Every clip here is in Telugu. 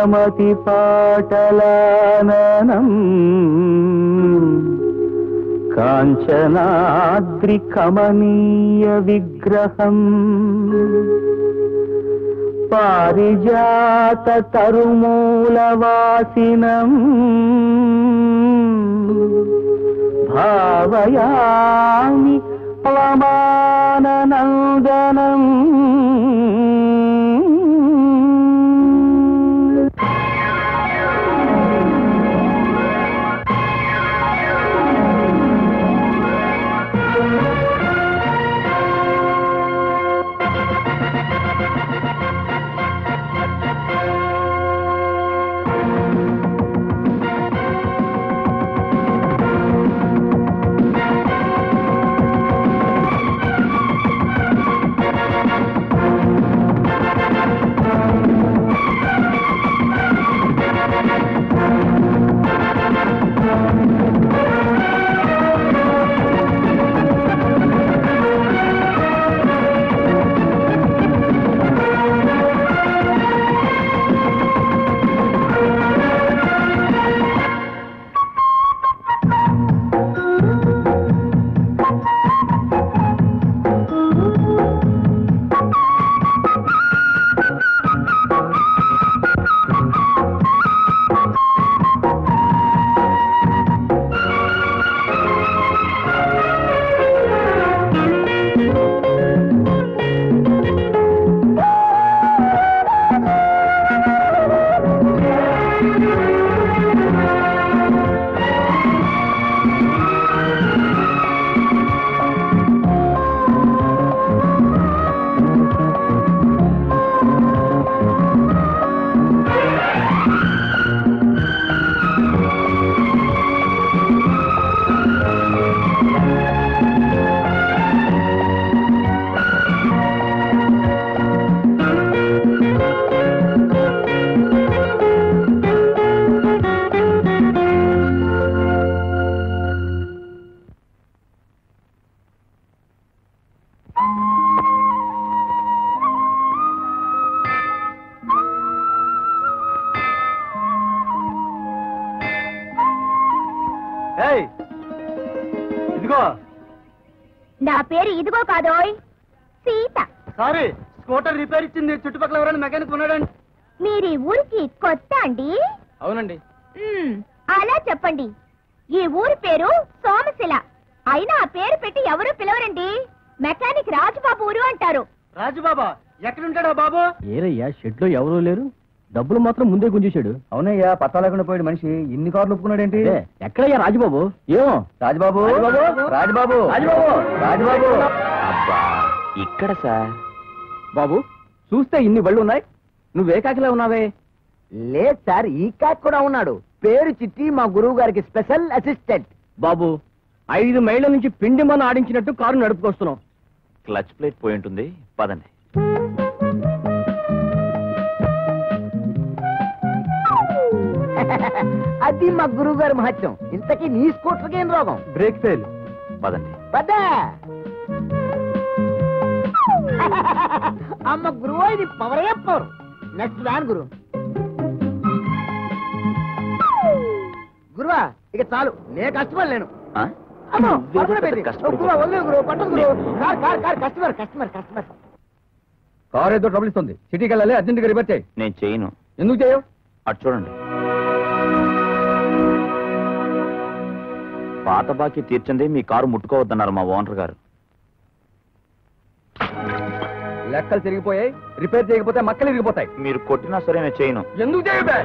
రమతి పాటలాననం కాంచనాద్రి కమనీయ విగ్రహం పారిజాత తరుమూలవాసినం భావయామి పవమాననందనం ఏయ్ ఇదిగో నా పేరు ఇదిగో కాదోయ్ సీత సారీ స్కూటర్ రిపేర్ ఇచ్చింది చుట్టుపక్కల ఎవరైనా మెకానిక్ ఉన్నాడండి మీరు ఈ ఊరికి కొత్త అండి అవునండి మ్మ్, అలా చెప్పండి ఈ ఊరి పేరు సోమశిల అయినా ఆ పేరు పెట్టి ఎవరు పిలవరండి మెకానిక్ రాజుబాబు ఊరు అంటారు రాజుబాబా ఎక్కడుంటాడా బాబు ఏరయ్యా షెడ్ లో ఎవరూ లేరు డబ్బులు మాత్రం ముందే గుంజేశాడు అవునయ్యా పత్తా లేకుండా పోయాడు మనిషి ఇన్ని కార్లు ఒప్పుకున్నాడేంటి అదే, ఎక్కడయ్యా రాజుబాబు ఏమో రాజుబాబు రాజుబాబు రాజుబాబు! రాజుబాబు అబ్బా ఇక్కడ సార్ బాబు చూస్తే ఇన్ని బళ్ళు ఉన్నాయి నువ్వే కాకిలా ఉన్నావే లేదు సార్ ఈ కాక్ కూడా ఉన్నాడు పేరు చిట్టి మా గురువు గారికి స్పెషల్ అసిస్టెంట్ బాబు ఐదు మైళ్ళ నుంచి పిండి మన ఆడించినట్టు కారు నడుపుకొస్తున్నాం క్లచ్ ప్లేట్ పోయి ఉంటుంది పదండి అది మా గురువు గారి మహత్యం ఇంతకీ నీ స్కూటర్కి ఏం రోగం బ్రేక్ ఫెయిల్ పదండి పదా అమ్మ గురువు ఇది పవరే పవర్ నెక్స్ట్ వ్యాన్ గురు గురువా ఇక చాలు నే కస్టమర్ లేను ఆ? అమ్మో, నువ్వేదో పడుకునే పెద్ద పోయింది. కష్టపడి గురువా, వదిలేయ్ గురువు, పట్టదు గురువు. Car, car, car, customer customer customer car ఏదో ట్రబుల్ ఇస్తుంది సిటీకి వెళ్ళాలి అర్జెంట్ గా రిపేర్ చేయి నేను చేయను ఎందుకు చేయవు అటు చూడండి పాత బాకీ తీర్చండి మీ కారు ముట్టుకోవద్దన్నారు మా ఓనర్ గారు లెక్కలు తిరిగిపోయాయి రిపేర్ చేయకపోతే మక్కలు ఇరిగిపోతాయి మీరు కొట్టినా సరే నేను చేయను ఎందుకు చేయబే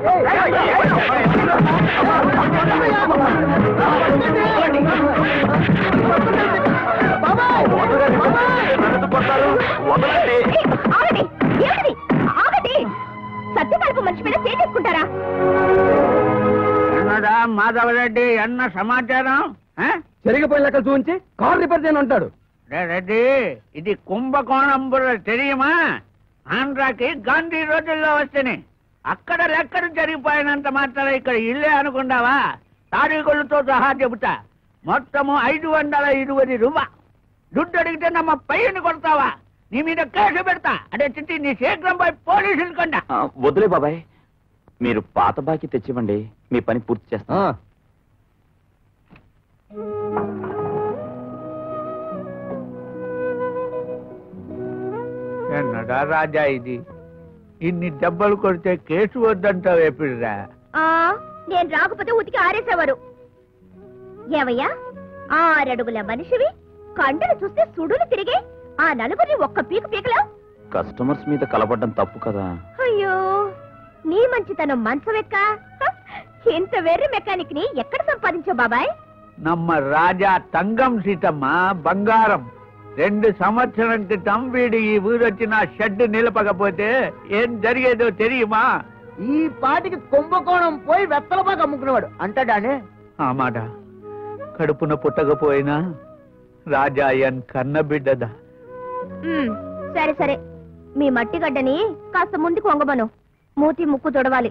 వదలండి. ఏయ్, ఆగండి ఏమిటిది? ఆగండి సత్యకల్ప మనిషి మీద చేసేసుకుంటారా ఎన్నడా మాధవరెడ్డి ఎన్న సమాచారం జరిగిపోయిన లెక్కలు చూపించి కార్ రిపేర్ చేయను అంటాడు రెడ్డి ఇది కుంభకోణం బుర్ర తెలియమా ఆంధ్రాకి గాంధీ రోజుల్లో వస్తేనే అక్కడ లెక్కలు జరిగిపోయినంత మాత్రం ఇక్కడ ఇల్లే అనుకుంటావా తారీఖులతో సహా చెబుతా మొత్తము ఐదు వందల ఇరవై రూప దుడ్డు అడిగితే నమ్మ పైన కొడతావా నీ మీద కేసు పెడతా అదే చిట్టి నీ శీఘ్రం పోయి పోలీసులు కొండ ఆ, వదిలే బాబాయ్ మీరు పాత బాకీ తెచ్చివ్వండి మీ పని పూర్తి చేస్తాం ఆ, ఎన్నడా రాజా ఇది ఇన్ని దెబ్బలు కొడితే కేసు వద్దంటావు ఎప్పుడురా ఆ నేను రాకపోతే ఉతికి ఆరేసేవారు ఏవయ్యా ఆరడుగుల మనిషివి కండలు చూస్తే సుడులు తిరిగి ఆ నలుగురిని ఒక్క పీకు పీకలా కస్టమర్స్ మీద కలపడడం తప్పు కదా అయ్యో నీ మంచితనం మంచమెక్క హ, ఇంత వెర్రి మెకానిక్ ని ఎక్కడ సంపాదించావు బాబాయ్ నమ్మ రాజా తంగం సీతమ్మ బంగారం రెండు సంవత్సరం క్రితం వీడు ఈ ఊరొచ్చి నా షెడ్ నిలపకపోతే ఏం జరిగేదో తెలియమా ఈ పాటికి కుంభకోణం పోయి వెత్తలపాక అమ్ముకునేవాడు అంటాడానే ఆ మాట కడుపున పుట్టకపోయినా రాజా ఎన్ కన్న బిడ్డదా ఉమ్, సరే సరే మీ మట్టిగడ్డని కాస్త ముందుకు వంగమను మూతి ముక్కు తొడవాలి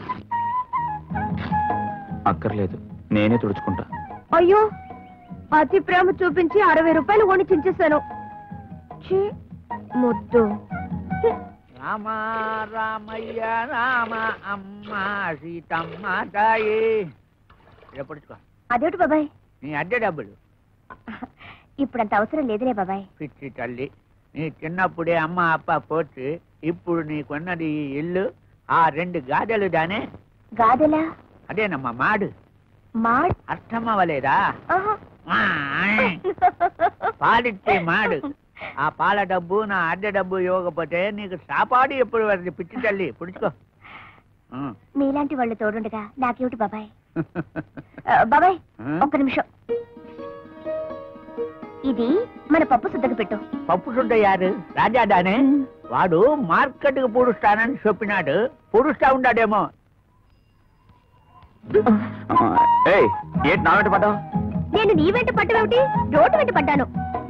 అక్కర్లేదు నేనే తుడుచుకుంటా అయ్యో అతి ప్రేమ చూపించి అరవై రూపాయలు కొని చించేశాను ఛీ, ముద్దు రామ రామయ్య రామ అమ్మ సీతమ్మ తాయి ఇలా పడుచుకో అదేమిటి బాబాయ్ నీ అద్దె డబ్బులు ఇప్పుడంత అవసరం లేదులే బాబాయ్ పిచ్చి తల్లి నీ చిన్నప్పుడే అమ్మ అప్ప పోతే ఇప్పుడు నీకున్నది ఈ ఇల్లు ఆ రెండు గాదెలు దానే గాదెలా అదేనమ్మా మాడు మా అర్థమవ్వలేదా ఆహా. మాయ్. పాలిచ్చే మాడు ఆ పాల డబ్బు నా అద్దె డబ్బు ఇవ్వకపోతే నీకు సాపాడు ఎప్పుడు వస్తుంది పిచ్చి తల్లి పుడుచుకో ఉం. మీలాంటి వాళ్ళు తోడుండగా నాకేమిటి బాబాయ్ ఆ, బాబాయ్ ఆ? ఒక్క నిమిషం ఇది మన పప్పు సుద్దకు పెట్టు పప్పు సుడ్డ యారు రాజా దానే వాడు మార్కెట్ కు పూడుస్తానని చెప్పినాడు పూడుస్తా ఉండాడేమో ఏయ్ ఏంటి నా వెంట పడ్డావు నేను నీ వెంట పట్టమేమిటి రోడ్డు వెంట పడ్డాను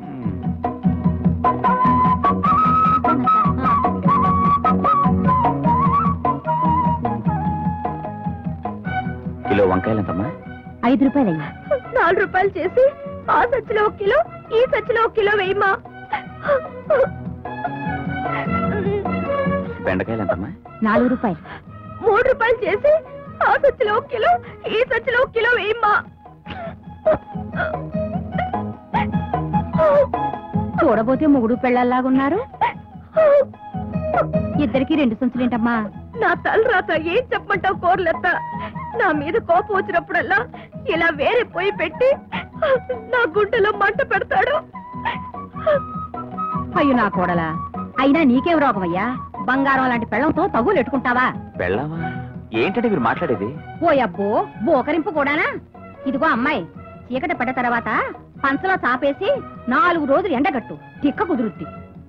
కిలో వంకాయలు ఎంతమ్మా ఐదు రూపాయలయ్యా నాలుగు రూపాయలు చేసి ఆ సచ్చిలో ఒక కిలో ఈ సచ్చిలో ఒక కిలో వేయమా బెండకాయలు ఎంతమ్మా నాలుగు రూపాయలు మూడు రూపాయలు చేసి ఆ సచ్చిలో ఒక కిలో ఈ సచ్చిలో ఒక కిలో వేయమ్మా చూడబోతే మొగుడు పెళ్ళల్లాగున్నారు ఇద్దరికి రెండు సంచులేంటమ్మా నా తల రాత ఏం చెప్పమంటావు కోర్లెత్త నా మీద కోపం వచ్చినప్పుడల్లా ఇలా వేరే పొయ్యి పెట్టి నా గుండెలో మంట పెడతాడు అయ్యో నా కోడలా అయినా నీకేం రోగమయ్యా బంగారం లాంటి పెళ్ళంతో తగులు ఎట్టుకుంటావా వెళ్ళావా ఏంటంటే మీరు మాట్లాడేది ఓ అబ్బో బోకరింపు కూడానా ఇదిగో అమ్మాయి చీకటి పడ్డ తర్వాత పంచలో చాపేసి నాలుగు రోజులు ఎండగట్టు తిక్క కుదురుద్ది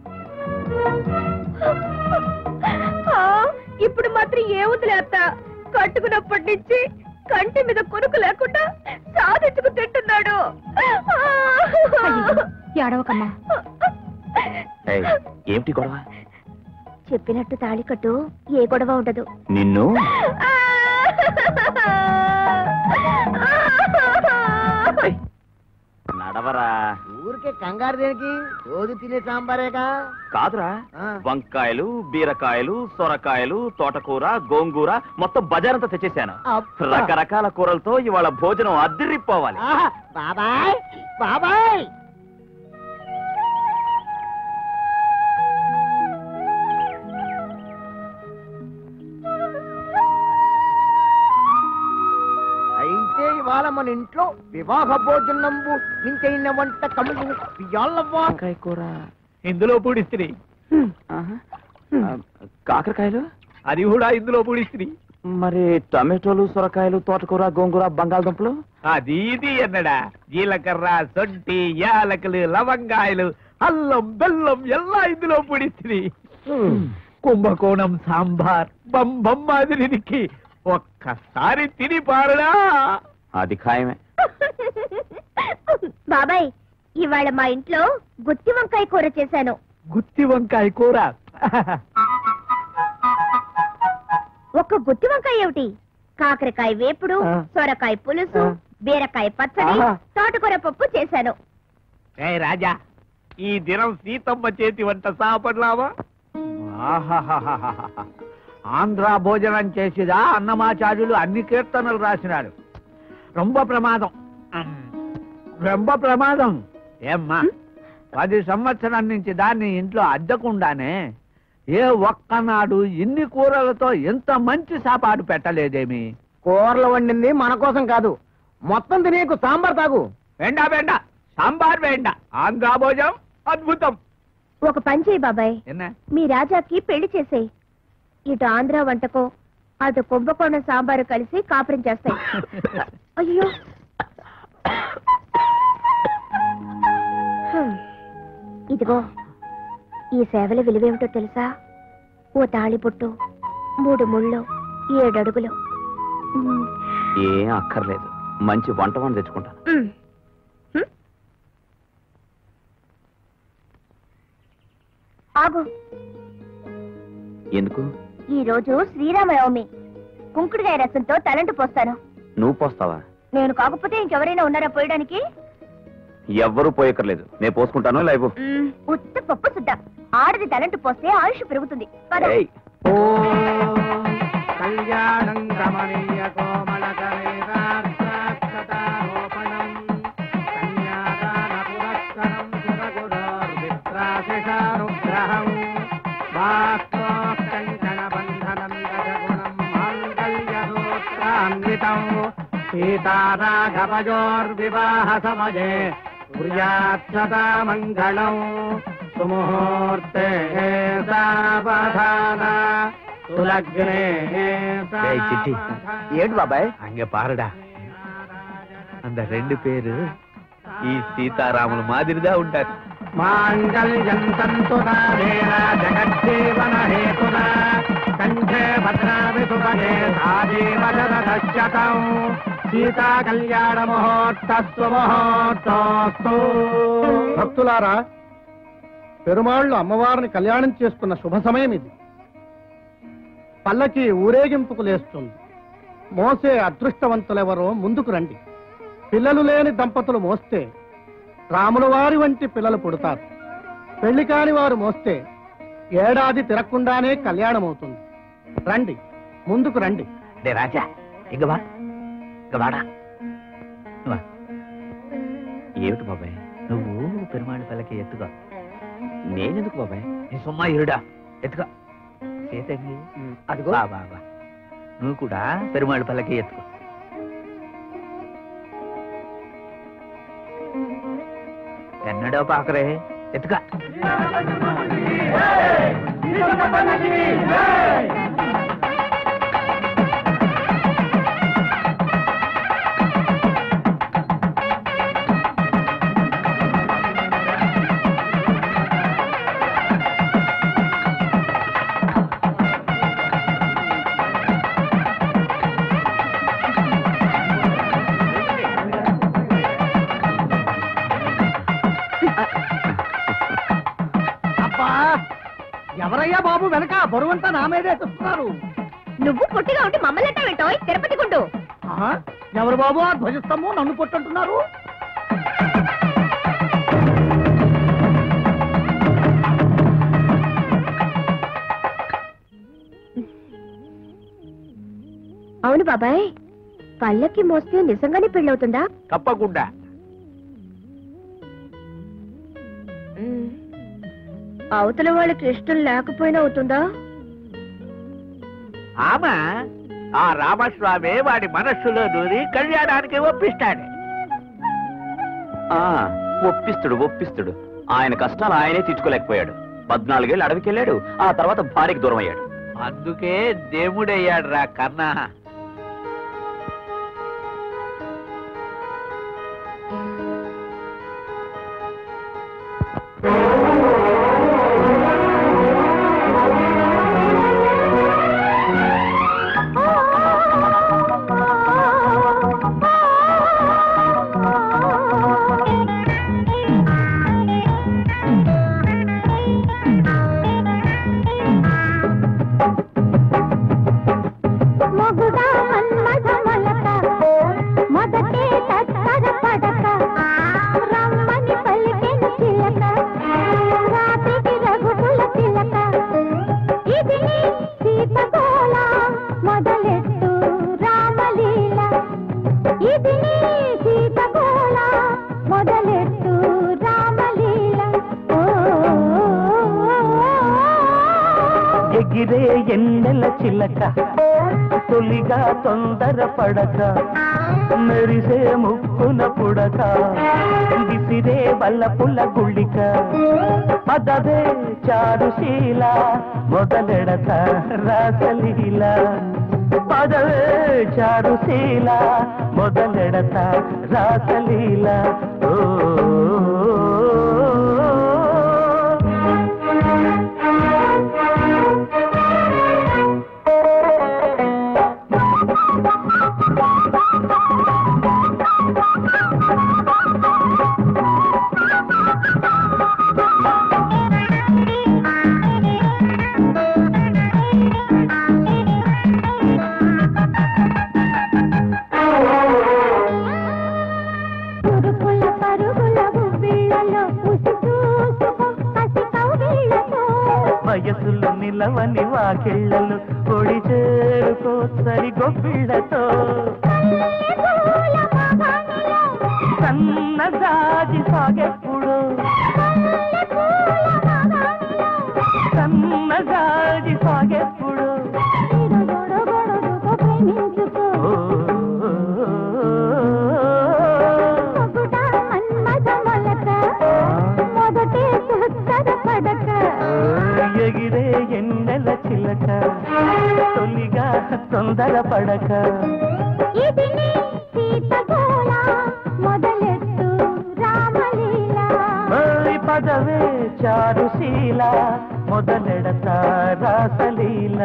ఆ, ఇప్పుడు మాత్రం ఏముందిలే అత్త కట్టుకున్నప్పటి నుంచి కంటి మీద కొనుక్కు లేకుండా సాధించుకు తింటున్నాడు అయ్యో, ఏడవకమ్మా ఏయ్, ఏమిటి గొడవ చెప్పినట్టు తాళి కట్టు ఏ గొడవ ఉండదు నిన్ను ఏయ్, నడవరా ఊరికే కంగారు దేనికి రోజు తినే సాంబారేగా కాదురా ఆ. వంకాయలు బీరకాయలు సొరకాయలు తోటకూర గోంగూర మొత్తం బజారంతా తెచ్చేశాను అబ్బా. రకరకాల కూరలతో ఇవాళ భోజనం అద్దరిపోవాలి ఆహా, బాబాయ్ బాబాయ్ అయితే ఇవాళ మన ఇంట్లో వివాహ భోజనంబు ఇంకైన వంట కమ్ము ఇయ్యాలవ్వా వంకాయ కూర ఇందులో పూడిస్త్రీ ఆహా. ఆ, కాకరకాయలు అది కూడా ఇందులో పూడిస్త్రీ మరి టమాటోలు సొరకాయలు తోటకూర గోంగూర బంగాళదుంపలు అది ఇది ఎన్నడా జీలకర్ర సొంటి యాలకులు లవంగాయలు అల్లం బెల్లం ఎల్లా ఇందులో పొడిస్తుంది కుంభకోణం సాంబార్ బంబం మాదిరికి ఒక్కసారి తిని పారుడా అది ఖాయమే బాబాయ్ ఇవాళ మా ఇంట్లో గుత్తి వంకాయ కూర చేశాను గుత్తి వంకాయ కూర ఒక్క గుత్తి వంకాయ ఏమిటి కాకరకాయ వేపుడు ఆ. సొరకాయ పులుసు ఆ. బీరకాయ పచ్చడి ఆహా. తోటకూర పప్పు చేశాను ఏ రాజా ఈ దినం సీతమ్మ చేతి వంట సాపడ్లావా ఆహాహాహాహా. ఆంధ్ర భోజనం చేసిదా అన్నమాచార్యులు అన్ని కీర్తనలు రాసినాడు రొంబ ప్రమాదం ఉమ్, రొంబ ప్రమాదం ఏమ్మా పది సంవత్సరం నుంచి దాన్ని ఇంట్లో అద్దకుండానే ఏ ఒక్కనాడు ఇన్ని కూరలతో ఎంత మంచి సాపాడు పెట్టలేదేమి కూరలు వండింది మన కోసం కాదు మొత్తం తినేకు సాంబార్ తాగు వేండా వేండా సాంబార్ వేండా ఆంధ్ర భోజనం అద్భుతం ఒక పని చేయి బాబాయ్ ఎన్న మీ రాజాకి పెళ్లి చేసేయి ఇటు ఆంధ్ర వంటకం అటు కుంభకోణం సాంబారు కలిసి కాపురం చేస్తాయి అయ్యో హ్మ్. ఇదిగో ఈ సేవల విలువేమిటో తెలుసా ఓ తాళిబొట్టు మూడు ముళ్ళు ఏడు అడుగులు ఉమ్, ఏం అక్కర్లేదు మంచి వంట వంట తెచ్చుకుంటాను ఉమ్. హ్మ్? ఆగు ఎందుకు ఈ రోజు శ్రీరామనవమి కుంకుడుగాయ రసంతో తలంటు పోస్తాను నువ్వు పోస్తావా నేను కాకపోతే ఇంకెవరైనా ఉన్నారా పోయడానికి ఎవ్వరూ పోయక్కర్లేదు నేను పోసుకుంటాను లైవ్ మ్మ్, ఉత్త పప్పు సుద్ద ఆడది తలంటు పోస్తే ఆయుష్ పెరుగుతుంది పద. ఏయ్ కళ్యాణం గమనీయ కోమల కరేరార్చాక్షతారోపణం కన్యాదాన పురస్కరం సురగురోర్విప్రాశిషానుగ్రహం వాస్తోకంకణ బంధనం గజగుణం మాంగళ్యసూత్రాన్వితం సీతారాఘవయోర్వివాహ సమయే కుర్యాత్సదా మంగళం సుముహూర్తే సావధాన సులగ్నే ஏய், சித்தி. ఏంటి బాబాయ్ அங்க பாருடா அந்த ரெண்டு பேரு ఈ సీతారాముల మాదిరిగా ఉంటారు మాంగళ్యం తంతునాదేన జగజ్జీవన హేతున కంఠే భద్రామి సుభగే సాజీవజరదశ్యతం సీతా కళ్యాణ మహోత్తస్వ మహోత్తోస్తు భక్తులారా పెరుమాళ్ళు అమ్మవారిని కళ్యాణం చేసుకున్న శుభ సమయం ఇది పల్లకి ఊరేగింపుకు లేస్తుంది మోసే అదృష్టవంతులెవరో ముందుకు రండి పిల్లలు లేని దంపతులు మోస్తే రాముల వారి వంటి పిల్లలు పుడతారు పెళ్లి కాని వారు మోస్తే ఏడాది తిరగకుండానే కళ్యాణం అవుతుంది రండి ముందుకు రండి డే రాజా ఇక వా ఇక వాడా ఏమిటి బాబాయ్ నువ్వు పెరుమాళి పల్లకి ఎత్తుగా నేనెందుకు బాబాయ్ నీ సుమ్మా ఇరుడా ఎత్తుగా సీతంగి అదిగో బా బా బా నువ్వు కూడా పెరుమాళి పల్లకి ఎత్తుకో ఎన్నడో పాకరే ఎత్తుగా అబ్బా ఎవరయ్యా బాబు వెనక బరువంతా నా మీదే చెప్తున్నారు నువ్వు పొట్టిగా ఉండి మమ్మల్ని ఎట్టా వింటావు తిరుపతి గుండు ఆహా, ఎవరు బాబు ఆ ధ్వజస్తంభం నన్ను కొట్టంటున్నారు అవును బాబాయ్ పల్లకి మోస్తే నిజంగానే పెళ్ళవుతుందా తప్పకుండా మ్మ్. అవతల వాళ్ళకి ఇష్టం లేకపోయినా అవుతుందా ఆమె ఆ రామస్వామి వాడి మనస్సులో దూరి కళ్యాణానికి ఒప్పిస్తాడు ఆ ఒప్పిస్తుడు ఒప్పిస్తుడు ఆయన కష్టాలు ఆయనే తీర్చుకోలేకపోయాడు పద్నాలుగేళ్ళు అడవికి వెళ్ళాడు ఆ తర్వాత భార్యకి దూరం అయ్యాడు అందుకే దేవుడయ్యాడు రా కన్నా మొగుడా ఎన్నెల చిలక తొలిగా తొందర పడక మెరిసే ముక్కున పుడక విసిరే వల్ల పుల్ల గుళ్ళిక పదవే చారుశీల మొదలెడత రాసలీల పదవే చారుశీల మొదలెడత రాసలీల ఓ పురుగుల పరుగుల ఉవ్విళ్ళలో ఉసి చూసుకో పసి కౌగిళ్ళతో వయసులు నిలవని వాకిళ్ళలు పొడి చేరుకో సరి గొప్పిళ్ళతో పూల మగానిలో సన్న జాజి సాగెప్పుడు పూల మగానిలో సన్న జాజి సాగెప్పుడు గొడవ గొడవకు ప్రేమించుకో మొగుడా మన్మథ మొలక మొదటే సుత్తర పడక ఎగిరే ఎన్నెల చిలక తొలిగా తొందర పడక ఇది నీ సీతగోళ మొదలెట్టు రామలీల ఓయ్ పదవే చారుశీల మొదలెడత రాసలీల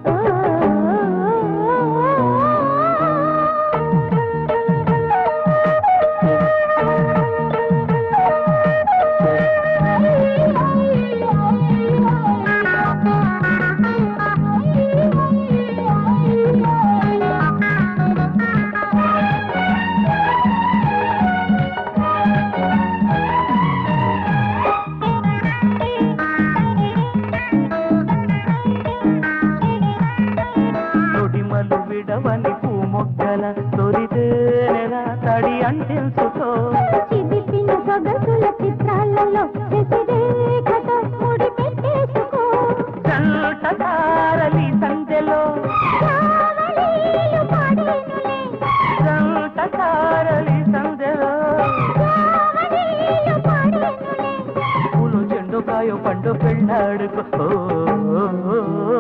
తొడిమలు విడవని పూమొగ్గల తొరిదేనెలా తడి అంటించుకో చిదిపిన సొగసుల చిత్రాలలో శశిరేఖతో ముడి పెట్టేసుకో జంట తారలి సందెలో రావలీలు పాడేనులే జంట తారలి సందెలో రావలీలు పాడేనులే పూలు చెండు కాయో పండు పెళ్ళాడుకో ఓ, ఓ, ఓ,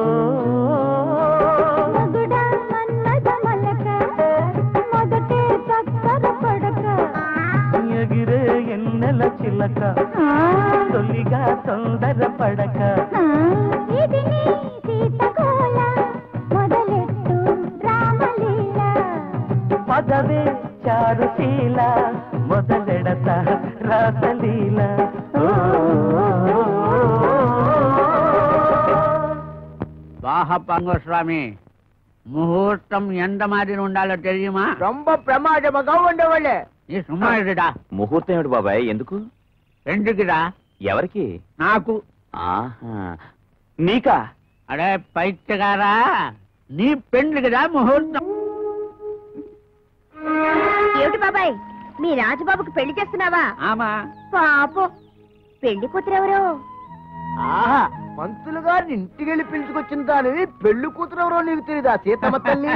మగుడా మన్మథ మలక మొదటే చక్కర పడక ఎగిరే ఎన్నెల చిలక తొలిగా తొందర పడక ఇది నీ సీతకోల మొదలెట్టు రామలీల పదవే చారుశీల మొదలెడత రాసలీల ఓ, ఓ, ఓ, బాహపంగ స్వామి ముహూర్తం ఎంత మాదిరి ఉండాలో తెలియమా ரொம்ப பிரமாதமாக ఉండేవాళ్ళే నీ సుమారుడా ముహూర్తం ఏమిటి బాబాయ్ ఎందుకు ఎందుకురా ఎవరికి నాకు ఆహా నీకా అడే పైత్యగారా నీ పెండ్లికిరా ముహూర్తం ఏమిటి బాబాయ్ మీ రాజుబాబుకి పెళ్లి చేస్తున్నావా ఆమా పాపం పెళ్లి కూతురెవరు ఆహా మంత్రులు గారిని ఇంటికి వెళ్ళి పిలుచుకొచ్చిన దానివి పెళ్లి కూతురు ఎవరో నీకు తెలియదా సీతమ్మ తల్లి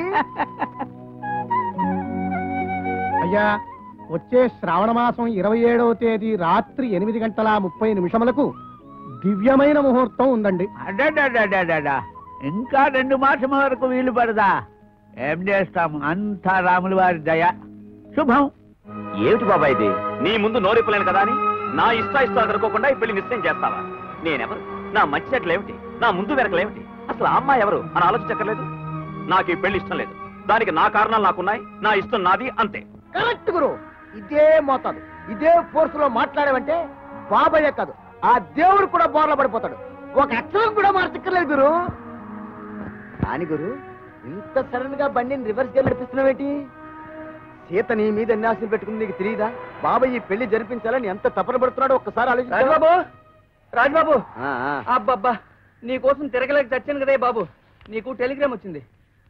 అయ్యా వచ్చే శ్రావణ మాసం ఇరవై ఏడవ తేదీ రాత్రి ఎనిమిది గంటల ముప్పై నిమిషములకు దివ్యమైన ముహూర్తం ఉందండి అడడడడడడా. ఇంకా రెండు మాసం వరకు వీలు పడదా ఏం చేస్తాం అంతా రాముల వారి దయ శుభం ఏమిటి బాబాయ్ ఇది నీ ముందు నోరెప్పలేను కదా అని నా ఇష్ట ఇష్టాలు అనుకోకుండా ఈ పెళ్లి నిశ్చయం చేస్తావా నేనెవరు నా మంచి చెట్లు ఏమిటి నా ముందు వెనకలేమిటి అసలు ఆ అమ్మాయి ఎవరు అని ఆలోచించక్కర్లేదు నాకు ఈ పెళ్లి ఇష్టం లేదు దానికి నా కారణాలు నాకున్నాయి నా ఇష్టం నాది అంతే కరెక్ట్ గురు ఇదే మోతాదు ఇదే ఫోర్స్ లో మాట్లాడేవంటే బాబయ్య కాదు ఆ దేవుడు కూడా బోర్ల పడిపోతాడు ఒక అక్షరం కూడా మార్చక్కర్లేదు గురు కాని గురు ఇంత సడన్ గా బండిని రివర్స్ గా నడిపిస్తున్నావేంటి సీత నీ మీద ఎన్ని ఆశలు పెట్టుకుంది నీకు తెలియదా బాబాయ్ ఈ పెళ్లి జరిపించాలని ఎంత తపన పడుతున్నాడో ఒక్కసారి ఆలోచించు రాజబాబు రాజబాబు ఆ, ఆ. అబ్బబ్బా నీ కోసం తిరగలేక చచ్చాను కదే బాబు నీకు టెలిగ్రామ్ వచ్చింది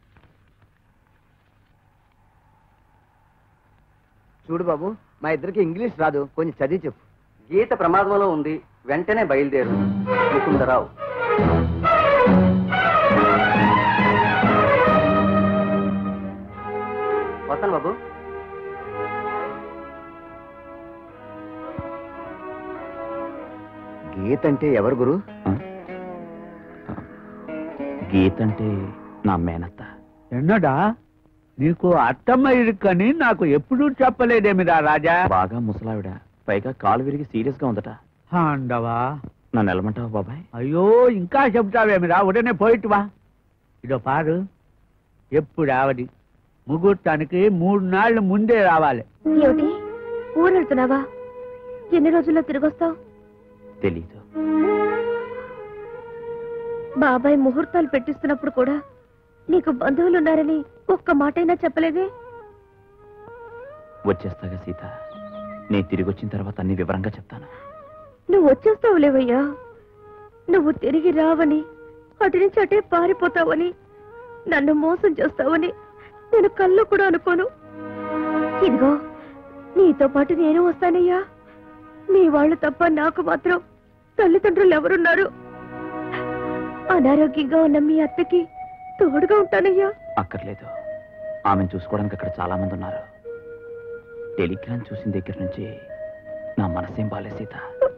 చూడు బాబు మా ఇద్దరికి ఇంగ్లీష్ రాదు కొంచెం చదివి చెప్పు గీత ప్రమాదంలో ఉంది వెంటనే బయలుదేరు ముకుందరావు వస్తాను బాబు గీత అంటే ఎవరు గురు గీత అంటే నా మేనత్త ఎన్నడా నీకు అత్తమ్మ ఇరుక్కని నాకు ఎప్పుడూ చెప్పలేదేమిరా రాజా బాగా ముసలావిడ పైగా కాలు విరిగి సీరియస్ గా ఉందట అండవా నన్ను వెళ్ళమంటావా బాబాయ్ అయ్యో ఇంకా చెప్తావేమిరా ఉడనే పోయిట్వా ఇదో పారు ఎప్పుడు ఆవది ముహూర్తానికి మూడు నాళ్ళు ముందే రావాలి ఏమిటి ఊరు వెళ్తున్నావా ఎన్ని రోజుల్లో తిరిగొస్తావు తెలీదు బాబాయ్ ముహూర్తాలు పెట్టిస్తున్నప్పుడు కూడా నీకు బంధువులున్నారని ఒక్క మాటైనా చెప్పలేదే వచ్చేస్తాగా సీత నేను తిరిగి వచ్చిన తర్వాత అన్ని వివరంగా చెప్తాను నువ్వు వచ్చేస్తావులేవయ్యా నువ్వు తిరిగి రావని అటు నుంచి అటే పారిపోతావని నన్ను మోసం చేస్తావని నేను కళ్ళు కూడా అనుకోను ఇదిగో నీతో పాటు నేను వస్తానయ్యా నీ వాళ్ళు తప్ప నాకు మాత్రం తల్లిదండ్రులు ఎవరున్నారు అనారోగ్యంగా ఉన్న మీ అత్తకి తోడుగా ఉంటానయ్యా అక్కర్లేదు ఆమెను చూసుకోవడానికి అక్కడ చాలా మంది ఉన్నారు టెలిగ్రామ్ చూసిన దగ్గర నుంచి నా మనసేం బాలే సీత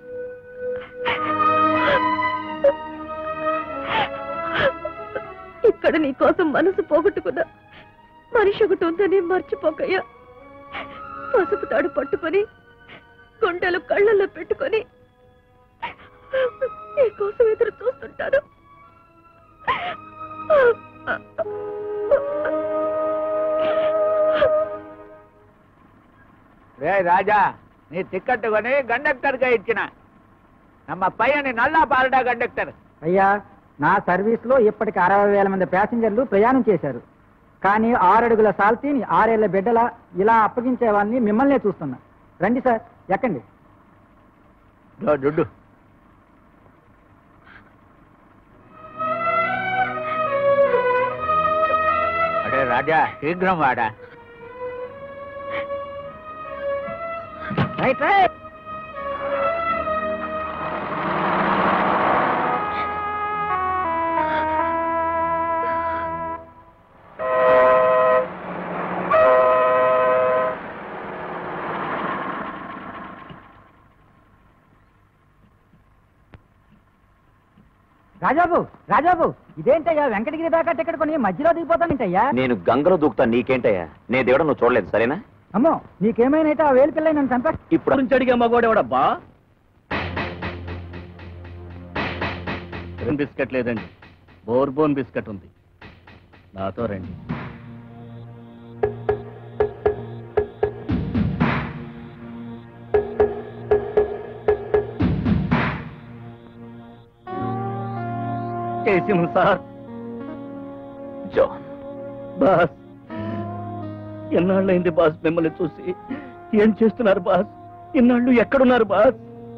ఇక్కడ నీ కోసం మనసు పోగొట్టుకున్నా మనిషి ఒకటి ఉందని మర్చిపోకయ్యా పసుపు తాడు పట్టుకొని గుండెలు కళ్ళల్లో పెట్టుకొని నీ కోసం ఎదురు చూస్తుంటాను రే రాజా నీ టికెట్ కొని కండక్టర్గా ఇచ్చిన నమ్మ పయ్యని నల్లా పారడా కండక్టర్ అయ్యా నా సర్వీస్ లో ఇప్పటికి అరవై వేల మంది ప్యాసింజర్లు ప్రయాణం చేశారు కానీ ఆరడుగుల సాల్తీని ఆరేళ్ల బిడ్డల ఇలా అప్పగించే వాళ్ళని మిమ్మల్నే చూస్తున్నా రండి సార్ ఎక్కండి దో దుడ్డు అడే రాజా శీఘ్రం వాడా రైట్ రైట్ రాజాబు రాజాబు ఇదేంటయ్యా వెంకటగిరి దాకా టికెట్ కొని మధ్యలో దిగిపోతానంటయ్యా నేను గంగలో దూకుతా నీకేంటయ్యా నేను దిగడం నువ్వు చూడలేదు సరేనా అమ్మో నీకేమైనా అయితే ఆ వేలు పిల్ల నన్ను చంపా ఇప్పుడు నుంచి అడిగే మగోడెవడబ్బా బిస్కెట్ లేదండి బోర్బోన్ బిస్కెట్ ఉంది నాతో రండి చేసింది సార్ జాన్ బాస్ ఎన్నాళ్ళైంది బాస్ మిమ్మల్ని చూసి ఏం చేస్తున్నారు బాస్ ఇన్నాళ్ళు ఎక్కడున్నారు బాస్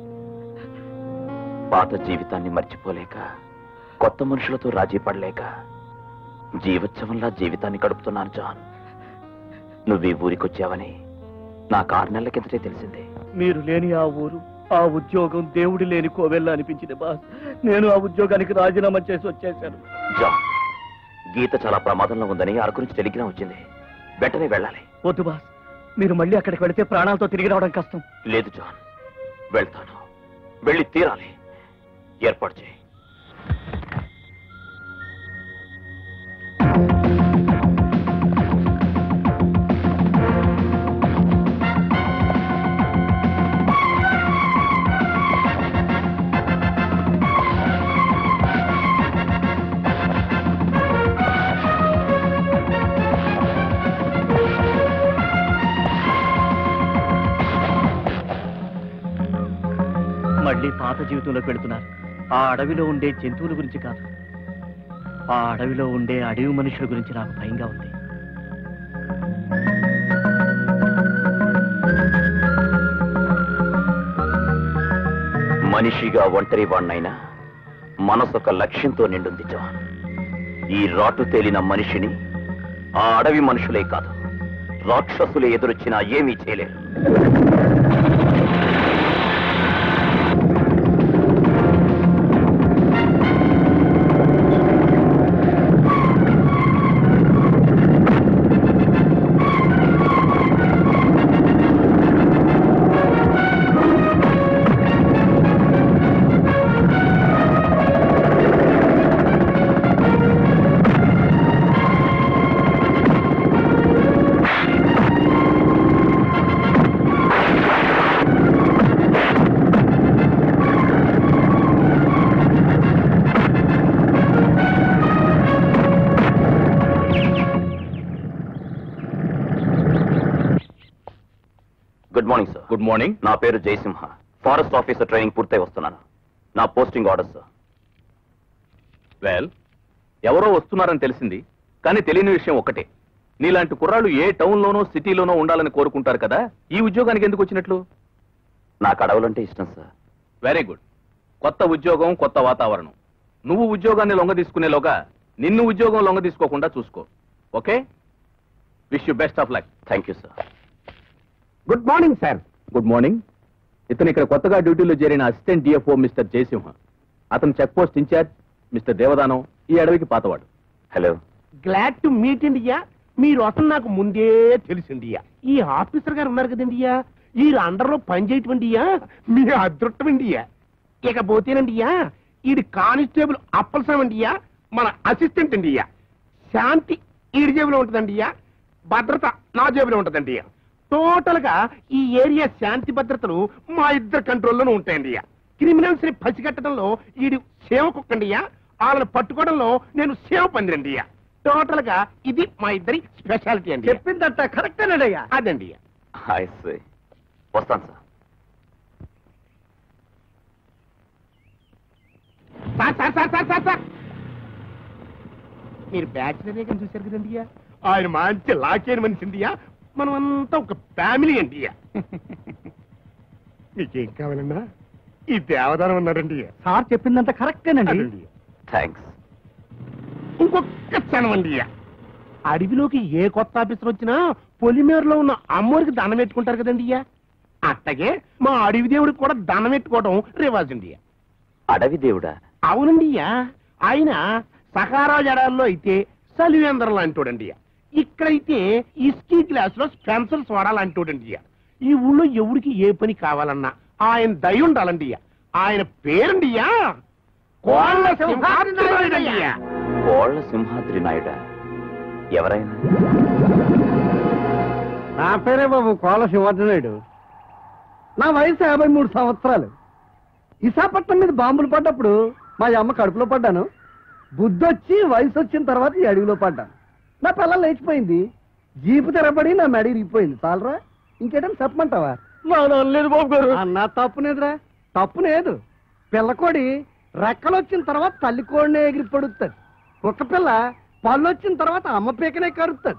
పాత జీవితాన్ని మర్చిపోలేక కొత్త మనుషులతో రాజీ పడలేక జీవోత్సవంలా జీవితాన్ని గడుపుతున్నాను జాన్ నువ్వు ఈ ఊరికొచ్చావని నాకు ఆరు నెలల కిందటే తెలిసింది మీరు లేని ఆ ఊరు ఆ ఉద్యోగం దేవుడి లేని కోవెల్ల అనిపించింది బాస్ నేను ఆ ఉద్యోగానికి రాజీనామా చేసి వచ్చేసాను జాన్ గీత చాలా ప్రమాదంలో ఉందని ఆ గురించి టెలిగ్రామ్ వచ్చింది వెంటనే వెళ్ళాలి వద్దు బాస్ మీరు మళ్ళీ అక్కడికి వెళితే ప్రాణాలతో తిరిగి రావడం కష్టం లేదు జాన్ వెళ్తాను వెళ్ళి తీరాలి ఏర్పాటు చేయి మళ్ళీ పాత జీవితంలోకి వెళుతున్నారు ఆ అడవిలో ఉండే జంతువుల గురించి కాదు ఆ అడవిలో ఉండే అడవి మనుషుల గురించి నాకు భయంగా ఉంది మనిషిగా ఒంటరి వాణ్ణైనా మనసొక లక్ష్యంతో నిండుంది జాన్ ఈ రాటు తేలిన మనిషిని ఆ అడవి మనుషులే కాదు రాక్షసులే ఎదురొచ్చినా ఏమీ చేయలేరు గుడ్ మార్నింగ్ నా పేరు జయసింహ ఫారెస్ట్ ఆఫీసర్ ట్రైనింగ్ పూర్తయి వస్తున్నాను నా పోస్టింగ్ ఆర్డర్స్ వెల్ ఎవరో వస్తున్నారని తెలిసింది కానీ తెలియని విషయం ఒకటే నీలాంటి కుర్రాళ్ళు ఏ టౌన్లోనో సిటీలోనో ఉండాలని కోరుకుంటారు కదా ఈ ఉద్యోగానికి ఎందుకు వచ్చినట్లు నాకు అడవులంటే ఇష్టం సార్ వెరీ గుడ్ కొత్త ఉద్యోగం కొత్త వాతావరణం నువ్వు ఉద్యోగాన్ని లొంగ తీసుకునేలోగా నిన్ను ఉద్యోగం లొంగ తీసుకోకుండా చూసుకో okay wish you best of luck thank you sir good morning sir good morning ఇతను ఇక్కడ కొత్తగా డ్యూటీలో చేరిన అసిస్టెంట్ డిఎఫ్ఓ మిస్టర్ జయసింహ అతను check post incharge mister Devadanam ఈ అడవికి పాతవాడు hello glad to meet India మీరు అసలు నాకు ముందే తెలిసిండియా ఈ ఆఫీసర్ గారు ఉన్నారు కదండియా ఈ అండర్లో పనిచేయటండియా మీ అదృష్టం ఇండియా ఇకపోతేనండియా ఈడి కానిస్టేబుల్ అప్పలసమండియా మన అసిస్టెంట్ ఇండియా శాంతి ఈడి జేబులో ఉంటుందండియా భద్రత నా జేబులో ఉంటుందండియా టోటల్ గా ఈ ఏరియా శాంతి భద్రతలు మా ఇద్దరు కంట్రోల్లోనే ఉంటాయండియా క్రిమినల్స్ ని పసిగట్టడంలో ఈడు సేవ కుక్కండియా వాళ్ళని పట్టుకోవడంలో నేను సేవ పందిరండియా టోటల్ గా ఇది మా ఇద్దరి స్పెషాలిటీ అండి చెప్పిందంట కరెక్టేనయ్యా అదండి హాయ్ సార్ వస్తాను sir sir sir sir sir sir sir మీరు బ్యాచులర్ కానీ చూశారు కదండి ఆయన మంచి లాకేని మనిషి ఇండియా మనం అంతా ఒక ఫ్యామిలీ అండి మీకేం కావాలన్నా ఈ దేవదానం ఉన్నారండి సార్ చెప్పిందంత కరెక్టేనండి అదండి. థ్యాంక్స్ ఇంకొక క్షణం అండి అడవిలోకి ఏ కొత్త ఆఫీసర్ వచ్చినా పొలిమేరలో ఉన్న అమ్మోరికి దండం పెట్టుకుంటారు కదండి అట్టగే మా అడవి దేవుడికి కూడా దండం పెట్టుకోవడం రివాజ్ అండి అడవి దేవుడా అవునండి ఆయన సహారా జడాల్లో అయితే సలివేందర్ లాంటోడండి ఇక్కడైతే ఇస్కీ గ్లాస్ లో స్పెన్సర్స్ వాడాలంటోడండి ఈ ఊళ్ళో ఎవరికి ఏ పని కావాలన్నా ఆయన దయ ఉండాలండి ఆయన పేరండియా కోళ్ళ సింహాద్రినాయుడండియా. కోళ్ల సింహాద్రి నాయుడా ఎవరైనా నా పేరే బాబు కోల శివార్జునుడు నా వయసు యాభై మూడు సంవత్సరాలు విశాఖపట్నం మీద బాంబులు పడ్డప్పుడు మా అమ్మ కడుపులో పడ్డాను బుద్ధొచ్చి వయసు వచ్చిన తర్వాత ఈ అడవిలో పడ్డాను నా పిల్లలు లేచిపోయింది జీపు తెరబడి నా మెడ ఇరిగిపోయింది చాలరా ఇంకేటని చెప్పమంటావా లేదు బాబు గారు అన్నా తప్పునేదురా తప్పునేదు పిల్లకోడి రెక్కలు వచ్చిన తర్వాత తల్లి కోడినే ఎగిరి పడుతుంది కుక్క పిల్ల పళ్ళు వచ్చిన తర్వాత అమ్మ పీకనే కరుస్తుంది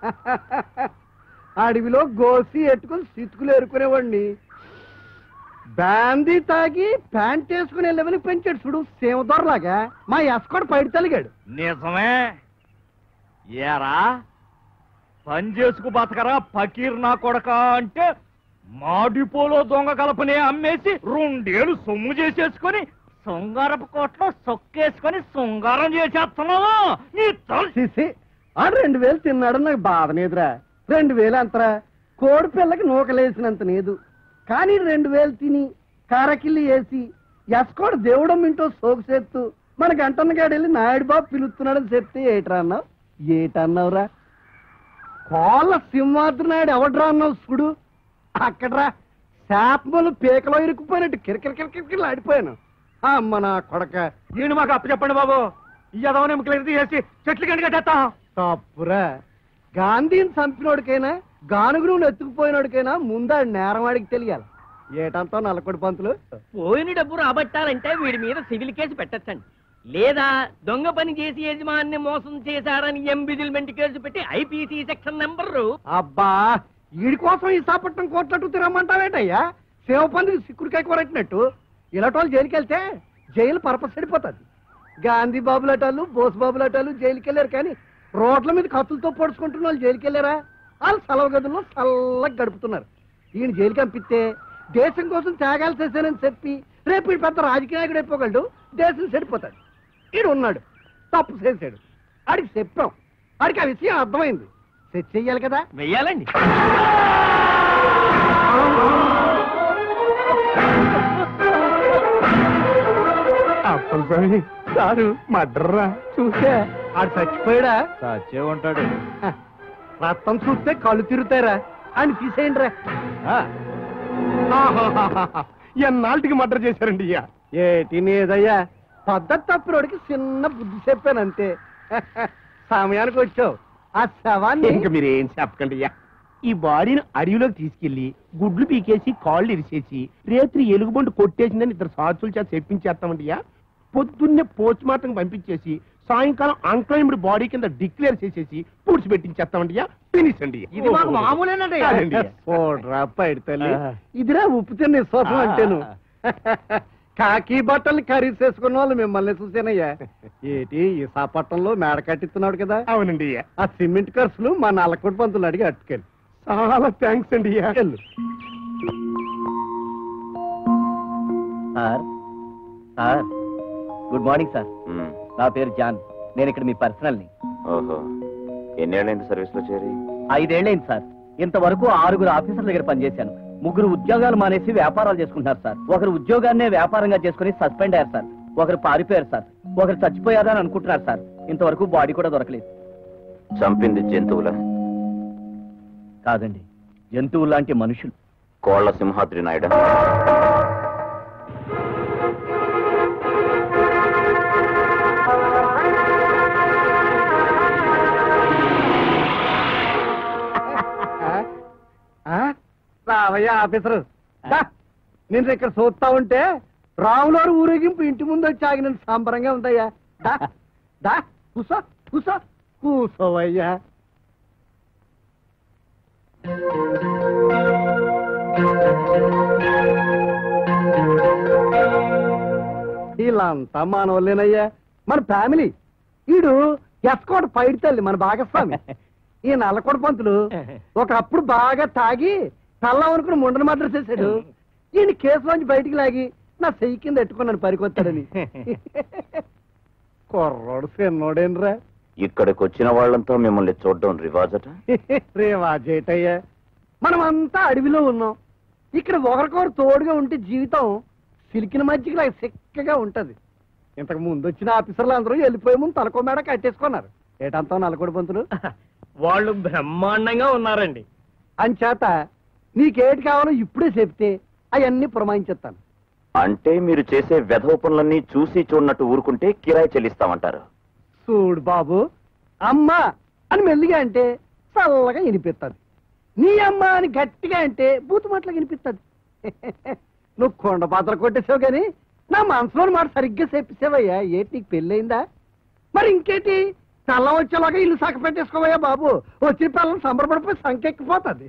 అడవిలో గోసి ఎట్టుకుని సితుకులు ఎరుకునేవాడిని బ్యాందీ తాగి ప్యాంట్ వేసుకునే లెవెల్కి పెంచాడు చూడు సేమదొరలాగా మా ఎస్కోడు పైడి తలిగాడు నిజమే ఏరా పని చేసుకు బతకరా ఫకీర్ నా కొడక అంటే మాడిపోలో దొంగ కలపనే అమ్మేసి రెండేళ్ళు సొమ్ము చేసేసుకొని శృంగారపు కోట్లో సొక్కేసుకొని శృంగారం చేసేస్తున్నావు నీ తల సిసి ఆడు రెండు వేలు తిన్నాడు నాకు బాధనేదురా రెండు వేలు అంతరా కోడి పిల్లకి నూకలేసినంత లేదు కానీ రెండు వేలు తిని కారకిల్లి వేసి ఎస్కోడు దేవుడం ఇంటో సోకు చేస్తూ మన గంటన్న వెళ్ళి నాయుడు బాబు పిలుస్తున్నాడని చెప్తే ఏట్రా అన్నావు ఏటన్నావురా కోళ్ళ సింహాద్రి నాయుడు ఎవడ్రా అన్నావు చూడు అక్కడ్రా శాపములు పీకలో ఇరుక్కుపోయినట్టు కిరకిర కిరకిర ఆడిపోయాను అమ్మ నా కొడక నేను మాకు అప్పు చెప్పండి బాబు ఈ యదవని ఎముకలు తీసేసి చెట్లు గంట కట్టేస్తాం తప్పురా గాంధీని చంపినోడికైనా గానుగు నువ్వు ఎత్తుకుపోయినోడికైనా ముందా నేరవాడికి తెలియాలి ఏటంతా నల్లకొడి పంతులు పోయిన డబ్బు రాబట్టాలంటే వీడి మీద సివిల్ కేసు పెట్టచ్చండి లేదా దొంగ పని చేసి యజమాన్ని మోసం చేశారని ఎంబిజిల్మెంట్ కేసు పెట్టి ఐపీసీ సెక్షన్ నెంబరు అబ్బా వీడి కోసం ఈ సాపట్నం కోట్లట్టు తిరగమంటావేటయ్యా శివపందికి సిక్కుడికాయ కొరట్టినట్టు ఇలాటోళ్ళు జైలుకి వెళ్తే జైలు పర్పస్ సరిపోతుంది గాంధీ బాబులటాలు బోస్ బాబులటాలు జైలుకి వెళ్ళారు కానీ రోడ్ల మీద కత్తులతో పొడుచుకుంటున్న వాళ్ళు జైలుకి వెళ్ళారా వాళ్ళు సెలవు గదుల్లో చల్లగా గడుపుతున్నారు ఈయన జైలుకి పంపిస్తే దేశం కోసం త్యాగాలు చేశానని చెప్పి రేపు ఈ పెద్ద రాజకీయ నాయకుడు అయిపోగలడు దేశం చెడిపోతాడు ఈడు ఉన్నాడు తప్పు చేశాడు ఆడికి చెప్పాం ఆడికి ఆ విషయం అర్థమైంది సెట్ చెయ్యాలి కదా వెయ్యాలండి అప్పలస్వామి సారు మడ్రరా చూసే ఆడు చచ్చిపోయాడా సచ్చే ఉంటాడు హ, రక్తం చూస్తే కళ్ళు తిరుగుతారా అని తీసేయండి రా ఎన్నాళ్ళకి మర్డర్ చేశారండి అయ్యా ఏటి నేదయ్యా పద్ధతి తప్పినోడికి చిన్న బుద్ధి చెప్పాను అంతే సమయానికి వచ్చావు ఆ శవాన్ని ఇంకా మీరు ఏం చెప్పకండి అయ్యా ఈ బాడీని అడవిలోకి తీసుకెళ్లి గుడ్లు పీకేసి కాళ్ళు ఇరిసేసి రేత్రి ఎలుగుబంటి కొట్టేసిందని ఇద్దరు సాక్షులు చేత చెప్పించేస్తామండియా పొద్దున్నే పోస్ట్ మార్టం పంపించేసి సాయంకాలం అంక్లైమ్డ్ బాడీ కింద డిక్లేర్ చేసేసి పూడ్చి పెట్టించేస్తామండియా ఫినిష్ అండి ఇది మాకు మామూలేనండి కాదండి. ఓడ్రా పైడి తల్లి ఇదిరా ఉప్పు తిన్న విశ్వాసం అంటేను కాకి బట్టలు ఖరీదు చేసుకున్న వాళ్ళు మిమ్మల్ని చూసానయ్యా ఏటి ఈ సాపట్టంలో మేడ కట్టిస్తున్నాడు కదా అవునండి ఆ సిమెంట్ ఖర్చులు మా నల్లకొండ పంతులు అడిగి అట్టుకెళ్ళి చాలా థ్యాంక్స్ అండి వెళ్ళు. Sir sir good morning sir um, నా పేరు జాన్ నేను ఇక్కడ మీ పర్సనల్ని ఓహో ఎన్నేళ్ళైంది సర్వీస్ లో చేరి ఐదేళ్లైంది సార్ ఇంతవరకు ఆరుగురు ఆఫీసర్ల దగ్గర పనిచేశాను ముగ్గురు ఉద్యోగాలు మానేసి వ్యాపారాలు చేసుకుంటున్నారు సార్ ఒకరు ఉద్యోగాన్నే వ్యాపారంగా చేసుకుని సస్పెండ్ అయ్యారు సార్ ఒకరు పారిపోయారు సార్ ఒకరు చచ్చిపోయారని అనుకుంటున్నారు సార్ ఇంతవరకు బాడీ కూడా దొరకలేదు చంపింది జంతువుల కాదండి జంతువులు లాంటి మనుషులు కోళ్ల సింహాద్రి నాయుడు ఆ? రావయ్య ఆఫీసరు దా, నేను ఇక్కడ చూస్తా ఉంటే రాములారు ఊరేగింపు ఇంటి ముందు వచ్చి ఆగినంత సాంబరంగా ఉందయ్యా దా దా కూసో కూసో కూసోవయ్యా వీళ్ళంతా మనోళ్ళేనయ్యా మన ఫ్యామిలీ వీడు ఎస్కోట పైడి తల్లి మన భాగస్వామి ఈ నల్లకొండ పంతులు ఒకప్పుడు బాగా తాగి తల్లం అనుకుని ముండన మాత్రం చేశాడు ఈయన కేసులోంచి బయటికి లాగి నా చెయ్యి కింద ఎట్టుకున్నాను పరికొత్తాడని కుర్రోడు చిన్నోడేనరా ఇక్కడికి వచ్చిన వాళ్ళంతా మిమ్మల్ని చూడడం రివాజట రేవాజేటయ్యా మనమంతా అడవిలో ఉన్నాం ఇక్కడ ఒకరికొకరు తోడుగా ఉంటే జీవితం సిలికిన మధ్యకి నాకు సిక్కగా ఉంటది ఇంతకు ముందు వచ్చిన ఆఫీసర్లు అందరూ వెళ్ళిపోయే ముందు తలకో మేడ కట్టేసుకున్నారు ఏటంతా నలకొడి పంతులు వాళ్ళు బ్రహ్మాండంగా ఉన్నారండి అంచేత నీకేటి కావాలో ఇప్పుడే చెప్తే అవన్నీ పురమాయించేస్తాను అంటే మీరు చేసే వెధవ పనులన్నీ చూసి చూడనట్టు ఊరుకుంటే కిరాయి చెల్లిస్తామంటారు చూడు బాబు అమ్మ అని మెల్లిగా అంటే చల్లగా వినిపిస్తుంది నీ అమ్మ అని గట్టిగా అంటే బూతుమాటలు వినిపిస్తుంది నువ్వు కొండ పాత్ర కొట్టేసావు కానీ నా మనసులోని మాట సరిగ్గా చెప్పేసావయ్యా ఏంటి నీకు పెళ్ళయిందా మరి ఇంకేటి చల్లం వచ్చేలాగా ఇల్లు సగ పెట్టేసుకోవయ్యా బాబు వచ్చి పిల్లలు సంబరపడిపోయి సంకెక్కిపోతుంది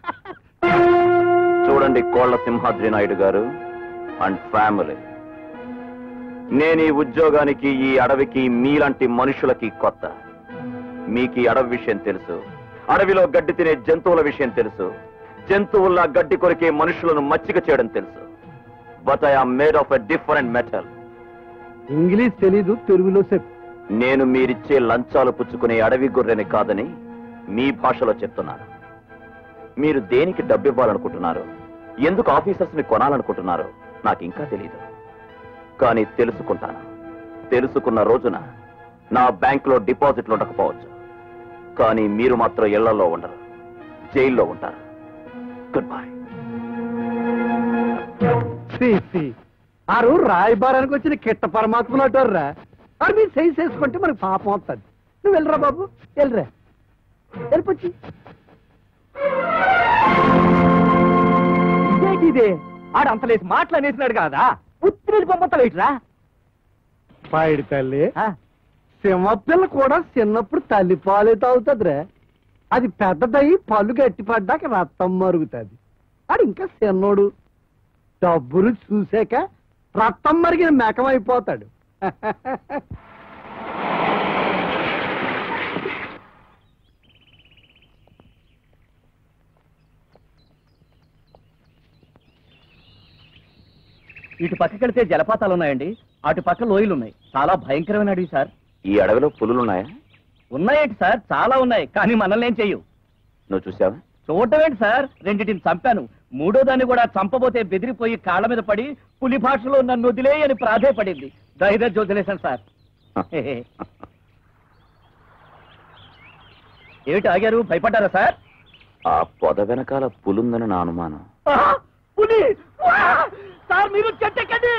చూడండి కోళ్ల సింహాద్రి నాయుడు గారు అండ్ ఫ్యామిలీ నేను ఈ ఉద్యోగానికి ఈ అడవికి మీలాంటి మనుషులకి కొత్త మీకు ఈ అడవి విషయం తెలుసు అడవిలో గడ్డి తినే జంతువుల విషయం తెలుసు జంతువుల్లా గడ్డి కొరికే మనుషులను మచ్చిక చేయడం తెలుసు but I am made of a different metal English తెలీదు తెలుగులో చెప్పు నేను మీరిచ్చే లంచాలు పుచ్చుకునే అడవి గొర్రెని కాదని మీ భాషలో చెప్తున్నాను మీరు దేనికి డబ్బివ్వాలనుకుంటున్నారు ఎందుకు ఆఫీసర్స్ ని కొనాలనుకుంటున్నారో నాకు ఇంకా తెలియదు కానీ తెలుసుకుంటాను తెలుసుకున్న రోజున నా బ్యాంకులో డిపాజిట్లు ఉండకపోవచ్చు కానీ మీరు మాత్రం ఇళ్లలో ఉండరు జైల్లో ఉంటారు గుడ్ బై ఛీ, ఛీ. ఆరు రాయబారానికి వచ్చిన కిట్ట పరమాత్మలు అంటారా అది మీరు సై చేసుకుంటే మనకు పాపం వస్తుంది నువ్వు వెళ్ళరా బాబు వెళ్ళరా వెళ్ళిపోచ్చి ఇదే ఆడు అంతలేసి మాటలు అనేసినాడు కాదా ఉత్తిని పంపతలేట్రా పాయిడి తల్లి సింహపిల్ల కూడా చిన్నప్పుడు తల్లి పాలే తాగుతుందిరా అది పెద్దదయ్యి పళ్ళు గట్టి పడ్డాక రక్తం మరుగుతుంది ఆడు ఇంకా చిన్నోడు డబ్బులు చూసాక రక్తం మరిగిన మెకమైపోతాడు ఇటు పక్కకెళ్తే జలపాతాలు ఉన్నాయండి అటు పక్క లోయలు ఉన్నాయి చాలా భయంకరమైన అడవి సార్ ఈ అడవిలో పులులున్నాయా ఉన్నాయేంటి సార్ చాలా ఉన్నాయి కానీ మనల్ని ఏం చెయ్యు నువ్వు చూసావా చూడటం ఏంటి సార్ రెండింటిని చంపాను మూడో దాన్ని కూడా చంపబోతే బెదిరిపోయి కాళ్ళ మీద పడి పులి భాషలో నన్ను వదిలే అని ప్రాధేయపడింది ధైర్యం వదిలేశాను సార్ ఏమిటి ఆగారు భయపడ్డారా సార్ ఆ పొద వెనకాల పులుందని నా అనుమానం పులి సార్ మీరు చెట్టెక్కండి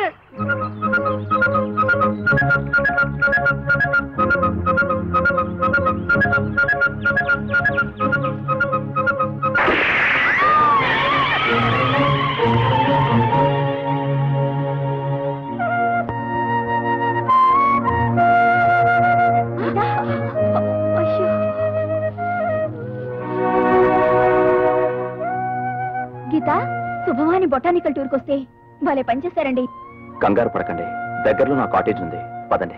మెడికల్ టూర్కి వస్తే వాళ్ళే పనిచేస్తారండి కంగారు పడకండి దగ్గరలో నా కాటేజ్ ఉంది పదండి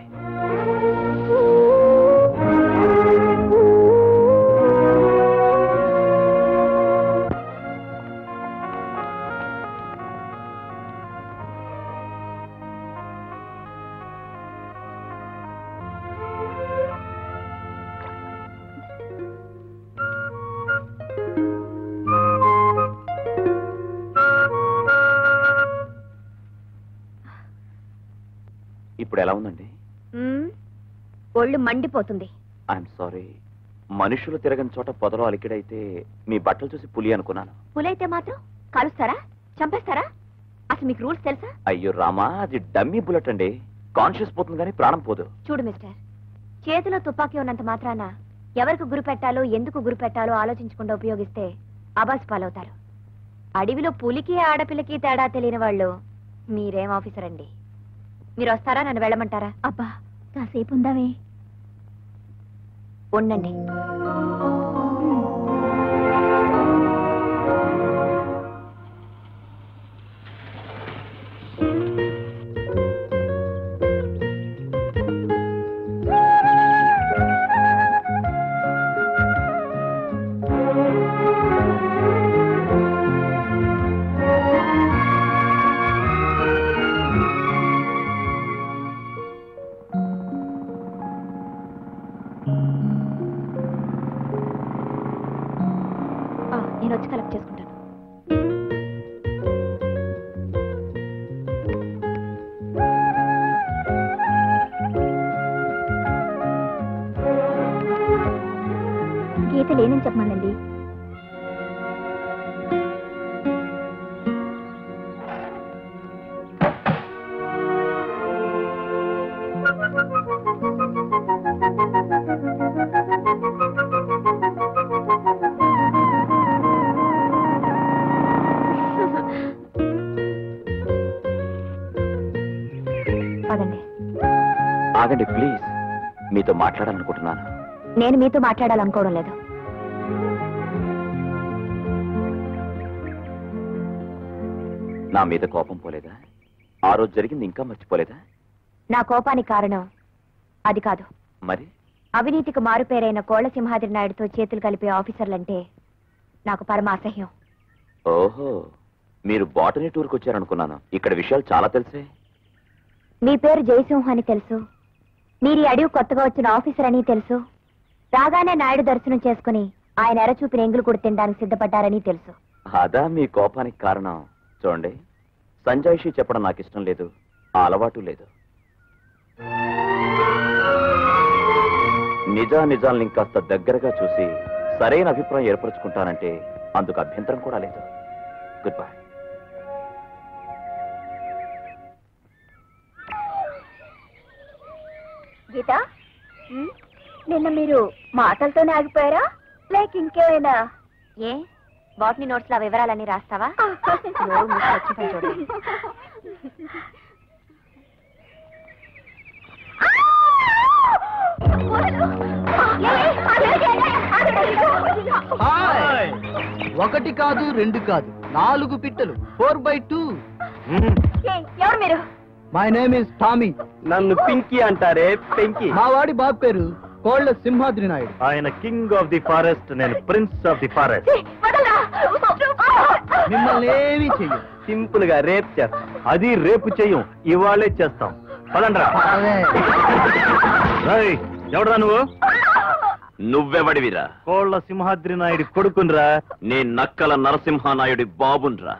ఇప్పుడు ఎలా ఉందండి మ్మ్. ఒళ్ళు మండిపోతుంది ఐఎమ్ సారీ మనుషులు తిరగని చోట పొదలో అలికిడైతే మీ బట్టలు చూసి పులి అనుకున్నాను పులైతే మాత్రం కాలుస్తారా చంపేస్తారా అసలు మీకు రూల్స్ తెలుసా అయ్యో రామా అది డమ్మీ బుల్లెట్ అండి కాన్షియస్ పోతుంది కానీ ప్రాణం పోదు చూడు మిస్టర్ చేతిలో తుపాకీ ఉన్నంత మాత్రాన ఎవరికి గురి పెట్టాలో ఎందుకు గురి పెట్టాలో ఆలోచించకుండా ఉపయోగిస్తే అబాస్ పాలవుతారు అడవిలో పులికి ఆడపిల్లకి తేడా తెలియని వాళ్ళు మీరేం ఆఫీసర్ అండి మీరు వస్తారా నన్ను వెళ్ళమంటారా అబ్బా కాసేపు ఉందామే ఉండండి ఆ, నేను వచ్చి కలెక్ట్ చేసుకుంటాను గీత లేనని చెప్పమందండి పదండి ఆగండి ప్లీజ్ మీతో మాట్లాడాలనుకుంటున్నాను నేను మీతో మాట్లాడాలనుకోవడం లేదు నా మీద కోపం పోలేదా ఆ రోజు జరిగింది ఇంకా మర్చిపోలేదా నా కోపానికి కారణం అది కాదు మరి అవినీతికి మారుపేరైన కోళ్ల సింహాద్రి నాయుడుతో చేతులు కలిపే ఆఫీసర్లంటే నాకు పరమ అసహ్యం ఓహో మీరు బాటనీ టూర్కి వచ్చారనుకున్నాను ఇక్కడ విషయాలు చాలా తెలిసే మీ పేరు జయసింహ అని తెలుసు మీరు ఈ అడవి కొత్తగా వచ్చిన ఆఫీసర్ అని తెలుసు రాగానే నాయుడు దర్శనం చేసుకుని ఆయన ఎర చూపిన ఎంగులు కూడా తినడానికి సిద్ధపడ్డారని తెలుసు అదా మీ కోపానికి కారణం చూడండి సంజాయిషి చెప్పడం నాకు ఇష్టం లేదు ఆ అలవాటు లేదు నిజా నిజాలను ఇంకాస్త దగ్గరగా చూసి సరైన అభిప్రాయం ఏర్పరచుకుంటానంటే అందుకు అభ్యంతరం కూడా లేదు గుడ్ బై గీత నిన్న మీరు మాటలతోనే ఆగిపోయారా లేక ఇంకేమైనా ఏ బాటనీ నోట్స్ లో వివరాలన్నీ రాస్తావా నోరు మూసి వచ్చి పని చూడండి. హాయ్ ఒకటి కాదు రెండు కాదు నాలుగు పిట్టలు ఫోర్ బై టూ ఏ, ఎవరు మీరు మై నేమ్ ఇస్ టామీ నన్ను పింకీ అంటారే పెంకీ మా వాడి బాబు పేరు కోళ్ల సింహాద్రి నాయుడు ఆయన కింగ్ ఆఫ్ ది ఫారెస్ట్ నేను ప్రిన్స్ ఆఫ్ ది ఫారెస్ట్ ఏ, వదలరా. మిమ్మల్ని ఏమీ చెయ్యం సింపుల్ గా రేప్ చేస్తాం అది రేపు చెయ్యం ఇవాళే చేస్తాం పదండ్రా ఎవడరా నువ్వు నువ్వెవడివిరా కోళ్ల సింహాద్రి నాయుడు కొడుకున్రా నే నక్కల నరసింహానాయుడి బాబున్రా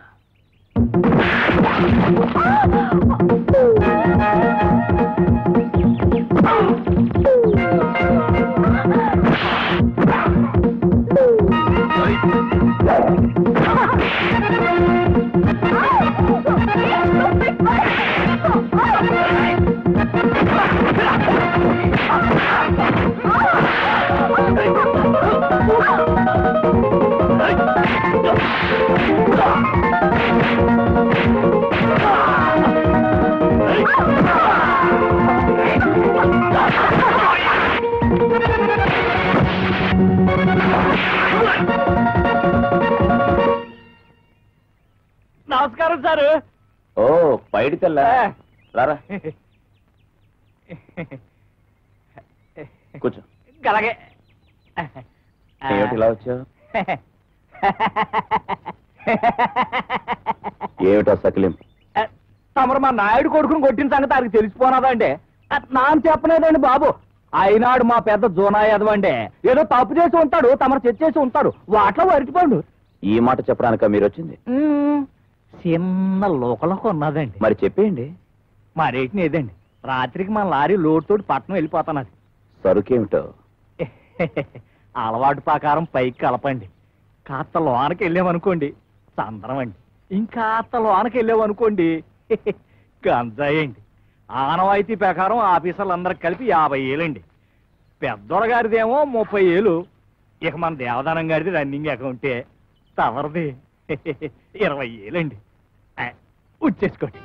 ఆ పైడి తెల్ల రారా కూర్చో అలాగే ఏమిటి ఇలా వచ్చావు ఏమిటో సకిలిం తమరు మా నాయుడు కొడుకుని కొట్టిన సంగతి ఆయనకి తెలిసిపోనాదండి నాన్న చెప్పలేదండి బాబు అయినాడు మా పెద్ద జోనా ఎదవండి ఏదో తప్పు చేసి ఉంటాడు తమరు తెచ్చేసి ఉంటాడు వాటిలో వరిచిపోండు ఈ మాట చెప్పడానిక మీరు వచ్చింది చిన్న లోకలకు ఉన్నదండి మరి చెప్పేయండి మరేటి లేదండి రాత్రికి మన లారీ లోటుతోటి పట్నం వెళ్ళిపోతానది సరుకేమిటో అలవాటు ప్రకారం పైకి కలపండి కాస్త లోనకి వెళ్ళామనుకోండి చందరం అండి ఇంకాస్త లోనకి వెళ్ళామనుకోండి గంజాయి అండి ఆనవాయితీ ప్రకారం ఆఫీసర్లు అందరికి కలిపి యాభై ఏలండి పెద్దోడ గారిదేమో ముప్పై ఏలు ఇక మన దేవదానం గారిది రన్నింగ్ అకౌంటే తవరది ఇరవై ఏలండి ఆ, వచ్చేసుకోండి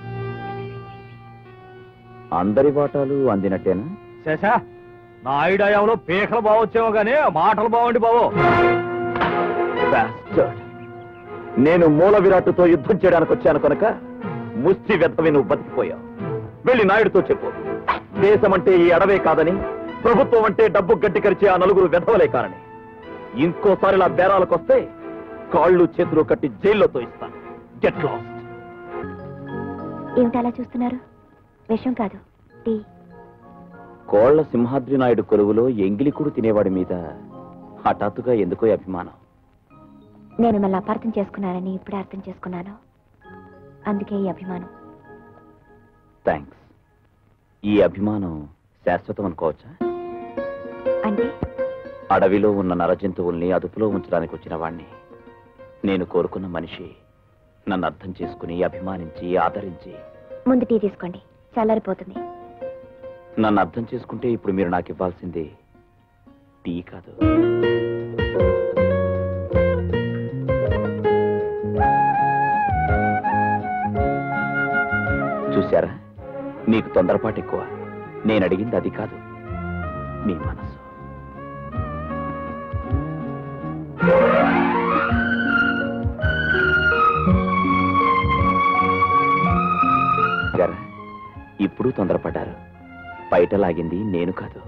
అందరి వాటాలు అందినట్టేనా శశా నాయుడాయంలో పీకలు బావొచ్చేమో గానీ మాటలు బావండి బావో Bastard. నేను మూల విరాట్టుతో యుద్ధం చేయడానికి వచ్చాను కనుక ముష్టి వెత్తవి నువ్వు బతికిపోయావు వెళ్ళి నాయుడుతో చెప్పు దేశం అంటే ఈ అడవే కాదని ప్రభుత్వం అంటే డబ్బు గడ్డి కరిచే ఆ నలుగురు వెధవలే కారని ఇంకోసారి ఇలా బేరాలకు వస్తే కాళ్ళు చేతులు కట్టి జైల్లో తోయిస్తాను గెట్ లాస్ట్ ఏమిటి అలా చూస్తున్నారు విషయం కాదు టీ కోళ్ల సింహాద్రి నాయుడు కొలువులో ఎంగిలికుడు తినేవాడి మీద హఠాత్తుగా ఎందుకో ఈ అభిమానం నేను మిమ్మల్ని అపార్థం చేసుకున్నానని ఇప్పుడే అర్థం చేసుకున్నాను అందుకే ఈ అభిమానం థ్యాంక్స్ ఈ అభిమానం శాశ్వతం అనుకోవచ్చా అంటే అడవిలో ఉన్న నరజంతువుల్ని అదుపులో ఉంచడానికి వచ్చిన వాణ్ణి నేను కోరుకున్న మనిషి నన్ను అర్థం చేసుకుని అభిమానించి ఆదరించి ముందు టీ తీసుకోండి చల్లారిపోతుంది నన్ను అర్థం చేసుకుంటే ఇప్పుడు మీరు నాకు ఇవ్వాల్సింది టీ కాదు చూశారా నీకు తొందరపాటు ఎక్కువ నేను అడిగింది అది కాదు మీ మనసు గారా, ఇప్పుడు తొందరపడ్డారు బయట లాగింది నేను కాదు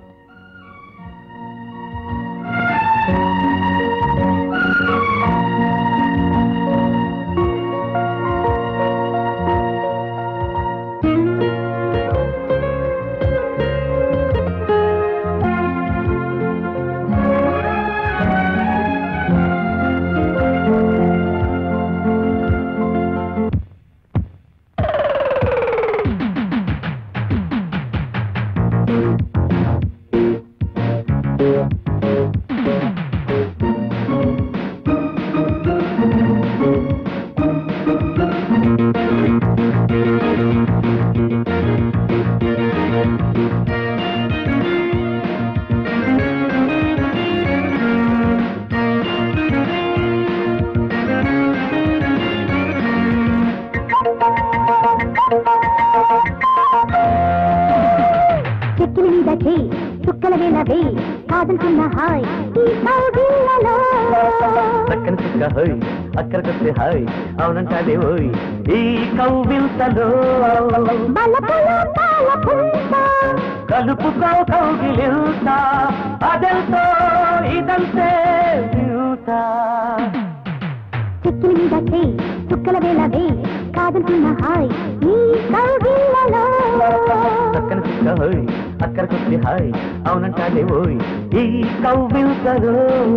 చెక్కిన మీద చేయి చుక్కల వేల వేయి కాదనుకున్న హాయ్ ఈ కౌగిళ్ళలో చక్కని చుక్క హోయ్ అక్కడికొస్తే హాయ్ అవునంటాదే ఓయ్ ఈ కౌవింతలో బలపుల పాలపుంత కలుపుకో కౌగిలింత అదెంతో ఇదంతే వింత. చెక్కిన మీద చేయి చుక్కల వేల వేయి కాదనుకున్న హాయ్ ఈ కౌగిళ్ళలో చక్కని చుక్క హోయ్ అక్కడికొస్తే హాయ్ అవునంటాదే ఓయ్ ఈ కౌవింతలో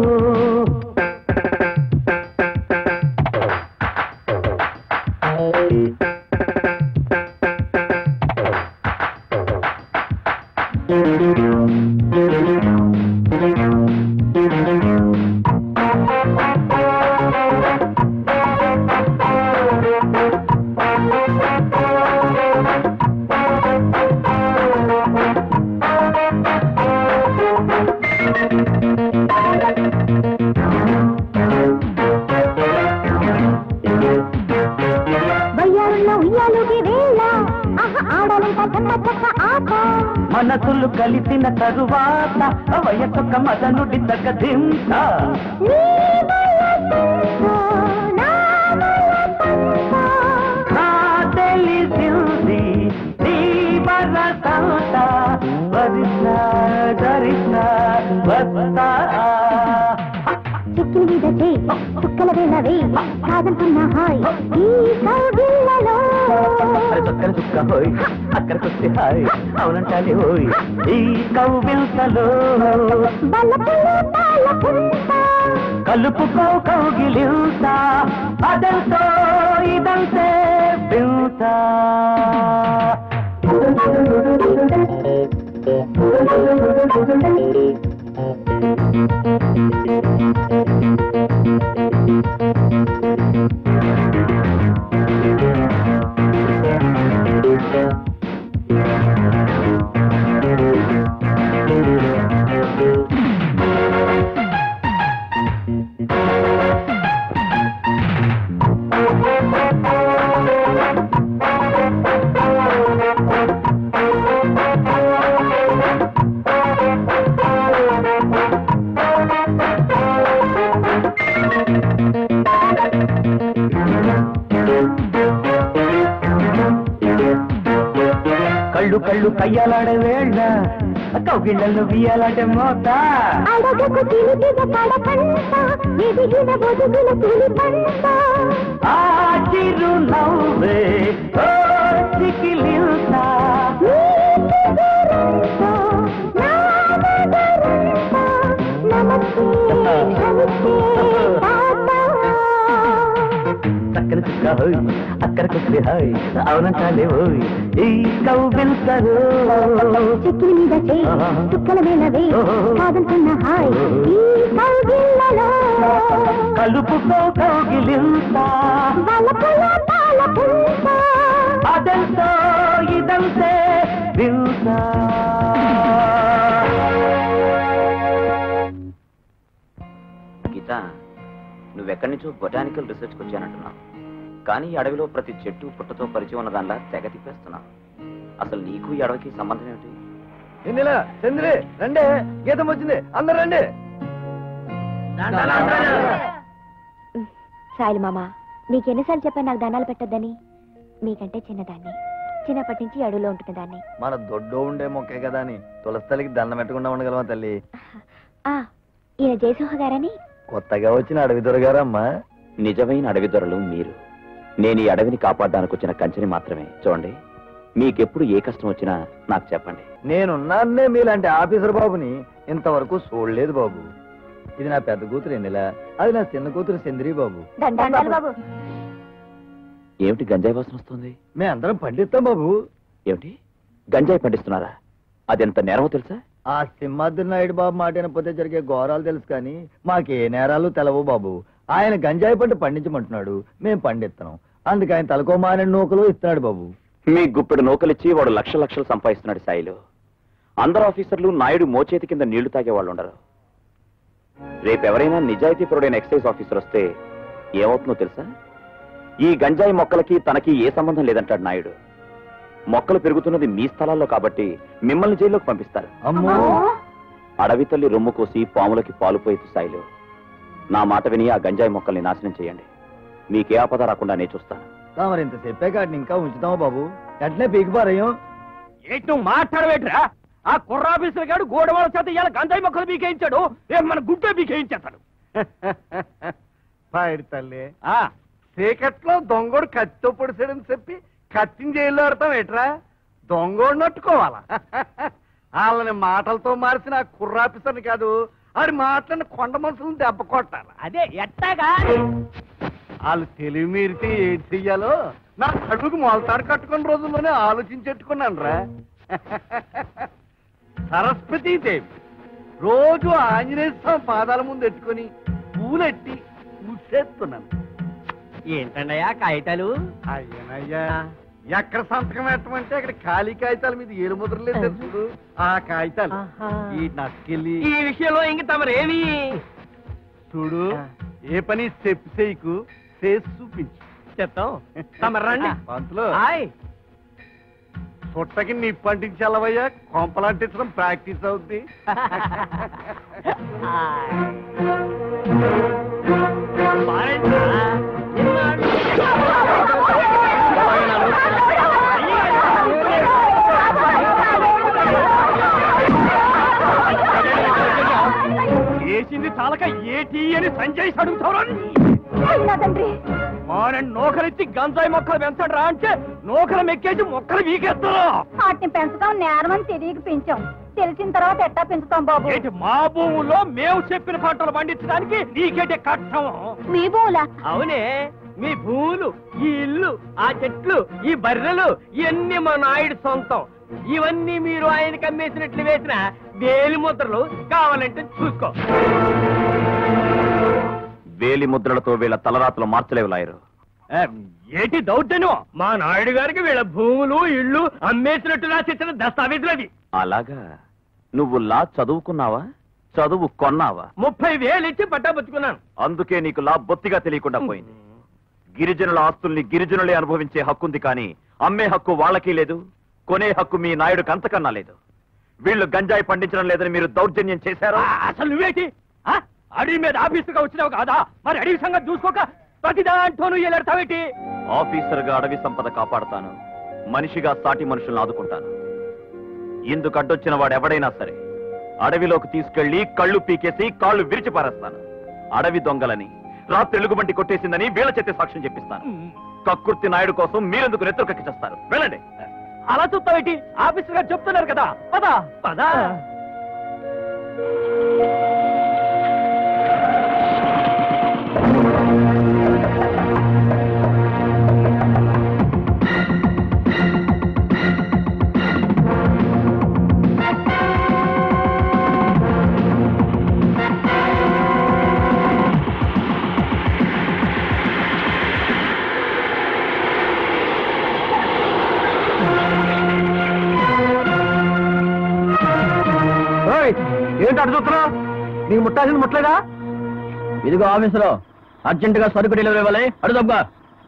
వయ్యారున్న ఉయ్యాలుగి వేళ ఆహ ఆడాలంట చక్క చక్క ఆట మనసులు కలిసిన తరువాత వయసొక్క మదనుడి తగ్గదింత నీ బలపంతో, నా బలపంతో. నా తెలిసిన కృష్ణ కృష్ణ వస్తా చెక్కిన మీద చేయి చుక్కల వేళవే కాదంటున్న హాయ్ ఈ కౌగిళ్ళలో అరే చక్కని చుక్క హోయ్ అక్కడికొస్తే హాయ్ అవునంటాలి హోయ్ ఈ కౌగిల్కలో బలపుల పాలపుంట కలుపుకో కౌగిలింత అదంతో ఇదంతే వింత కళ్ళు కళ్ళు కయ్యాలాడే వేళ్ళ కౌగిళ్ళల్లో బియ్యాలాడే మోత అడగకు చిలిపిగ కడకంట ఎదిగిన బొదుగుల పులి పంట ఆ చిరు నవ్వే ఓ చికిలింత చక్కని చుక్క హోయ్ అక్కడికొస్తే హాయ్ అవునంటాలే హోయ్ ఈ కౌగిల్కలో చెక్కిన మీద చేయి చుక్కల వేళవే కాదంటున్న హాయ్ ఈ కౌగిళ్ళలో కలుపుకో కౌగిలింత బలపుల పాలపుంట అదంతో ఇదంతే వింత గీత నువ్వెక్కడి నుంచో బొటానికల్ రీసెర్చ్కి వచ్చానంటున్నావు కానీ ఈ అడవిలో ప్రతి చెట్టు పుట్టతో పరిచయం ఉన్న దానిలా తెగ తిప్పేస్తున్నావు అసలు నీకు ఈ అడవికి సంబంధం ఏమిటి ఎన్నిలా చంద్రి రండి గీతం వచ్చింది అందరు రండి సాయిలు మామ నీకెన్నిసార్లు చెప్పాను నాకు దండాలు పెట్టొద్దని మీకంటే చిన్నదాన్ని చిన్నప్పటి నుంచి అడవిలో ఉంటున్న దాన్ని మన దొడ్డు ఉండే మొక్కే కదా అని తులసితల్లికి దండం పెట్టకుండా ఉండగలమా తల్లి ఆ ఈయన జయసింహ గారని కొత్తగా వచ్చిన అడవి దొరగారమ్మా నిజమైన అడవి దొరలు మీరు నేను ఈ అడవిని కాపాడడానికి వచ్చిన కంచెని మాత్రమే చూడండి మీకెప్పుడు ఏ కష్టం వచ్చినా నాకు చెప్పండి నేనున్నానే మీలాంటి ఆఫీసర్ బాబుని ఇంతవరకు చూడలేదు బాబు ఇది నా పెద్ద కూతురు ఎన్నిలా అది నా చిన్న కూతురు చంద్రి బాబు దండాలు బాబు ఏమిటి గంజాయి వాసన వస్తుంది మేము అందరం పండిస్తాం బాబు ఏమిటి గంజాయి పండిస్తున్నారా అది ఎంత నేరమో తెలుసా ఆ సింహాద్రి నాయుడు బాబు మాట వినకపోతే జరిగే ఘోరాలు తెలుసు కానీ మాకే నేరాలు తెలవు బాబు ఆయన గంజాయి పంట పండించమంటున్నాడు మేము పండిస్తున్నాం అందుకే ఆయన తలకో మానే నూకలు ఇస్తున్నాడు బాబు మీ గుప్పెడు నూకలిచ్చి వాడు లక్ష లక్షలు సంపాదిస్తున్నాడు సాయిలు అందరు ఆఫీసర్లు నాయుడు మోచేతి కింద నీళ్లు తాగే వాళ్ళు ఉండరు రేపెవరైనా నిజాయితీపరుడైన ఎక్సైజ్ ఆఫీసర్ వస్తే ఏమవుతుందో తెలుసా ఈ గంజాయి మొక్కలకి తనకి ఏ సంబంధం లేదంటాడు నాయుడు మొక్కలు పెరుగుతున్నది మీ స్థలాల్లో కాబట్టి మిమ్మల్ని జైల్లోకి పంపిస్తారు అమ్మో అడవి తల్లి రొమ్ము కోసి పాములకి పాలు పోయేది సాయిలు నా మాట విని ఆ గంజాయి మొక్కల్ని నాశనం చేయండి మీకే ఆపద రాకుండా నేను చూస్తాను మరి ఇంత చెప్పే కాడిని ఇంకా ఉంచుతామా బాబు ఎట్లే పీకిపారయ్యం ఏంటి నువ్వు మాట్లాడవేట్రా ఆ కుర్రాఫీసర్ గాడు గోడవాళ్ళ చేత ఇవాళ గంజాయి మొక్కలు బీకేయించాడు రేపు మన గుడ్డే బీకేయించేస్తాడు పాయిడి తల్లి ఆ, చీకట్లో దొంగోడు కత్తితో పొడిసాడని చెప్పి కత్తిని జైల్లో ఆడతాం ఎట్రా దొంగోడు నట్టుకోవాలా వాళ్ళని మాటలతో మార్చిన ఆ కుర్రాపిసని కాదు ఆడి మాటలని కొండ మనుషులను దెబ్బ కొట్టాలి అదే ఎట్టాగా వాళ్ళు తెలివి మీరితే ఏం చెయ్యాలో నా అడుగుకు మొలతాడు కట్టుకున్న రోజుల్లోనే ఆలోచించెట్టుకున్నాను రా సరస్వతీదేవి రోజు ఆంజనేయ స్వామి పాదాల ముందు ఎట్టుకొని పూలెట్టి పూసేస్తున్నాను ఏంటండయ్యా కాగితాలు అయ్యనయ్యా ఎక్కడ సంతకం పెట్టమంటే అక్కడ ఖాళీ కాగితాల మీద ఏలు ముద్రలేదు తెలుసు ఆ కాగితాలు ఈ నక్కెళ్ళి ఈ విషయంలో ఇంక తమరేమి చూడు ఏ పని చెప్పు చేయకు చేసి చూపించు చెప్తాం తమరు రండి పంతులు హాయ్ పుట్టకి నీ పండించాలవయ్యా కొంపలంటించడం ప్రాక్టీస్ అవుద్ది మారేంట్రా? అని సంజయ్ అడుగుతావు నా తండ్రి మారని నోకరెత్తి గంజాయి మొక్కలు పెంచండి రా అంటే నోకలు మెక్కేసి మొక్కలు వీకేస్తారా వాటిని పెంచడం నేరం అని తెలియక పెంచాం తెలిసిన తర్వాత ఎట్టా పెంచుతాం బాబు ఏంటి మా భూముల్లో మేము చెప్పిన పంటలు పండించడానికి నీకేంటి కట్టం మీ భూములా అవునే మీ భూములు ఈ ఇల్లు ఆ చెట్లు ఈ బర్రెలు ఇవన్నీ మా నాయుడు సొంతం ఇవన్నీ మీరు ఆయనకి అమ్మేసినట్లు వేసిన వేలి ముద్రలు కావాలంటే చూసుకో వేలి ముద్రలతో వీళ్ళ తలరాతలు మార్చలేవు లాయరు ఆ, ఏంటి దౌర్జన్యం మా నాయుడు గారికి వీళ్ళ భూములు ఇళ్ళు అమ్మేసినట్టు రాసిచ్చిన దస్తావేజులు అవి అలాగా నువ్వు లా చదువుకున్నావా చదువు కొన్నావా ముప్పై వేలు ఇచ్చి పట్టాపుచ్చుకున్నాను అందుకే నీకు లా బొత్తిగా తెలియకుండా పోయింది గిరిజనుల ఆస్తుల్ని గిరిజనులే అనుభవించే హక్కుంది కానీ అమ్మే హక్కు వాళ్ళకి లేదు కొనే హక్కు మీ నాయుడుకి అంతకన్నా లేదు వీళ్ళు గంజాయి పండించడం లేదని మీరు దౌర్జన్యం చేశారా అసలు నువ్వేంటి ఆ? అడవి మీద ఆఫీసుగా వచ్చినావు కాదా మరి అడవి సంగతి చూసుకోక ప్రతి దాంట్లోనూ ఎలాడతావేటి ఆఫీసర్ గా అడవి సంపద కాపాడతాను మనిషిగా సాటి మనుషులను ఆదుకుంటాను ఇందుకు అడ్డొచ్చిన వాడు ఎవడైనా సరే అడవిలోకి తీసుకెళ్లి కళ్ళు పీకేసి కాళ్ళు విరిచి పారేస్తాను అడవి దొంగలని రాత్రి ఎలుగుబంటి కొట్టేసిందని వీళ్ళ చేతే సాక్ష్యం చెప్పిస్తాను కక్కుర్తి నాయుడు కోసం మీరెందుకు నెత్తురుకెక్కి చేస్తారు వెళ్ళండి అలా చూస్తావేటి ఆఫీసర్ గారు చెప్తున్నారు కదా పదా పదా ఏంటి అటు చూస్తున్నా నీకు ముట్టాల్సింది ముట్టలేదా ఇదిగో ఆఫీసులో అర్జెంట్ గా సరుకు డెలివరీ ఇవ్వాలి అడుదబ్బా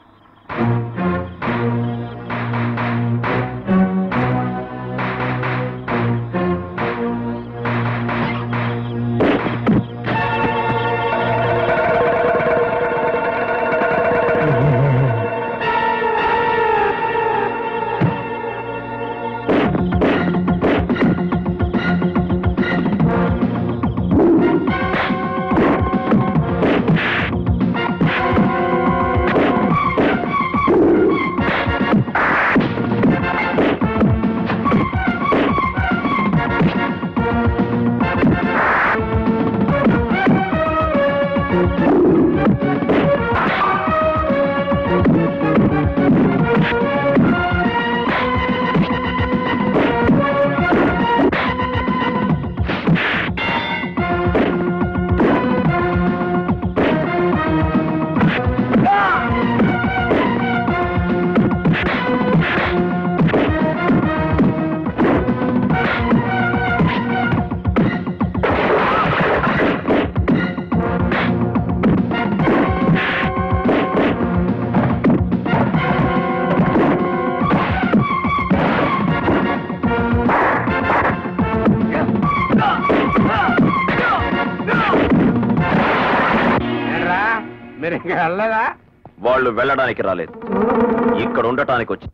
ఏంట్రా మీరు ఇంకా వెళ్ళదా వాళ్ళు వెళ్ళడానికి రాలేదు ఇక్కడ ఉండటానికి వచ్చి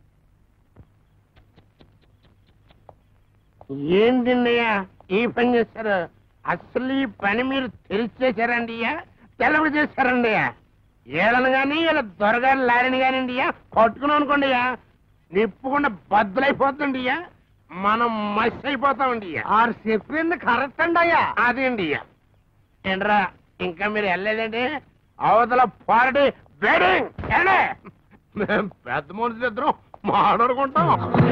ఏంటండియ్యా ఈ పని చేశారు అసలు ఈ పని మీరు తెలిసి చేశారండి అయ్యా తెల్లబడి చేశారండి అయ్యా ఏళ్ళని కానీ ఇలా దొరగాని లారిని కానివ్వండి అయ్యా కొట్టుకున్నాం అనుకోండి అయ్యా నిప్పుకుండా బద్దలైపోతుంది అయ్యా మనం మస్ అయిపోతామండి అయ్యా ఆరు చెప్పింది కరెక్ట్ అండి అయ్యా అదేండి అయ్యా ఏంట్రా ఇంకా మీరు వెళ్ళలేదండి అవతల పార్టీ వెడ్డింగ్ ఏండే మేము పెద్ద మనుషులు ఇద్దరం మాట్లాడుకుంటాం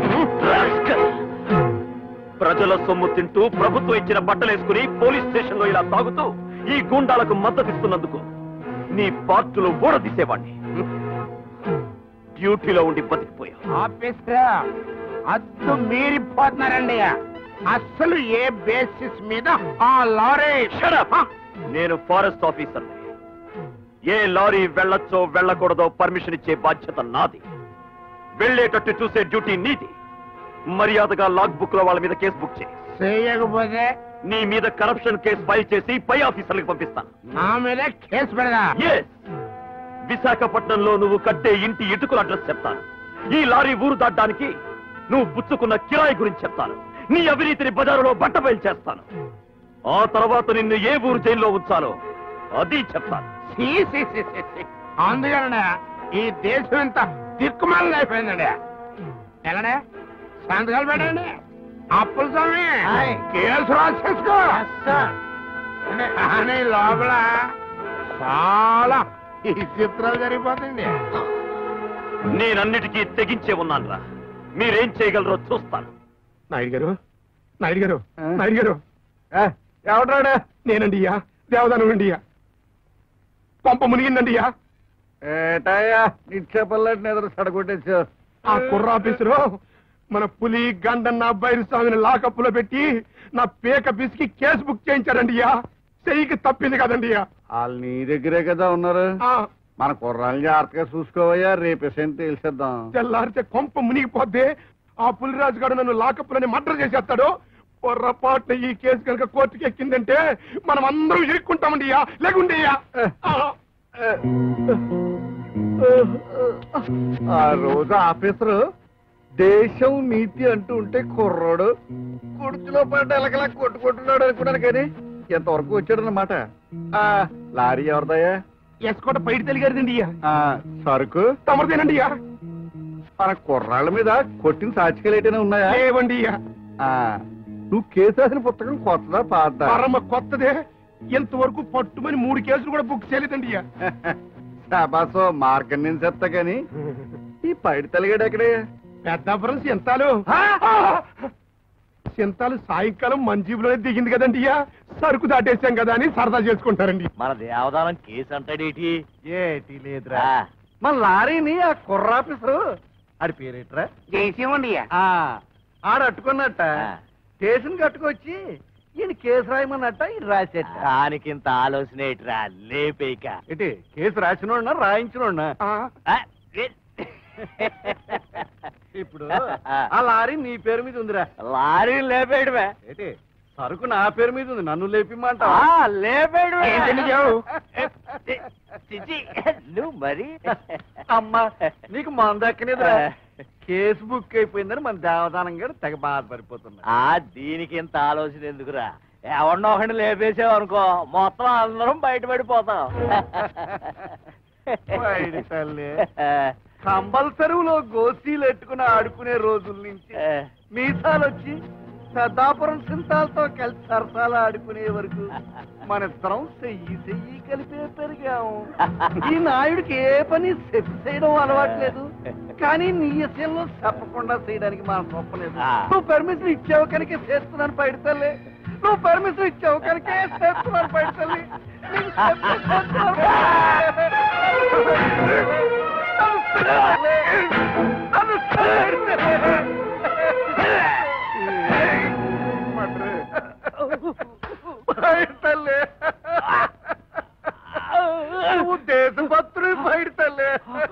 ప్రజల సొమ్ము తింటూ ప్రభుత్వం ఇచ్చిన బట్టలేసుకుని పోలీస్ స్టేషన్ లో ఇలా తాగుతూ ఈ గూండాలకు మద్దతిస్తున్నందుకు నీ పార్టీలో ఊడదీసేవాణ్ణి డ్యూటీలో ఉండి బతికిపోయా ఆఫీసర్ అద్దు మీరిపోతున్నారండి అసలు ఏ బేసిస్ మీద ఆ లారీ నేను ఫారెస్ట్ ఆఫీసర్ ఏ లారీ వెళ్ళొచ్చో వెళ్ళకూడదో పర్మిషన్ ఇచ్చే బాధ్యత నాది వెళ్ళేటట్టు చూసే డ్యూటీ నీది మర్యాదగా లాగ్ బుక్ లో వాళ్ళ మీద కేసు బుక్ చేయి చేయకపోతే నీ మీద కరప్షన్ కేసు ఫైల్ చేసి పై ఆఫీసర్లకు పంపిస్తాను నా మీద కేసు పెడదా Yes. విశాఖపట్నంలో నువ్వు కట్టే ఇంటి ఇటుకల అడ్రస్ చెప్తాను ఈ లారీ ఊరు దాటడానికి నువ్వు పుచ్చుకున్న కిరాయి గురించి చెప్తాను నీ అవినీతిని బజారులో బట్టబయలు చేస్తాను ఆ తర్వాత నిన్ను ఏ ఊరు జైల్లో ఉంచాలో అది చెప్తాను see, see, see, see, see. అందుకనే ఈ దేశం ఎంత దిక్కుమాలని అయిపోయిందండి ఎలానే సంతకాలు పెట్టండి అప్పుల స్వామి కేసు రాసేసుకో కానీ లోపల చాలా ఈ చిత్రాలు జరిగిపోతాయండి నేనన్నిటికీ తెగించే ఉన్నానురా మీరేం చేయగలరో చూస్తాను నాయుడు గారు నాయుడు గారు నాయుడు గారు ఎవడాడా నేనండి అయ్యా దేవదానం అండి అయ్యా పంప మునిగిందండి అయ్యా ఏటయ్యా నిక్షేపల్లాంటి నిద్ర సడగొట్టేసావు ఆ కుర్ర ఆఫీసులో మన పులి గండన్న బైరు స్వామిని లాకప్పులో పెట్టి నా పేక పిసికి కేసు బుక్ చేయించారండి అయ్యా చెయ్యికి తప్పింది కదండి అయ్యా వాళ్ళు నీ దగ్గరే కదా ఉన్నారు ఆ, మన కుర్రాళ్ళని జాగ్రత్తగా చూసుకోవయ్యా రేపేసేంత తెలిసేద్దాం తెల్లారితే కొంప మునిగిపోద్ది ఆ పులిరాజు గారు నన్ను లాకప్పులోనే మర్డర్ చేసేస్తాడు పొర్రపాటున ఈ కేసు కనుక కోర్టుకి ఎక్కిందంటే మనం అందరం ఇరుక్కుంటామండి అయ్యా లేకుండి అయ్యా ఆ, ఆ రోజు ఆఫీసరు దేశం నీతి అంటూ ఉంటే కుర్రోడు కుర్చీలో పడ్డ ఎలకలా కొట్టుకుంటున్నాడు అనుకున్నాను కానీ ఎంతవరకు వచ్చాడన్నమాట ఆ లారీ ఎవరిదయ్యా ఎస్కోట బయట తెలిగారిదండి అయ్యా ఆ, సరుకు తమరిదేనండి అయ్యా మన కుర్రాళ్ళ మీద కొట్టిన సాక్షికలు ఏటైనా ఉన్నాయా లేవండి అయ్యా ఆ, నువ్వు కేసు రాసిన పుస్తకం కొత్తదా పాతదా పరమ కొత్తదే ఇంతవరకు పట్టుమని మూడు కేసులు కూడా బుక్ చేయలేదండి అయ్యా శాబాసో మార్గం నేను చెప్తా గాని ఈ పైడి తలిగాడు ఎక్కడే పెద్దాపురం సింతాలు సింతాలు సాయంకాలం మంజీబులోనే దిగింది కదండి అయ్యా సరుకు దాటేసాం కదా అని సరదా చేసుకుంటారండి మన దేవదానం కేసు అంటాడేటి ఏటి లేదురా మన లారీని ఆ కుర్రాఫీసరు ఆడి పేరేట్రా చేసేవండి ఆ, ఆడ అట్టుకున్నట్ట స్టేషన్ కట్టుకొచ్చి ఈయన కేసు రాయమన్నట్ట ఈయన రాసేట దానికి ఇంత ఆలోచన ఏటిరా లేపేక ఏంటి కేసు రాసినోడినా రాయించినోడినా ఇప్పుడు ఆ లారీ నీ పేరు మీద ఉందిరా లారీ లేపేయడమే ఏంటి సరుకు నా పేరు మీద ఉంది నన్ను లేపిమ్మంట ఆ, లేపేయడమే ఏంటండి జావు? చిచి, నువ్వు మరి అమ్మా నీకు మన దక్కనేదిరా కేసు బుక్ అయిపోయిందని మన దేవదానం గారు తెగ బాధపడిపోతున్నా ఆ దీనికి ఇంత ఆలోచన ఎందుకురా ఎవరినో ఒకటి లేపేసావు అనుకో మొత్తం అందరం బయటపడిపోతాం పైడి తల్లి. కంపల్సరీలో గోసీలు ఎట్టుకుని ఆడుకునే రోజుల నుంచి మీసాలు వచ్చి పెద్దాపురం సింతాలతో కలిసి సరసాలు ఆడుకునే వరకు మన ఇద్దరం చెయ్యి చెయ్యి కలిపే పెరిగాము ఈ నాయుడికి ఏ పని చెప్పి చేయడం అలవాట్లేదు కానీ నీ విషయంలో చెప్పకుండా చేయడానికి మనం తప్పలేదు ఆ. నువ్వు పర్మిషన్ ఇచ్చావు కనుక చేస్తున్నాను పైడితల్లి నువ్వు పర్మిషన్ ఇచ్చావు కనుక చేస్తున్నాను పైడితల్లి నీకు చెప్పి చేస్తున్నాను నన్ను పైడితల్లి నువ్వు దేశభక్తుడు పైడితల్లి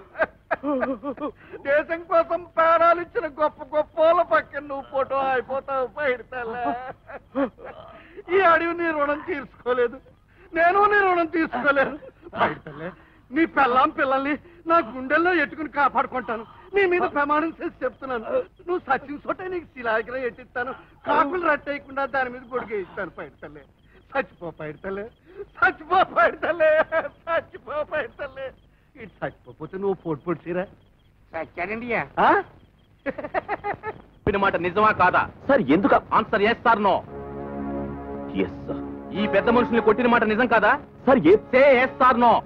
దేశం కోసం ప్రాణాలు ఇచ్చిన గొప్ప గొప్ప వాళ్ళ పక్కన నువ్వు ఫోటో అయిపోతావు పైడితల్లి ఈ అడవి నీ రుణం తీర్చుకోలేదు నేను నీ రుణం తీసుకోలేదు పైడితల్లి నీ పెళ్ళాం పిల్లల్ని నా గుండెల్లో ఎట్టుకుని కాపాడుకుంటాను నీ మీద ప్రమాణం చేసి చెప్తున్నాను నువ్వు సచిన్ సొట్టే నీకు శిలాగ్ర ఎట్టిస్తాను కాకులు రట్టేయకుండా దాని మీద గొడుగు ఇస్తాను పైడితల్లి చచ్చిపో పైడితల్లి చచ్చిపో పైడితల్లి చచ్చిపో పైడితల్లి ఇటు చచ్చిపోతే నువ్వు పొడి పొడిచిరా సచ్చారండి చెప్పిన మాట నిజమా కాదా సార్ ఎందుకు answer yes sir no yes sir ఈ పెద్ద మనుషుల్ని కొట్టిన మాట నిజం కాదా సార్ ఏ say yes sir no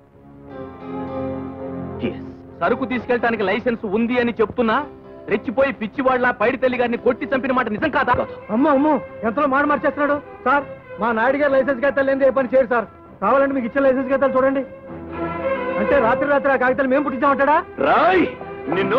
yes సరుకు తీసుకెళ్ళడానికి లైసెన్స్ ఉంది అని చెప్తున్నా రెచ్చిపోయి పిచ్చివాళ్ళ పైడి తల్లి గారిని కొట్టి చంపిన మాట నిజం కాదా అమ్మో అమ్మో ఎంతలో మాట మార్చేస్తున్నాడు సార్ మా నాయుడు గారు లైసెన్స్ కాగితాలు లేని ఏ పని చేయడు సార్ కావాలంటే మీకు ఇచ్చిన లైసెన్స్ కాగితాలు చూడండి అంటే రాత్రి రాత్రి ఆ కాగితాలు మేము పుట్టించామంటాడా రాయ్ నిన్ను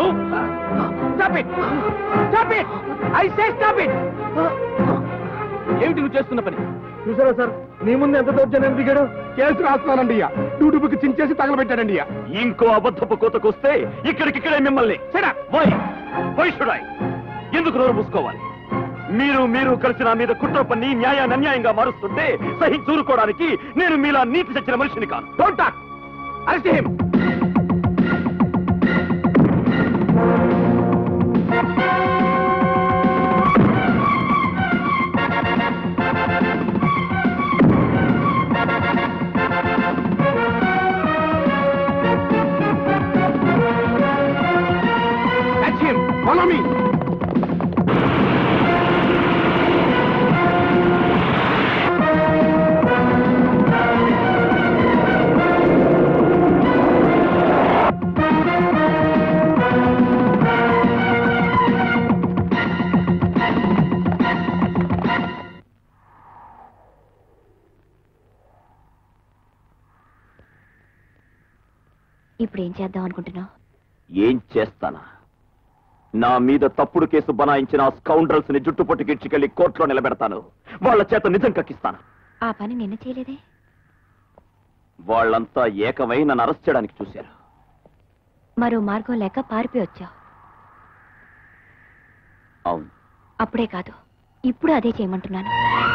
ఏమిటి నువ్వు చేస్తున్న పని చూసారా సార్ మీ ముందు ఎంత దౌర్జన్యం దిగాడు కేసు రాస్తున్నానండి అయ్యా డ్యూటీ బుక్ చించేసి తగలబెట్టాడండి అయ్యా ఇంకో అబద్ధపు కోతకొస్తే ఇక్కడికిక్కడే మిమ్మల్ని వై వై షుడ్ ఐ ఎందుకు నోరు మూసుకోవాలి మీరు మీరు కలిసి నా మీద కుట్ర పన్ని న్యాయాన్ని అన్యాయంగా మారుస్తుంటే సహించూరుకోవడానికి నేను మీలా నీతి చచ్చిన మనిషిని కాను డోంట్ టాక్ అరెస్ట్ హిమ్ ఇప్పుడు ఏం చేద్దాం అనుకుంటున్నావు ఏం చేస్తానా నా మీద తప్పుడు కేసు బనాయించిన ఆ స్కౌండ్రల్స్ ని జుట్టుపొట్టు గిడ్చుకెళ్లి కోర్టులో నిలబెడతాను వాళ్ళ చేత నిజం కక్కిస్తాను ఆ పని నిన్న చేయలేదే వాళ్ళంతా ఏకమై నన్ను అరెస్ట్ చేయడానికి చూశారు మరో మార్గం లేక పారిపోయి వచ్చావు అవును అప్పుడే కాదు ఇప్పుడు అదే చేయమంటున్నాను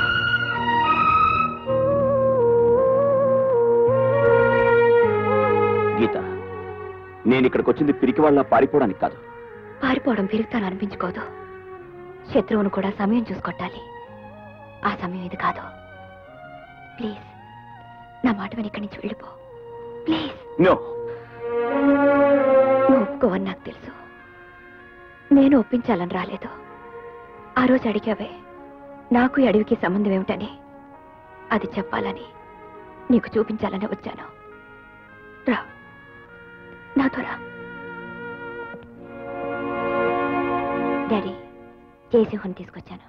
గీత నేను ఇక్కడికి వచ్చింది పిరికి వాళ్ళ పారిపోవడానికి కాదు పారిపోవడం పెరుగుతాను అనిపించుకోదు శత్రువును కూడా సమయం చూసుకొట్టాలి ఆ సమయం ఇది కాదు ప్లీజ్ నా మాట విని ఇక్కడి నుంచి వెళ్ళిపో ప్లీజ్ నో నువ్వు ఒప్పుకోవని నాకు తెలుసు నేను ఒప్పించాలని రాలేదు ఆ రోజు అడిగావే నాకు ఈ అడవికి సంబంధం ఏమిటని అది చెప్పాలని నీకు చూపించాలని వచ్చాను రా నాతో రా డాడీ జయసింహన్ తీసుకొచ్చాను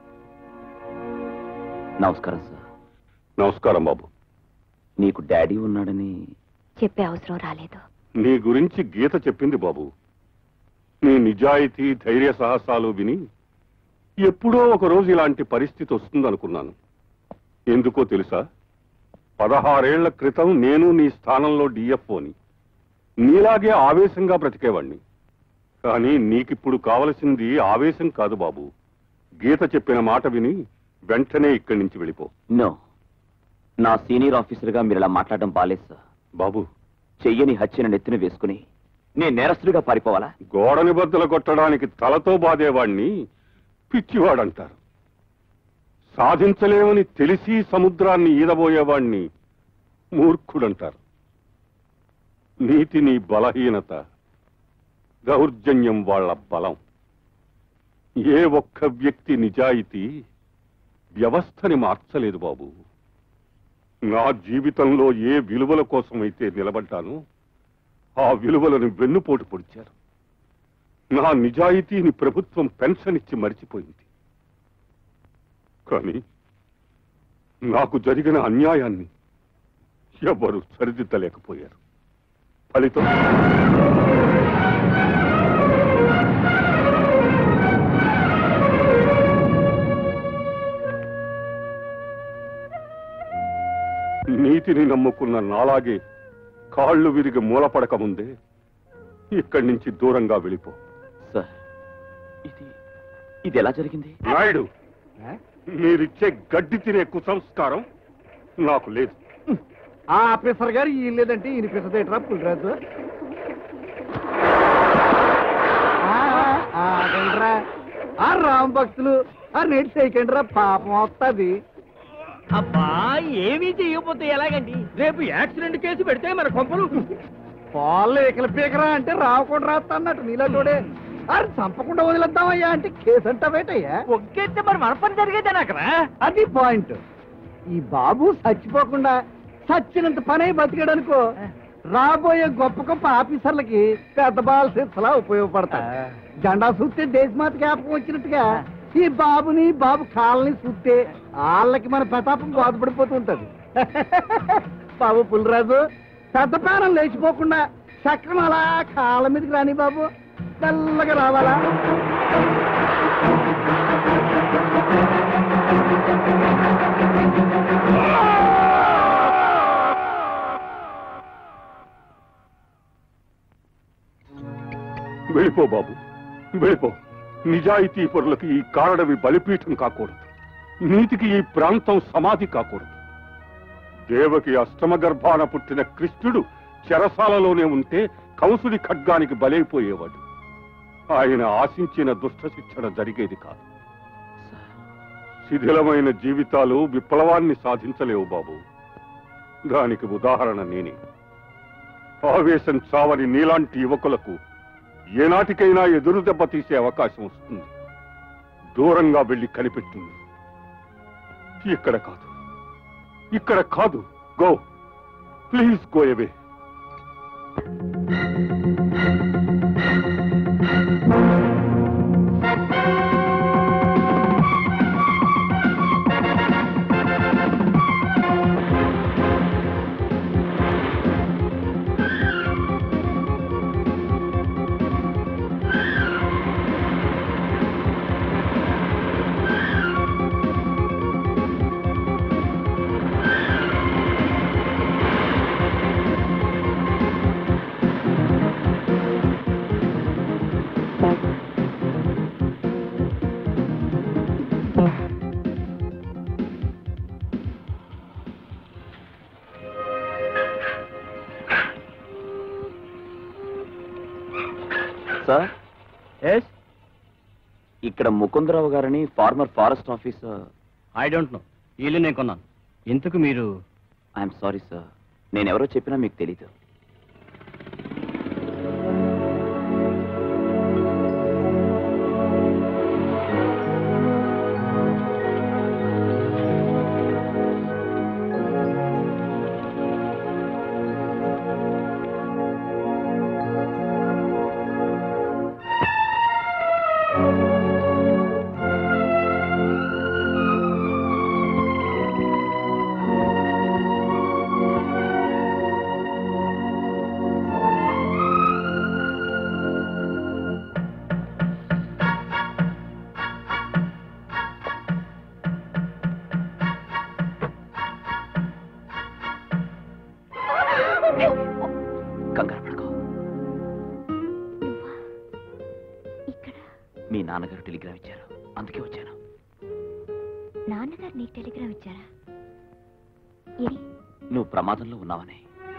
నమస్కారం సార్ నమస్కారం బాబు నీకు డాడీ ఉన్నాడని చెప్పే అవసరం రాలేదు నీ గురించి గీత చెప్పింది బాబు నీ నిజాయితీ ధైర్య సాహసాలు విని ఎప్పుడో ఒక రోజు ఇలాంటి పరిస్థితి వస్తుందనుకున్నాను ఎందుకో తెలుసా పదహారేళ్ల క్రితం నేను నీ స్థానంలో డిఎఫ్ఓని నీలాగే ఆవేశంగా బ్రతికేవాణ్ణి కానీ నీకిప్పుడు కావలసింది ఆవేశం కాదు బాబు గీత చెప్పిన మాట విని వెంటనే ఇక్కడి నుంచి వెళ్ళిపో నో నా సీనియర్ ఆఫీసర్గా మీరు ఇలా మాట్లాడడం బాలేదు సార్ బాబు చెయ్యని హత్యను నెత్తిన వేసుకుని నేను నేరస్తుడిగా పారిపోవాలా గోడని బద్దలు కొట్టడానికి తలతో బాధేవాణ్ణి పిచ్చివాడంటారు సాధించలేమని తెలిసి సముద్రాన్ని ఈదబోయేవాణ్ణి మూర్ఖుడంటారు నీతి నీ బలహీనత దౌర్జన్యం వాళ్ళ బలం ఏ ఒక్క వ్యక్తి నిజాయితీ వ్యవస్థని మార్చలేదు బాబు నా జీవితంలో ఏ విలువల కోసమైతే నిలబడ్డానో ఆ విలువలను వెన్నుపోటు పొడిచారు నా నిజాయితీని ప్రభుత్వం పెన్షన్ ఇచ్చి మరిచిపోయింది కానీ నాకు జరిగిన అన్యాయాన్ని ఎవ్వరూ సరిదిద్దలేకపోయారు ఫలితం నీతిని నమ్ముకున్న నాలాగే కాళ్ళు విరిగి మూలపడక ముందే ఇక్కడి నుంచి దూరంగా వెళ్ళిపో సార్ ఇది ఇది ఎలా జరిగింది నాయుడు మీరిచ్చే గడ్డి తినే కుసంస్కారం నాకు లేదు ఆ ఆఫీసర్ గారు ఈ లేదంటే ఈయన పిసదేట్రా పులిరాజు ఆ, ఆ, ఆగండ్రా. ఆ రామ్ భక్తులు ఆ నేటి చేయకండిరా పాపం వస్తుంది అబ్బా ఏమీ చెయ్యకపోతే ఎలాగండి రేపు యాక్సిడెంట్ కేసు పెడితే మన కొంపలు పాలు ఏకల పీకరా అంటే రావకుండా రాస్తా అన్నట్టు నీలో చూడే అది చంపకుండా వదిలేద్దామయ్యా అంటే కేసు అంటావేటయ్యా ఒక్కేస్తే మరి మన పని జరిగేదే నాకరా అది పాయింట్ ఈ బాబు చచ్చిపోకుండా చచ్చినంత పని బతికాడు అనుకో రాబోయే గొప్ప గొప్ప ఆఫీసర్లకి పెద్ద బాల శిక్షలా ఉపయోగపడతాయి జెండా చూస్తే దేశమాత జ్ఞాపకం వచ్చినట్టుగా ఈ బాబుని బాబు కాళ్ళని చూస్తే వాళ్ళకి మన ప్రతాపం బాధపడిపోతూ ఉంటది బాబు పులిరాజు పెద్ద ప్రాణం లేచిపోకుండా చక్రం అలా కాళ్ళ మీదకి రాని బాబు తెల్లగా రావాలా వెళ్ళిపో బాబు వెళ్ళిపో నిజాయితీ పరులకు ఈ కారడవి బలిపీఠం కాకూడదు నీతికి ఈ ప్రాంతం సమాధి కాకూడదు దేవకి అష్టమ గర్భాన పుట్టిన కృష్ణుడు చెరసాలలోనే ఉంటే కంసుడి ఖడ్గానికి బలైపోయేవాడు ఆయన ఆశించిన దుష్ట శిక్షణ జరిగేది కాదు శిథిలమైన జీవితాలు విప్లవాన్ని సాధించలేవు బాబు దానికి ఉదాహరణ నేనే ఆవేశం చావని నీలాంటి యువకులకు ఏనాటికైనా ఎదురు దెబ్బ తీసే అవకాశం వస్తుంది దూరంగా వెళ్ళి కనిపెట్టింది ఇక్కడ కాదు ఇక్కడ కాదు go please go away sir yes ఇక్కడ ముకుందరావు గారని former forest officer I don't know ఇల్లు నేను కొన్నాను ఇంతకు మీరు ఐఎమ్ సారీ సార్ నేను ఎవరో చెప్పినా మీకు తెలీదు కంగారు పడుకో ఇక్కడ మీ నాన్నగారు టెలిగ్రామ్ ఇచ్చారు అందుకే వచ్చాను నాన్నగారు నీకు టెలిగ్రామ్ ఇచ్చారా ఏది నువ్వు ప్రమాదంలో ఉన్నావని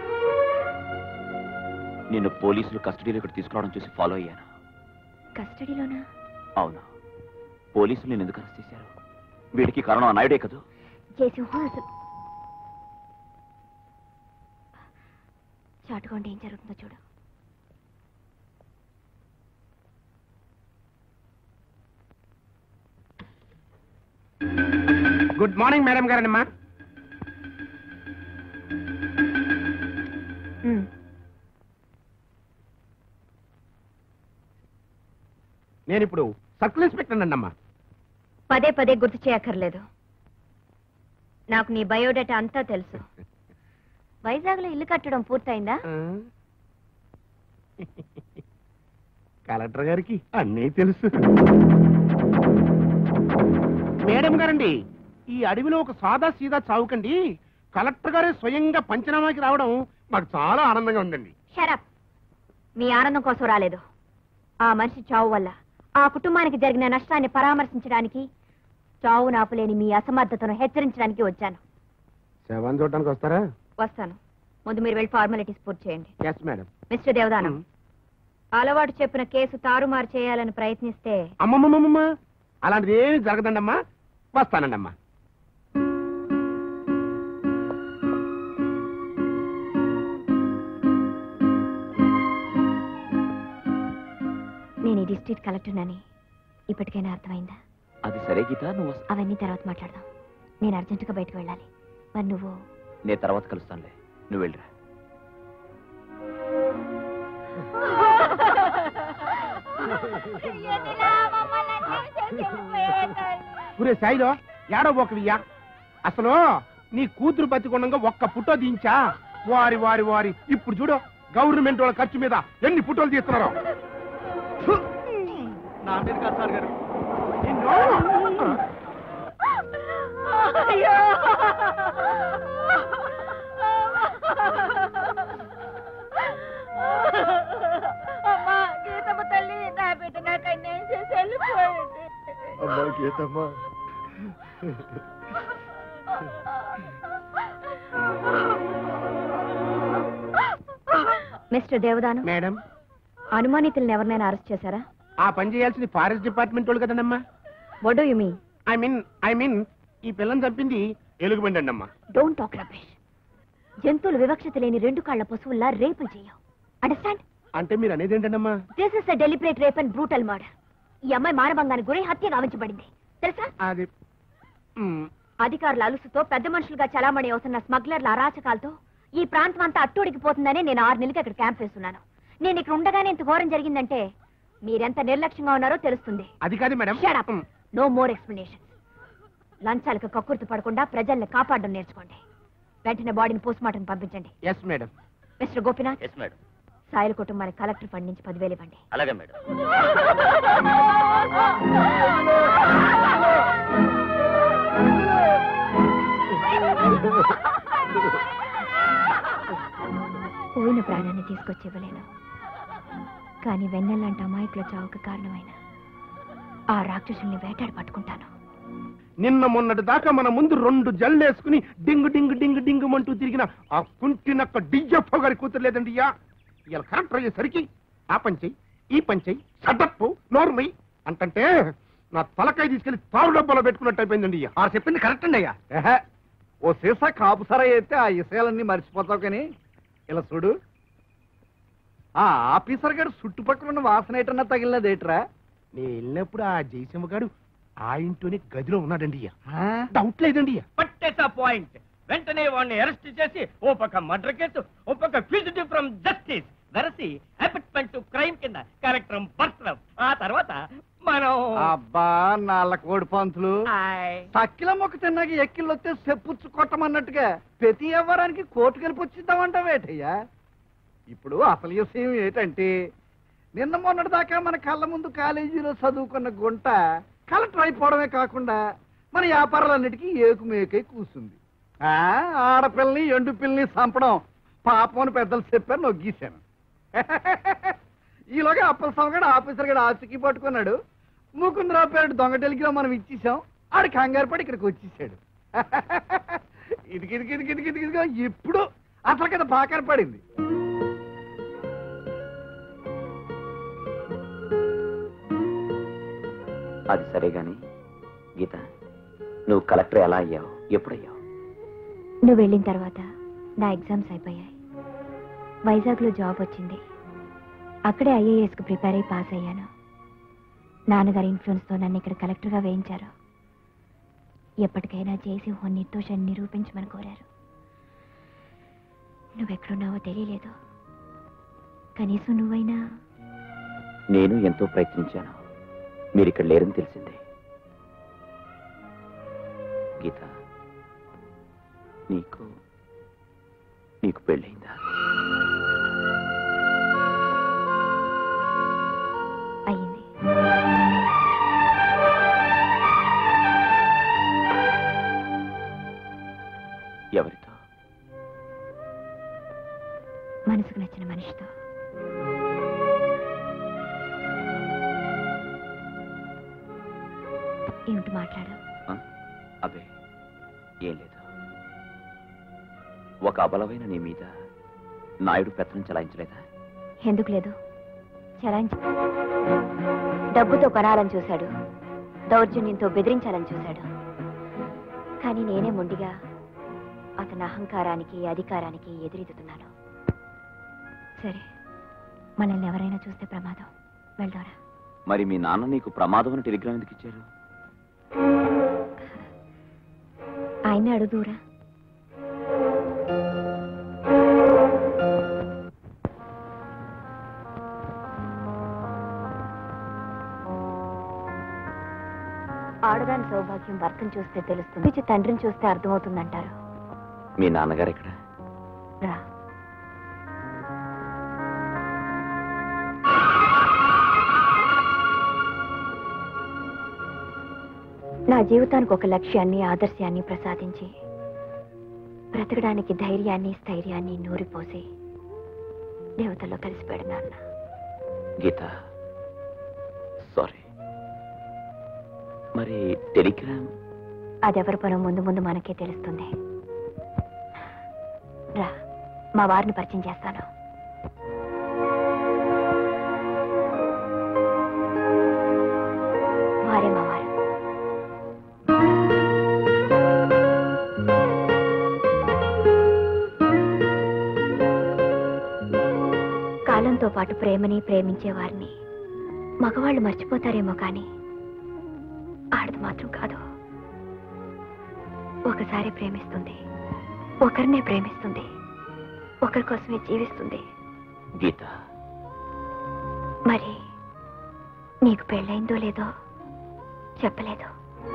నిన్ను పోలీసులు కస్టడీలో ఇక్కడ తీసుకురావడం చూసి ఫాలో అయ్యాను కస్టడీలోనా అవును పోలీసులు నేను ఎందుకు అరెస్ట్ చేశారు వీడికి కారణం ఆ నాయుడే కదూ జయసింహం అసలు చాటుకోండి ఏం జరుగుతుందో చూడు గుడ్ మార్నింగ్ మేడం గారనమ్మా ఉమ్. నేను ఇప్పుడు సర్కిల్ ఇన్స్పెక్టర్ అండమ్మా పదే పదే గుర్తు చేయక్కర్లేదు నాకు నీ బయోడేటా అంతా తెలుసు వైజాగ్లో ఇల్లు కట్టడం పూర్తయిందా కలెక్టర్ గారికి అన్నీ తెలుసు మేడం గారండి ఈ అడవిలో ఒక సాదా సీదా చావుకండి కలెక్టర్ గారే స్వయంగా పంచనామాకి రావడం మాకు చాలా ఆనందంగా ఉందండి షరప్ మీ ఆనందం కోసం రాలేదు ఆ మనిషి చావు వల్ల ఆ కుటుంబానికి జరిగిన నష్టాన్ని పరామర్శించడానికి చావు నాపలేని మీ అసమర్థతను హెచ్చరించడానికి వచ్చాను శవాన్ని చూడటానికి వస్తారా వస్తాను ముందు మీరు వెళ్ళి ఫార్మాలిటీస్ పూర్తి చేయండి ఎస్ మేడం మిస్టర్ దేవదానం అలవాటు చెప్పిన కేసు తారుమారు చేయాలని ప్రయత్నిస్తే అమ్మమ్మమ్మమ్మ అలాంటిది ఏమి జరగదండమ్మా వస్తానండమ్మా నేను ఈ డిస్ట్రిక్ట్ కలెక్టర్నని ఇప్పటికైనా అర్థమైందా అది సరే గీత నువ్వు వస్- అవన్నీ తర్వాత మాట్లాడదాం నేను అర్జెంటుగా బయటకు వెళ్ళాలి మరి నువ్వు నేను తర్వాత కలుస్తానులే నువ్వు వెళ్ళరా ఒరే సాయిలో ఏడో ఒకవియ్యా అసలు నీ కూతురు బతికొండగా ఒక్క ఫోటో దించా వారి వారి వారి ఇప్పుడు చూడు గవర్నమెంట్ వాళ్ళ ఖర్చు మీద ఎన్ని ఫోటోలు తీస్తున్నారు నా మీద కాదు సార్ గారు అమ్మా గీతమ్మ తల్లి నా బిడ్డ నాకు అన్యాయం చేసి వెళ్ళిపోయింది అమ్మా గీతమ్మా మిస్టర్ దేవదానం మేడం అనుమానితులను ఎవరినైనా అరెస్ట్ చేశారా ఆ పని చేయాల్సింది ఫారెస్ట్ డిపార్ట్మెంట్ వాళ్ళు కదనమ్మా what you mean I mean I mean ఈ పిల్లని చంపింది ఎలుగుబండి అమ్మా డోంట్ టాక్ రబిష్ జంతువులు వివక్షత లేని రెండు కాళ్ల పశువుల్లా రేపులు చేయవు అండర్స్టాండ్ అంటే మీరు అనేది ఏంటండమ్మా this is the deliberate rape and brutal murder ఈ అమ్మాయి మానభంగానికి గురై హత్య గావించబడింది తెలుసా అది మ్, అధికారుల అలుసుతో పెద్ద మనుషులుగా చలామణి అవుతున్న స్మగ్లర్ల అరాచకాలతో ఈ ప్రాంతం అంతా అట్టుడికిపోతుందని నేను ఆరు నెలలకి అక్కడ క్యాంప్ వేస్తున్నాను నేను ఇక్కడ ఉండగానే ఇంత ఘోరం జరిగిందంటే మీరెంత నిర్లక్ష్యంగా ఉన్నారో తెలుస్తుంది అది కాదు madam Shut up. No more explanation లంచాలకు కక్కుర్తి పడకుండా ప్రజల్ని కాపాడడం నేర్చుకోండి వెంటనే బాడీని పోస్ట్ మార్టం పంపించండి yes madam mister Gopinath yes madam సాయిల కుటుంబానికి కలెక్టర్ ఫండ్ నుంచి పదివేలు ఇవ్వండి అలాగే మేడం పోయిన ప్రాణాన్ని తీసుకొచ్చి ఇవ్వలేను కానీ వెన్నెల్లాంటి అమాయకుల చావుకు కారణమైన ఆ రాక్షసుల్ని వేటాడి పట్టుకుంటాను నిన్న మొన్నటి దాకా మన ముందు రెండు జల్లేసుకుని డింగు డింగు డింగు డింగు అంటూ తిరిగిన ఆ కుంటినక్క డిజప్ప గారి కూతురు లేదండి ఇయ్యా ఇలా కరెక్ట్ అయ్యేసరికి ఆ పని చెయ్యి ఈ పంచై సటప్పు నోర్మై అంటంటే నా తలకాయ తీసుకెళ్లి తాడు డబ్బాలో పెట్టుకున్నట్టు అయిపోయిందండి ఇయ్య. ఆ చెప్పింది కరెక్ట్ అండి అయ్యా ఏహే, ఓ సీసా కాపు సరా అయితే ఆ విషయాలన్నీ మర్చిపోతావు కానీ ఇలా చూడు ఆ ఆఫీసర్ గారు చుట్టుపక్కల ఉన్న వాసన ఏటన్నా తగిలినదేట్రా నేను వెళ్ళినప్పుడు ఆ జయసింహ గారు ఆ ఇంట్లోనే గదిలో ఉన్నాడండి ఇయ్య. డౌట్ లేదండి ఇయ్య. పట్టేసా పాయింట్ వెంటనే వాడిని అరెస్ట్ చేసి ఓ పక్క మర్డర్ కేసు ఓ పక్క ఫ్యూజిటివ్ ఫ్రమ్ జస్టిస్ వెరసి అబిట్మెంట్ టు క్రైమ్ కింద కార్యక్రమం పర్సనం ఆ తర్వాత మనం అబ్బా నాళ్ళ కోడి పంతులు ఆయ్. తక్కిల మొక్క తిన్నాక ఎక్కిళ్ళు వస్తే చెప్పుచ్చు కొట్టమన్నట్టుగా ప్రతి వ్యవహారానికి కోర్టుకు వెళ్ళి వచ్చిద్దామంటావేటయ్యా ఇప్పుడు అసలు విషయం ఏంటంటే నిన్న మొన్నటి దాకా మన కళ్ళ ముందు కాలేజీలో చదువుకున్న గుంట కలెక్టర్ అయిపోవడమే కాకుండా మన వ్యాపారాలన్నిటికీ ఏకుమేకై కూర్చుంది ఆ, ఆడపిల్లని ఎండు పిల్లని చంపడం పాపం అని పెద్దలు చెప్పారు నొగ్గీశాను ఈలోగా అప్పల సమగడ ఆఫీసర్ గడ ఆస్తికి పట్టుకున్నాడు ముకుందరావు పేరు దొంగ టెలిగ్రామ్ మనం ఇచ్చేసాం ఆడు కంగారు పడి ఇక్కడికి వచ్చేసాడు ఇదికి ఇదికి ఇదికి ఇదికి ఇదికి ఇదిగో ఇప్పుడు అసలు కదా బాగా పడింది అది సరే గాని గీత నువ్వు కలెక్టర్ ఎలా అయ్యావు ఎప్పుడయ్యావు నువ్వు వెళ్ళిన తర్వాత నా ఎగ్జామ్స్ అయిపోయాయి వైజాగ్లో జాబ్ వచ్చింది అక్కడే ఐఏఎస్కి ప్రిపేర్ అయి పాస్ అయ్యాను నాన్నగారి ఇన్ఫ్లుయెన్స్తో నన్ను ఇక్కడ కలెక్టర్గా వేయించారు ఎప్పటికైనా చేసి ఓ నిర్దోషాన్ని నిరూపించమని కోరారు నువ్వెక్కడున్నావో తెలియలేదు కనీసం నువ్వైనా నేను ఎంతో ప్రయత్నించాను మీరు ఇక్కడ లేరని తెలిసింది గీత నీకు నీకు పెళ్ళయిందా అయ్యింది ఎవరితో మనసుకు నచ్చిన మనిషితో ఏమిటి మాట్లాడు ఆ? అబే ఏం లేదు ఒక అబలమైన నీ మీద నాయుడు పెత్తనం చలాయించలేదా ఎందుకు లేదు చలాంచి డబ్బుతో కొనాలని చూశాడు దౌర్జన్యంతో బెదిరించాలని చూశాడు కానీ నేనే మొండిగా అతని అహంకారానికి అధికారానికి ఎదురెదుతున్నాను సరే మనల్ని ఎవరైనా చూస్తే ప్రమాదం వెళ్దారా మరి మీ నాన్న నీకు ప్రమాదం అని టెలిగ్రామ్ ఎందుకు ఇచ్చారు ఆయన్ని అడుగురా ఆడదాని సౌభాగ్యం భర్తను చూస్తే తెలుస్తుంది పిచ్చి తండ్రిని చూస్తే అర్థమవుతుందంటారు మీ నాన్నగారు ఎక్కడ రా నా జీవితానికి ఒక లక్ష్యాన్ని ఆదర్శాన్ని ప్రసాదించి బ్రతకడానికి ధైర్యాన్ని స్థైర్యాన్ని నూరిపోసి దేవతల్లో కలిసిపోయాడు నాన్న గీత సారీ మరి టెలిగ్రామ్ అదెవరి పనో ముందు ముందు మనకే తెలుస్తుంది రా మా వారిని పరిచయం చేస్తాను వారే మా వారు కాలంతో పాటు ప్రేమని ప్రేమించే వారిని మగవాళ్ళు మర్చిపోతారేమో కానీ ఆడది మాత్రం కాదు ఒకసారి ప్రేమిస్తుంది ఒకరినే ప్రేమిస్తుంది ఒకరి కోసమే జీవిస్తుంది గీత మరి నీకు పెళ్ళైందో లేదో చెప్పలేదు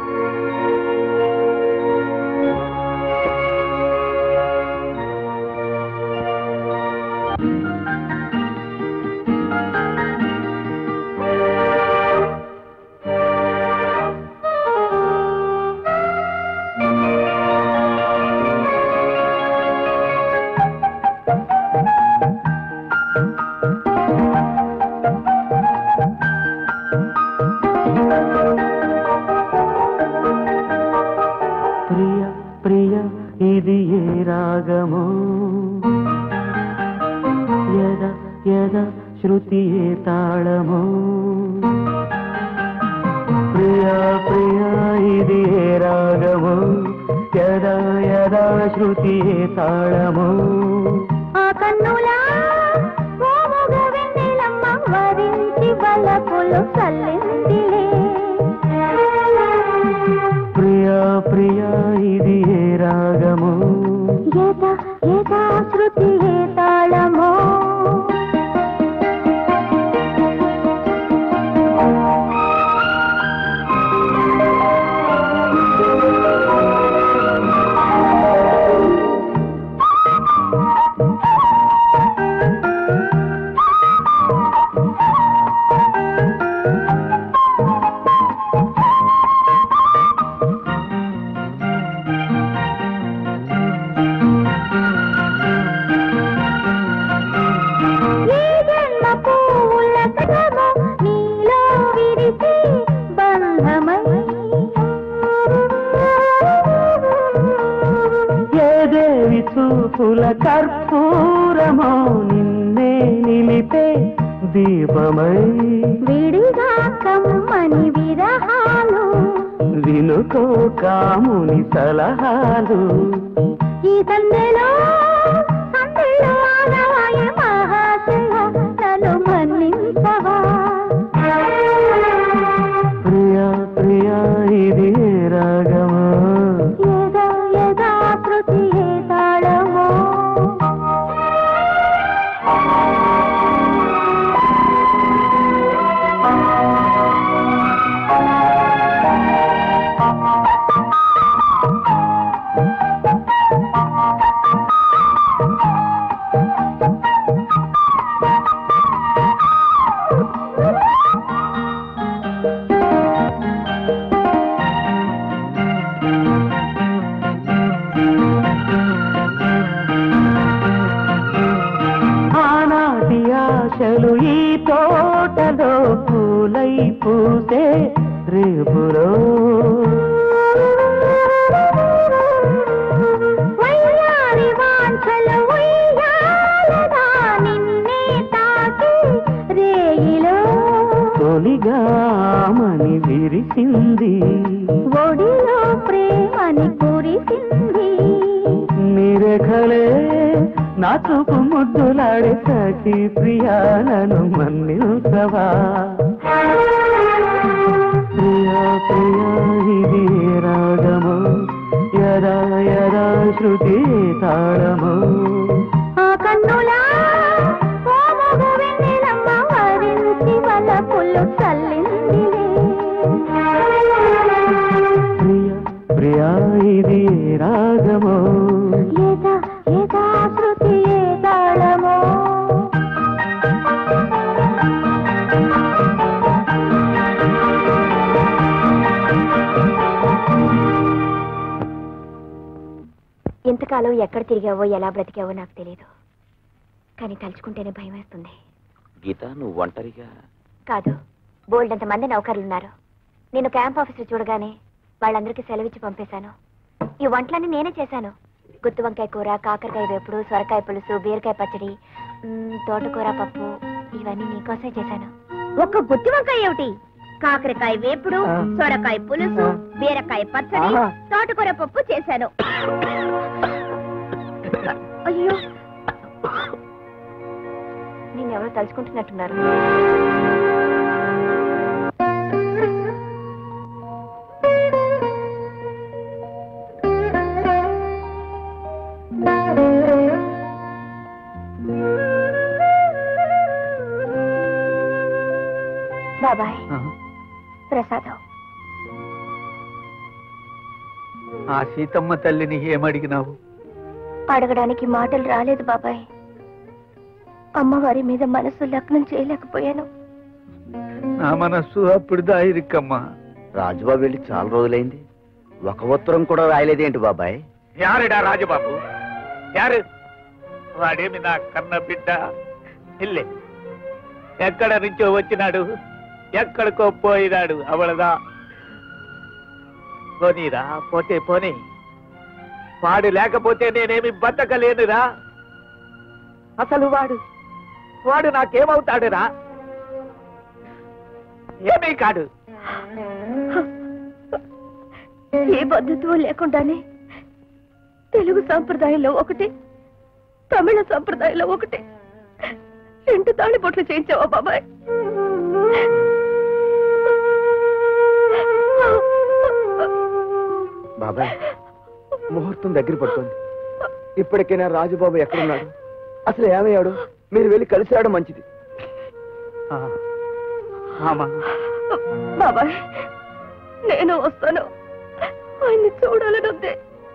ప్రియ ప్రియ ఇది ఏ రాగము యద యద శృతి ఏ తాళము ప్రియా ప్రియా ఇది ఏ రాగము యదా యదా శృతి ఏ తాళము ఆ కన్నులా ఓముగ వెన్నెలమ్మ వరించి బలపులు చల్లిందిలే ప్రియా ప్రియా ఇది ఏ రాగము యథా యథా శృతి ఏ తాళమో ఈ జన్మ పూల కథము నీలో విరిసి బంధమై ఏ దేవి చూపుల కర్పూరమో నిన్నే నిలిపే దీపమై విడిగా కమ్మని విరహాలు వినుకో కాముని సలహాలు ఈ సందెలో సందెలో ఆగవాయ మహాశయ నన్ను మన్నించవా ప్రియా ప్రియా ఇది ఏ రాగమా యదా యదా శృతి ఏ తాళమో ఆనాటి ఆశలు ఈ తోటలో పూలై పూసే రేపులో వయ్యారి వాంఛలు ఉయ్యాలదా నిన్నే తాకి రేయిలో తొలిగామని విరిసింది ఒడిలో ప్రేమని కురిసింది నిరఖలే నా చూపు ముద్దులాడే సఖి ప్రియాలను మన్నిల్సవా ప్రియా ప్రియా ఇది ఏ రాగము యదా యదా శృతి ఏ తాళము ఆ కన్నులా ఓముగ వెన్నెలమ్మ వరించి వలపులు చల్లిందిలే ప్రియా ప్రియా ఇది ఏ రాగము యథా యథా శృతి ఏ తాళమో ఇంతకాలం ఎక్కడ తిరిగావో ఎలా బ్రతికావో నాకు తెలియదు కానీ తలుచుకుంటేనే భయం వేస్తుంది గీత నువ్వు ఒంటరిగా కాదు బోల్డ్ మంది నౌకర్లున్నారు నేను క్యాంప్ ఆఫీసులో చూడగానే వాళ్ళందరికీ సెలవిచ్చి పంపేశాను ఈ వంటలన్నీ నేనే చేశాను గుత్తి వంకాయ కూర కాకరకాయ వేపుడు సొరకాయ పులుసు బీరకాయ పచ్చడి మ్, తోటకూర పప్పు ఇవన్నీ నీకోసమే చేశాను ఒక్క గుత్తి వంకాయ ఏమిటి కాకరకాయ వేపుడు సొరకాయ పులుసు బీరకాయ పచ్చడి ఆహా. తోటకూర పప్పు చేశాను అయ్యో నేను ఎవరో తలుచుకుంటున్నట్టున్నారు బాబాయ్ ప్రసాదం ఆ సీతమ్మ తల్లిని ఏమడిగినావు అడగడానికి మాటలు రాలేదు బాబాయ్ అమ్మవారి మీద మనసు లగ్నం చేయలేకపోయాను నా మనస్సు అప్పుడు దాయిరిక్కమ్మా రాజుబాబు వెళ్ళి చాలా రోజులైంది ఒక ఉత్తరం కూడా రాయలేదేంటి బాబాయ్ యారుడా రాజబాబు యారు వాడేమి నా కన్న బిడ్డ ఇల్లే ఎక్కడ నుంచో వచ్చినాడు ఎక్కడికో పోయినాడు అవళదా పోనీరా పోతే పోనీ వాడు లేకపోతే నేనేమి బతకలేనురా అసలు వాడు వాడు నాకేమవుతాడురా ఏమీ కాడు ఏ బంధుత్వం లేకుండానే తెలుగు సాంప్రదాయంలో ఒకటి తమిళ సాంప్రదాయంలో ఒకటి రెండు తాళి బొట్లు చేయించావా బాబాయ్ బాబాయ్ ముహూర్తం దగ్గర పడుతుంది ఇప్పటికైనా రాజుబాబు ఎక్కడున్నాడు అసలు ఏమయ్యాడు మీరు వెళ్ళి కలిసి రావడం మంచిది బాబాయ్ నేను వస్తాను ఆయన్ని చూడాలని ఉంది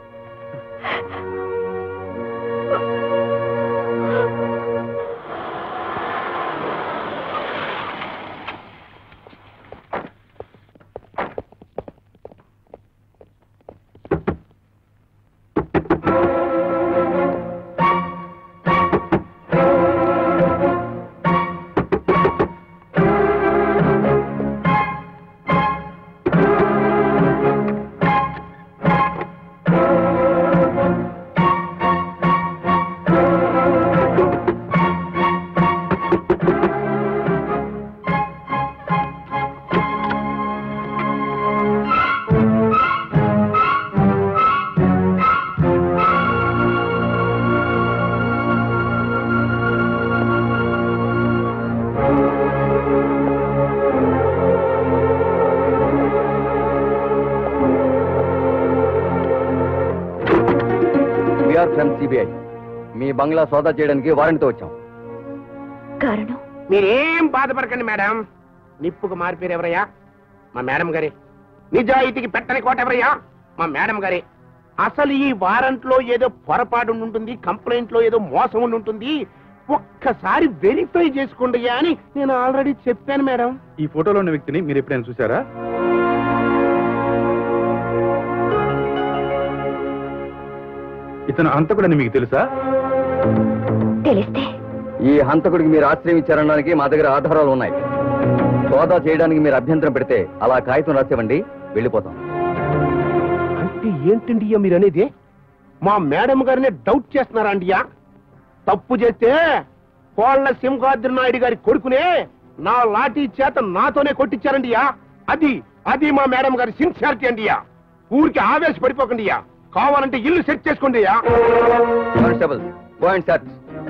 వీఆర్ ఫ్రమ్ సిబిఐ మీ బంగ్లా సోదా చేయడానికి వారెంట్తో వచ్చాం కారణం మీరేం బాధపడకండి మేడం నిప్పుకు మారిపోయారు ఎవరయ్యా మా మేడం గారే నిజాయితీకి పెట్టని కోట ఎవరయ్యా మా మేడం గారే అసలు ఈ వారంట్లో ఏదో పొరపాటు ఉండి ఉంటుంది కంప్లైంట్ లో ఏదో మోసం ఉండి ఉంటుంది ఒక్కసారి వెరిఫై చేసుకోండి అని నేను ఆల్రెడీ చెప్పాను మేడం ఈ ఫోటోలో ఉన్న వ్యక్తిని మీరు ఎప్పుడైనా చూసారా ఇతను హంతకుడని మీకు తెలుసా తెలిస్తే ఈ హంతకుడికి మీరు ఆశ్రయం ఇచ్చారనడానికి మా దగ్గర ఆధారాలు ఉన్నాయి సోదా చేయడానికి మీరు అభ్యంతరం పెడితే అలా కాగితం రాసివ్వండి వెళ్ళిపోతాం అంటే ఏంటండి మీరు అనేది మా మేడం గారిని డౌట్ చేస్తున్నారా అండియా తప్పు చేస్తే కోళ్ల సింహాద్రి నాయుడు గారి కొడుకునే నా లాఠీ చేత నాతోనే కొట్టించారండియా అది అది మా మేడం గారి సిన్సియారిటీ అండియా ఊరికి ఆవేశపడిపోకండియా కావాలంటే ఇల్లు సెట్ చేసుకోండి constable point sir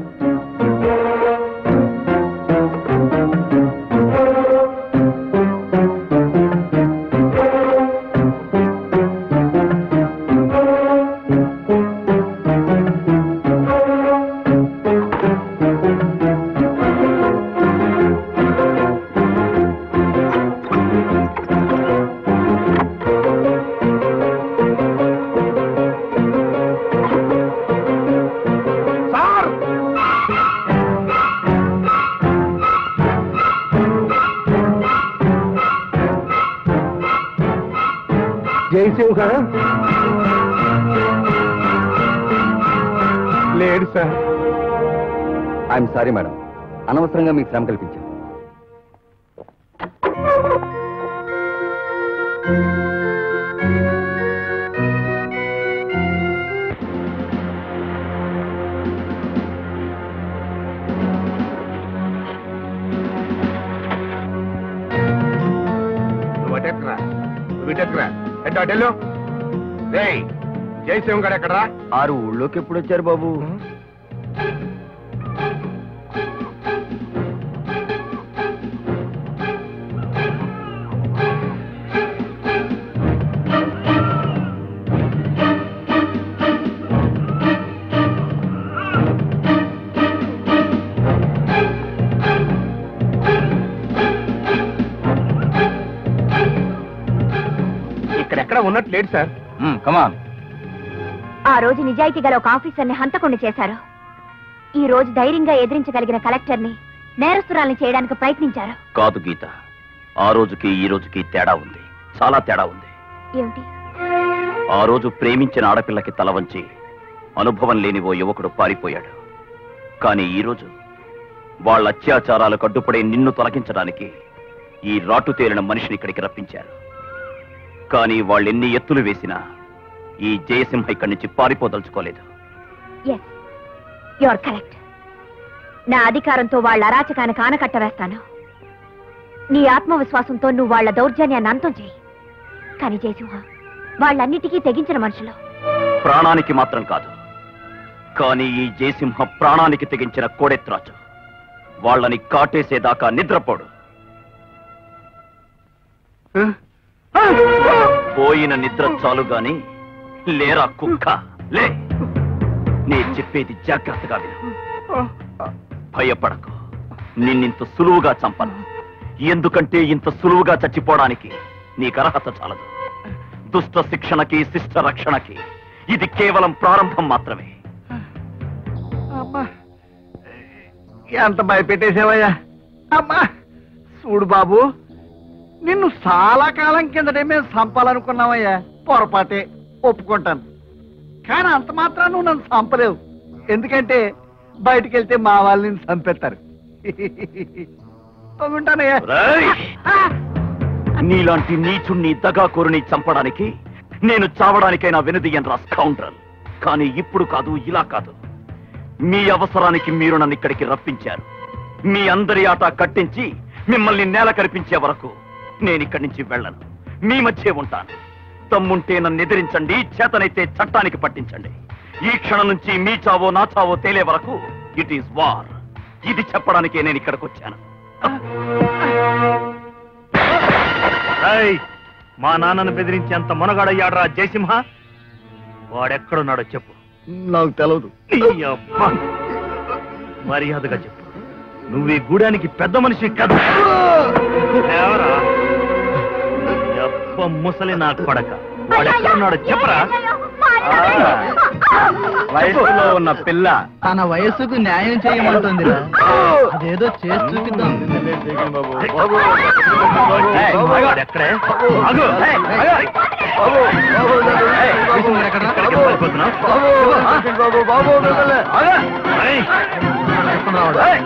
sir Jayasimha లేడు సార్ ఐఎమ్ సారీ మేడం అనవసరంగా మీకు శ్రమ కల్పించాను నువ్వు అటెక్కరా నువ్వు ఇటెక్కరా ఎట్ట అటెళ్ళు రేయ్ జయసింహ గారు ఎక్కడరా ఆరు ఊళ్ళోకి ఎప్పుడు వచ్చారు బాబు ఇక్కడెక్కడ ఉన్నట్టు లేడు సార్ కమాన్ ఆ రోజు నిజాయితీ గల ఒక ఆఫీసర్ని హంతకుండా చేశారు ఈ రోజు ధైర్యంగా ఎదిరించగలిగిన కలెక్టర్ని నేరస్తురాల్ని చేయడానికి ప్రయత్నించారు కాదు గీత ఆ రోజుకి ఈ రోజుకి తేడా ఉంది చాలా తేడా ఉంది ఏమిటి ఆ రోజు ప్రేమించిన ఆడపిల్లకి తల వంచి అనుభవం లేని ఓ యువకుడు పారిపోయాడు కానీ ఈ రోజు వాళ్ళ అత్యాచారాలకు అడ్డుపడే నిన్ను తొలగించడానికి ఈ రాటు తేలిన మనిషిని ఇక్కడికి రప్పించారు కానీ వాళ్ళెన్ని ఎత్తులు వేసినా ఈ జయసింహ ఇక్కడి నుంచి పారిపోదలుచుకోలేదు ఎస్ యువర్ కరెక్ట్ నా అధికారంతో వాళ్ళ అరాచకానికి ఆనకట్ట వేస్తాను నీ ఆత్మవిశ్వాసంతో నువ్వు వాళ్ళ దౌర్జన్యాన్ని అంతం చేయి కానీ జయసింహ వాళ్ళన్నిటికీ తెగించిన మనుషులు ప్రాణానికి మాత్రం కాదు కానీ ఈ జయసింహ ప్రాణానికి తెగించిన కోడెత్రాజు వాళ్ళని కాటేసేదాకా నిద్రపోడు పోయిన నిద్ర చాలు గాని లేరా కుక్క లే నే చెప్పేది జాగ్రత్తగా విను భయపడకు నిన్నింత సులువుగా చంపను ఎందుకంటే ఇంత సులువుగా చచ్చిపోవడానికి నీకు అర్హత చాలదు దుష్ట శిక్షణకి శిష్ట రక్షణకి ఇది కేవలం ప్రారంభం మాత్రమే అమ్మా ఎంత భయపెట్టేసావయ్యా అమ్మా చూడు బాబు నిన్ను చాలా కాలం కిందటే మేము చంపాలనుకున్నామయ్యా పొరపాటే ఒప్పుకుంటాను కానీ అంత మాత్రం నువ్వు నన్ను చంపలేవు ఎందుకంటే బయటికి వెళ్తే మా వాళ్ళు నిన్ను చంపేస్తారు ఒప్పుకుంటానయ్యా రేయ్! నీలాంటి నీచుణ్ణి దగాకోరుని చంపడానికి నేను చావడానికైనా వెనుదియ్యను రా స్కౌండ్రల్ కానీ ఇప్పుడు కాదు ఇలా కాదు మీ అవసరానికి మీరు నన్ను ఇక్కడికి రప్పించారు మీ అందరి ఆట కట్టించి మిమ్మల్ని నేల కనిపించే వరకు నేను ఇక్కడి నుంచి వెళ్ళను మీ మధ్యే ఉంటాను తమ్ముంటే నన్ను ఎదిరించండి చేతనైతే చట్టానికి పట్టించండి ఈ క్షణం నుంచి మీ చావో నా చావో తేలే వరకు ఇట్ ఈస్ వార్ ఇది చెప్పడానికే నేను ఇక్కడికి వచ్చాను ఏయ్, మా నాన్నను బెదిరించేంత మునగాడయ్యాడరా జయసింహ వాడెక్కడున్నాడో చెప్పు నాకు తెలవదు నీ అబ్బా. మర్యాదగా చెప్పు నువ్వు ఈ గూడానికి పెద్ద మనిషి కదా ఎవరా ఎప్ప ముసలి నా కొడక వాడెక్కడున్నాడో చెప్పరా వయసులో ఉన్న పిల్ల తన వయస్సుకు న్యాయం చేయమంటుంది అదేదో చేసి చూపిద్దాం ఏయ్, వాడెక్కడే? ఆగు. ఏయ్, ఆగు. ఏయ్, ఇక్కడికి వెళ్ళిపోతున్నావ్? ఆగు. ఏయ్. ఏయ్.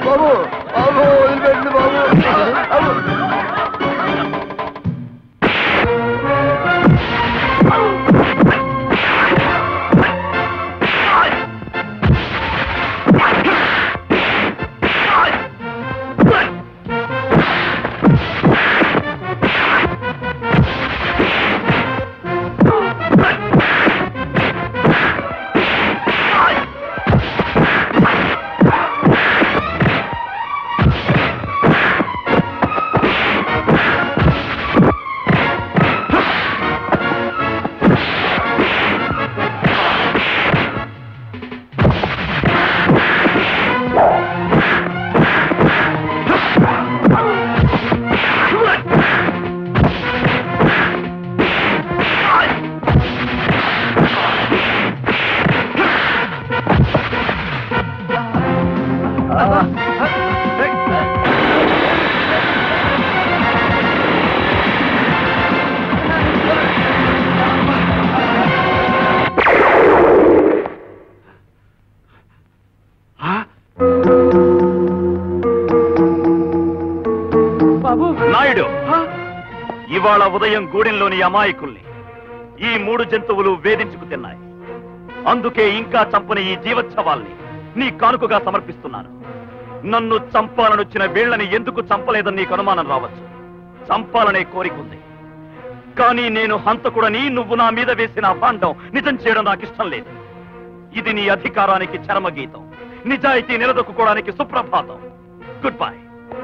నాయుడు ఇవాళ ఉదయం గూడెంలోని అమాయకుల్ని ఈ మూడు జంతువులు వేధించుకు తిన్నాయి అందుకే ఇంకా చంపని ఈ జీవోత్సవాల్ని నీ కానుకగా సమర్పిస్తున్నాను నన్ను చంపాలనొచ్చిన వీళ్ళని ఎందుకు చంపలేదని నీకు అనుమానం రావచ్చు చంపాలనే కోరికుంది కానీ నేను హంతకుడని నువ్వు నా మీద వేసిన అభాండం నిజం చేయడం నాకు ఇష్టం లేదు ఇది నీ అధికారానికి చరమగీతం నిజాయితీ నిలదొక్కుకోవడానికి సుప్రభాతం గుడ్ బై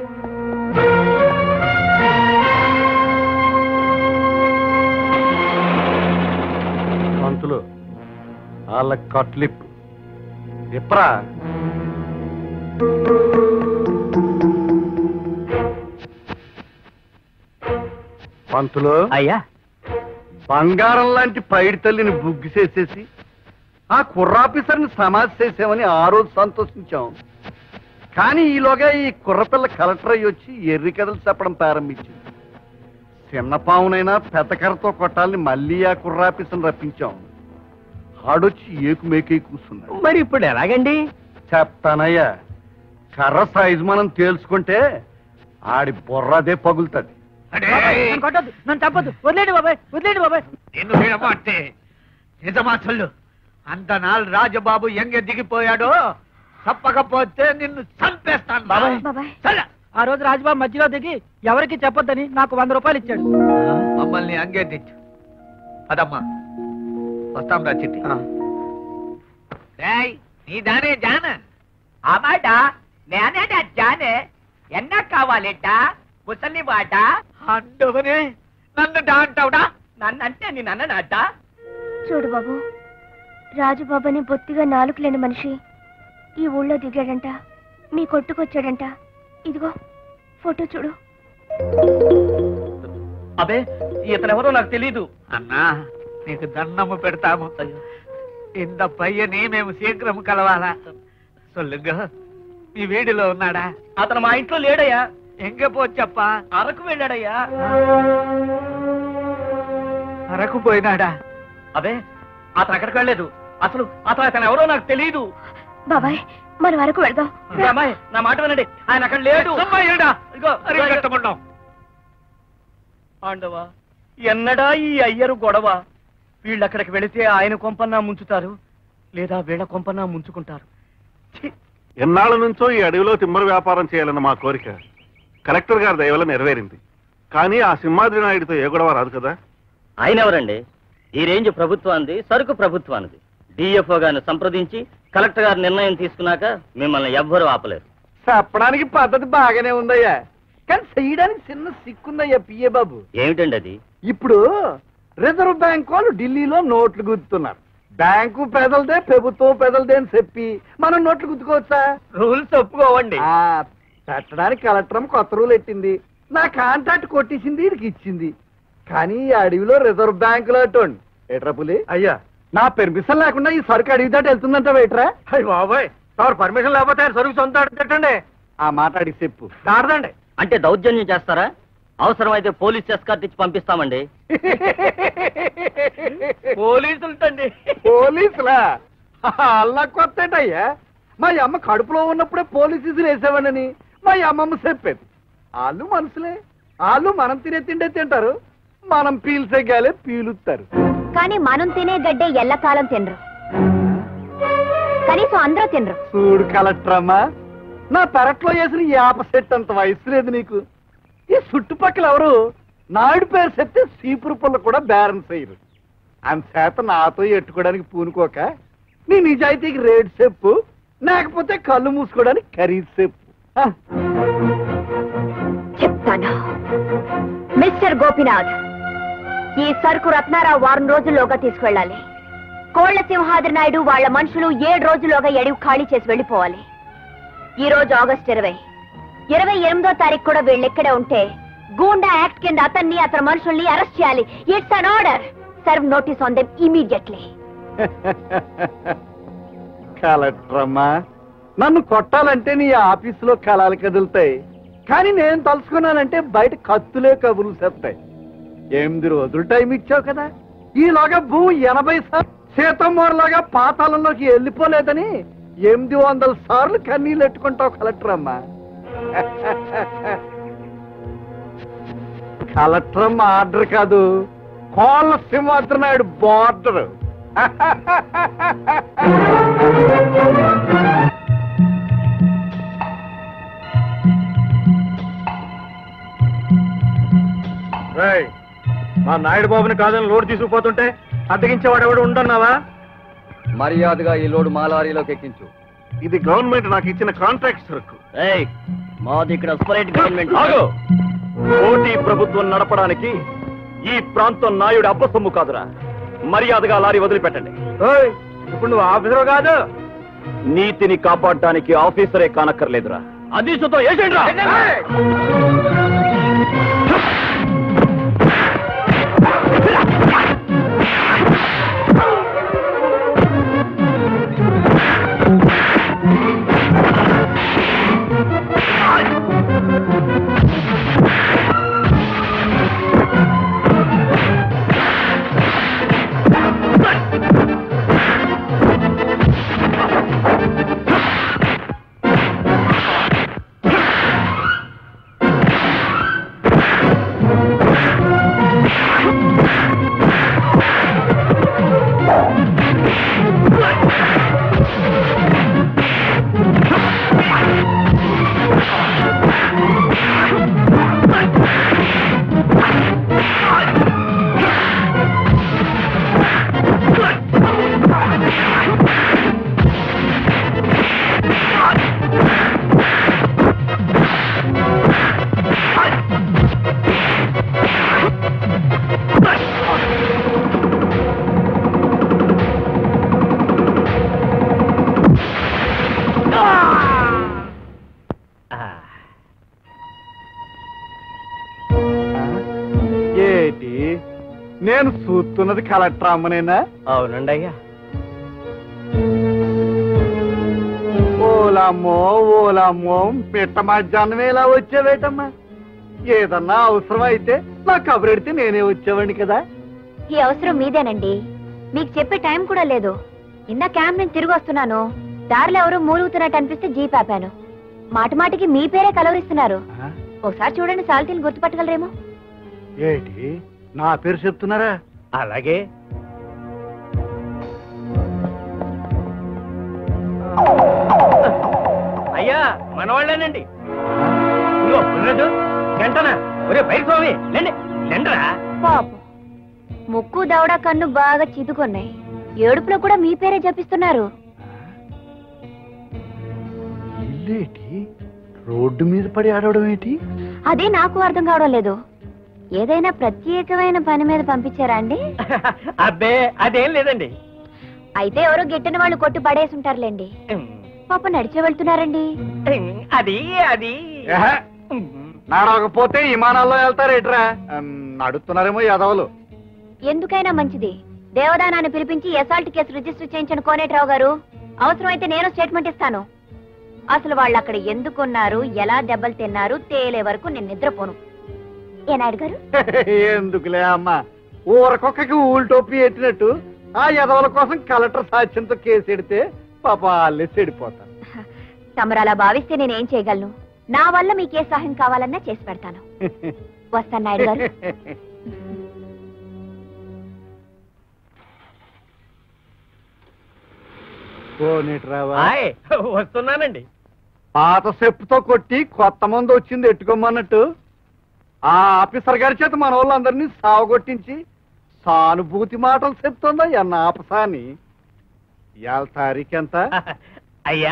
పంతులు వాళ్ళ కట్లిప్ ఇప్పరా పంతులు అయ్యా బంగారం లాంటి పైడి తల్లిని బుగ్గి చేసేసి ఆ కుర్రాఫీసర్ని సమాధి చేసామని ఆ రోజు సంతోషించాం కానీ ఈలోగా ఈ కుర్రపిల్ల కలెక్టర్ అయ్యి వచ్చి ఎర్రి కథలు చెప్పడం ప్రారంభించింది చిన్న పావునైనా పెద్దకర్రతో కొట్టాలని మళ్ళీ ఆ కుర్రాఫీసర్ని రప్పించాం ఆడొచ్చి ఏకు మేకే కూర్చున్నాడు మరి ఇప్పుడు ఎలాగండి చెప్తానయ్యా కర్ర సైజు మనం తేల్చుకుంటే ఆడి బొర్రదే పగులుతుంది కొట్టద్దు నన్ను తప్పదు వదిలేండి బాబాయ్ వదిలేండి బాబాయ్ నిన్ను వీడమంటే నిజమా చల్లు అంత నాలు రాజబాబు ఎంగ దిగిపోయాడో తప్పకపోతే నిన్ను చంపేస్తాను బాబాయ్ బాబాయ్ చల్ల ఆ రోజు రాజబాబు మధ్యలో దిగి ఎవరికి చెప్పొద్దని నాకు వంద రూపాయలు ఇచ్చాడు మమ్మల్ని అంగేటిచ్చు అదమ్మా వస్తాం రా చిట్టి రేయ్ నీదానే జాన ఆ మాట నేనేడా జానే ఎన్న కావాలేట ముసలి వాట అండవనే నన్ను డా అంటావుడా నన్నంటే నీ నన్ననాట చూడు బాబు రాజుబాబుని బొత్తిగా నాలుగు లేని మనిషి ఈ ఊళ్ళో దిగాడంట మీ కొట్టుకొచ్చాడంట ఇదిగో ఫోటో చూడు అబే ఇతనెవరో నాకు తెలీదు అన్నా నీకు దండము పెడతాము ఇంత పయ్యని మేము శీఘ్రం కలవాలా సొల్లుగా మీ వీడిలో ఉన్నాడా అతను మా ఇంట్లో లేడయ్యా ఎంగ పోచ్చప్పా అరకు వెళ్ళాడయ్యా అరకు పోయినాడా అబే అతను అక్కడికి వెళ్ళలేదు అసలు అతను అతను ఎవరో నాకు తెలియదు బాబాయ్ మన వరకు వెళ్దాం అమ్మాయి నా మాట వినండి ఆయన అక్కడ లేడు ఇదిగో, ఇదిగో. ఆండవా ఎన్నడా ఈ అయ్యరు గొడవ వీళ్ళు అక్కడికి వెళితే ఆయన కొంపన్నా ముంచుతారు లేదా వీళ్ళ కొంపన్నా ముంచుకుంటారు ఎన్నాళ్ళ నుంచో ఈ అడవిలో తిమ్మర వ్యాపారం చేయాలన్న మా కోరిక కలెక్టర్ గారి దయవల్ల నెరవేరింది కానీ ఆ సింహాద్రి నాయుడితో ఏ గొడవ రాదు కదా ఆయన ఎవరండి ఈ రేంజ్ ప్రభుత్వానికి సరుకు ప్రభుత్వానికి డిఎఫ్ఓ గారిని సంప్రదించి కలెక్టర్ గారు నిర్ణయం తీసుకున్నాక మిమ్మల్ని ఎవ్వరూ ఆపలేరు చెప్పడానికి పద్ధతి బాగానే ఉందయ్యా కానీ చేయడానికి చిన్న సిక్కుందయ్యా పిఏ బాబు ఏమిటండి అది ఇప్పుడు రిజర్వ్ బ్యాంక్ వాళ్ళు ఢిల్లీలో నోట్లు గుర్తున్నారు బ్యాంకు పెదలదే ప్రభుత్వం పెదలదే అని చెప్పి మనం నోట్లు గుర్తుకోవచ్చా రూల్స్ ఒప్పుకోవండి ఆ, పెట్టడానికి కలెక్టర్ కొత్త రూల్ ఎట్టింది నా కాంట్రాక్ట్ కొట్టేసింది వీడికి ఇచ్చింది కానీ ఈ అడవిలో రిజర్వ్ బ్యాంకులో అటోండి ఏట్రా పులి అయ్యా నా పెర్మిషన్ లేకుండా ఈ సరుకు అడవి దాటి వెళ్తుందంట వేట్రా అయ్యి బాబాయ్ సార్ పర్మిషన్ లేకపోతే ఆయన సరుకు సొంత పెట్టండి ఆ మాట అడిగి చెప్పు దాడదండి అంటే దౌర్జన్యం చేస్తారా అవసరమైతే పోలీస్ ఎస్కార్ట్ ఇచ్చి పంపిస్తామండి పోలీసులుటండి పోలీసులా అల్లా కొత్తటయ్యా మా అమ్మ కడుపులో ఉన్నప్పుడే పోలీసులు వేసేవాడని మా అమ్మమ్మ చెప్పేది వాళ్ళు మనుషులే వాళ్ళు మనం తినే తిండే తింటారు మనం పీల్చే గాలే పీలుస్తారు కానీ మనం తినే గడ్డే ఎల్లకాలం తినరు కనీసం అందరూ తినరు చూడు కలెక్టర్ అమ్మా నా పెరట్లో వేసిన యాప సెట్ అంత వయసు లేదు నీకు ఈ చుట్టుపక్కల ఎవరు నాయుడు పేరు చెప్తే సీపురు పుల్ల కూడా బ్యాలెన్స్ అయ్యరు అంచేత నాతో ఎట్టుకోవడానికి పూనుకోక నీ నిజాయితీకి రేట్ చెప్పు లేకపోతే కళ్ళు మూసుకోవడానికి ఖరీదు చెప్పు ఆ, చెప్తాను మిస్టర్ గోపినాథ్ ఈ సరుకు రత్నారావు వారం రోజుల్లోగా తీసుకెళ్ళాలి కోళ్ల సింహాద్రి నాయుడు వాళ్ళ మనుషులు ఏడు రోజుల్లోగా ఎడివి ఖాళీ చేసి వెళ్ళిపోవాలి ఈ రోజు ఆగస్ట్ ఇరవై ఇరవై ఎనిమిదో తారీఖు కూడా వీళ్ళు ఇక్కడే ఉంటే గూండా యాక్ట్ కింద అతన్ని అతని మనుషుల్ని అరెస్ట్ చేయాలి it's an order serve notice on them immediately collector అమ్మా నన్ను కొట్టాలంటే నీ ఆఫీసులో కళాలు కదులుతాయి కానీ నేను తలుచుకున్నానంటే బయట కత్తులే కబుర్లు చెప్తాయి ఎనిమిది రోజులు టైం ఇచ్చావు కదా ఈలోగా భూమి ఎనభై సార్లు సీతమ్మలాగా పాతాళంలోకి వెళ్ళిపోలేదని ఎనిమిది వందల సార్లు కన్నీళ్ళు ఎట్టుకుంటావు కలెక్టర్ అమ్మా కలెక్టర్ అమ్మ ఆర్డర్ కాదు కోళ్ళ సింహాద్రి నాయుడు బార్డర్ మా నాయుడు బాబుని కాదని లోడ్ తీసుకుపోతుంటే అద్దగించేవాడు ఎవడు ఉండన్నావా మర్యాదగా ఈ లోడు మా లారీలోకి ఎక్కించు ఇది గవర్నమెంట్ నాకు ఇచ్చిన కాంట్రాక్ట్ సరుకు ఏయ్ మాది ఇక్కడ సపరేట్ గవర్నమెంట్ ఆగు పోటీ ప్రభుత్వం నడపడానికి ఈ ప్రాంతం నాయుడు అబ్బ సొమ్ము కాదురా మర్యాదగా లారీ వదిలిపెట్టండి ఇప్పుడు నువ్వు ఆఫీసర్ కాదు నీతిని కాపాడటానికి ఆఫీసరే కానక్కర్లేదురా అదీసుతో ఏసేండ్రా ఆ నేను చూస్తున్నది కలెక్టర్ అమ్మనేనా అవునండి అయ్యా ఓలమ్మో ఓలమ్మో పిట్ట మధ్యాహ్నమే ఇలా వచ్చావేటమ్మా ఏదన్నా అవసరం అయితే నా కబురెడితే నేనే వచ్చేవాడిని కదా ఈ అవసరం మీదేనండి మీకు చెప్పే టైం కూడా లేదు ఇందా క్యాంప్ నుంచి తిరిగి వస్తున్నాను దారిలో ఎవరో మూలుగుతున్నట్టు అనిపిస్తే జీప్ ఆపాను మాటి మాటికి మీ పేరే కలవరిస్తున్నారు ఒకసారి చూడండి సాల్తీని గుర్తుపట్టగలరేమో ఏంటి నా పేరు చెప్తున్నారా అలాగే అయ్యా మనవాళ్ళేనండి ఇదిగో బుర్రదు గంటనా ఒరే బయట స్వామి లేండి లేండ్రా పాపం ముక్కు దవడ కన్ను బాగా చితుకున్నాయి ఏడుపులో కూడా మీ పేరే జపిస్తున్నారు ఇల్లేటి రోడ్డు మీద పడి ఆడవడం ఏంటి అదే నాకు అర్థం కావడం లేదు ఏదైనా ప్రత్యేకమైన పని మీద పంపించారా అండి అబ్బే అదేం లేదండి అయితే ఎవరో గిట్టని వాళ్ళు కొట్టు పడేసి ఉంటారులేండి పాప నడిచే వెళ్తున్నారండి అది అది ఏహే, నడవకపోతే విమానాల్లో వెళ్తారేట్రా ఉమ్, నడుస్తున్నారేమో యదవలు ఎందుకైనా మంచిది దేవదానాన్ని పిలిపించి ఎసాల్ట్ కేసు రిజిస్టర్ చేయించిన కోనేట్రావు గారు అవసరమైతే నేను స్టేట్మెంట్ ఇస్తాను అసలు వాళ్ళు అక్కడ ఎందుకున్నారు ఎలా దెబ్బలు తిన్నారు తేలే వరకు నేను నిద్రపోను ఏ నాయుడు గారు ఎందుకులే అమ్మా ఊరకొక్కకి ఊళ్ళు టోపీ ఎట్టినట్టు ఆ యదవల కోసం కలెక్టర్ సాక్ష్యంతో కేసు ఎడితే పాప వాళ్ళే చెడిపోతారు తమరు అలా భావిస్తే నేనేం చేయగలను నా వల్ల మీకు ఏ సహాయం కావాలన్నా చేసి పెడతాను వస్తాను నాయుడు గారు కోనేట్రావా ఆయ్, వస్తున్నానండి పాత చెప్పుతో కొట్టి కొత్త మంది వచ్చింది ఎట్టుకోమన్నట్టు ఆ ఆఫీసర్ గారి చేత మన వాళ్ళందరినీ సావగొట్టించి సానుభూతి మాటలు చెప్తుందా ఎన్న ఆపసాని ఇవాళ తారీఖు ఎంత అయ్యా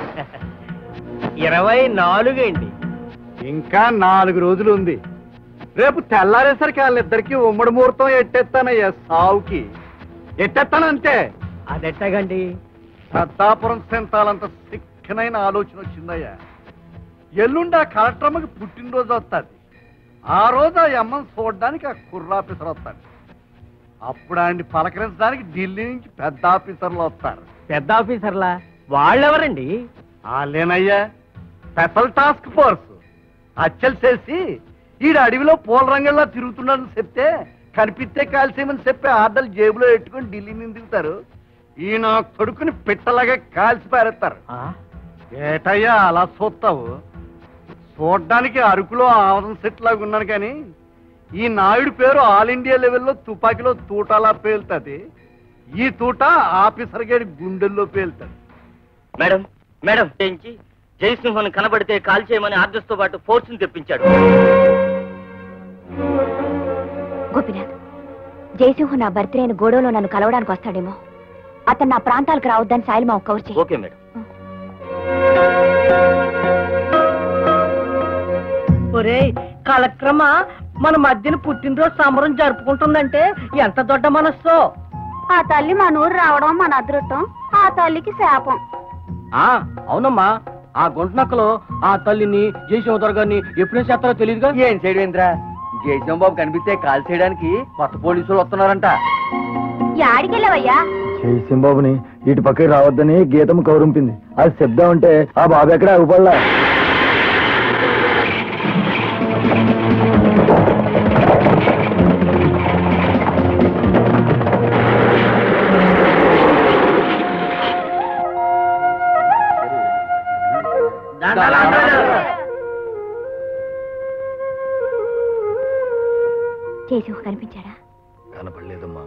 ఇరవై నాలుగండి ఇంకా నాలుగు రోజులు ఉంది రేపు తెల్లారేసరికి వాళ్ళిద్దరికి ఉమ్మడి ముహూర్తం ఎట్టేస్తానయ్యా సావుకి ఎట్టేస్తానంతే అదెట్టగండి పెద్దాపురం సెంతాలంత సిక్కనైన ఆలోచన వచ్చిందయ్యా ఎల్లుండి ఆ కలెక్టర్మకి పుట్టినరోజు వస్తుంది ఆ రోజు ఆ అమ్మని చూడడానికి ఆ కుర్ర ఆఫీసర్ వస్తాడు అప్పుడు ఆయన్ని పలకరించడానికి ఢిల్లీ నుంచి పెద్ద ఆఫీసర్లు వస్తారు పెద్ద ఆఫీసర్లా వాళ్ళెవరండి వాళ్ళేనయ్యా స్పెషల్ టాస్క్ ఫోర్స్ హత్యలు చేసి ఈడ అడవిలో పూల రంగంలో తిరుగుతున్నాడని చెప్తే కనిపిస్తే కాల్చేయమని చెప్పి ఆర్డర్లు జేబులో పెట్టుకుని ఢిల్లీ నుంచి దిగుతారు ఈయన కొడుకుని పిట్టలాగా కాల్చి పారేస్తారు ఏటయ్యా అలా చూస్తావు చూడ్డానికి అరకులో ఆవదం సెట్ లాగా ఉన్నాను కానీ ఈ నాయుడు పేరు ఆల్ ఇండియా లెవెల్లో తుపాకీలో తూటాలా పేలుతుంది ఈ తూట ఆఫీసర్ గారి గుండెల్లో పేలుతుంది మేడం మేడం చేయించి జయసింహన్ కనబడితే కాల్ చేయమని ఆర్డర్స్ తో పాటు ఫోర్స్ తెప్పించాడు గోపినాథ్ జయసింహ నా బర్త్డేని గోడలో నన్ను కలవడానికి వస్తాడేమో అతను నా ప్రాంతాలకు రావద్దని సాయిల్ మా కవర్ చేయి ఓకే మేడం ఒరేయ్ కలక్రమా మన మధ్యన పుట్టినరోజు సంబరం జరుపుకుంటుందంటే ఎంత దొడ్డ మనస్సో ఆ తల్లి మన ఊరు రావడం మన అదృష్టం ఆ తల్లికి శాపం ఆ అవునమ్మా ఆ గుంటనక్కలో ఆ తల్లిని జయసింహ గారిని ఎప్పుడేం చేస్తారో తెలియదుగా ఏం చేయడం జయసింహ బాబు కనిపిస్తే కాల్ చేయడానికి కొత్త పోలీసులు వస్తున్నారంట యాడికెళ్ళవయ్యా బాబుని ఇటు పక్కకి రావద్దని గీతం కౌరింపింది అది చెప్దాం అంటే ఆ బాబు ఎక్కడ అగుపడలా జయసింహ కనిపించాడా కనపడలేదమ్మా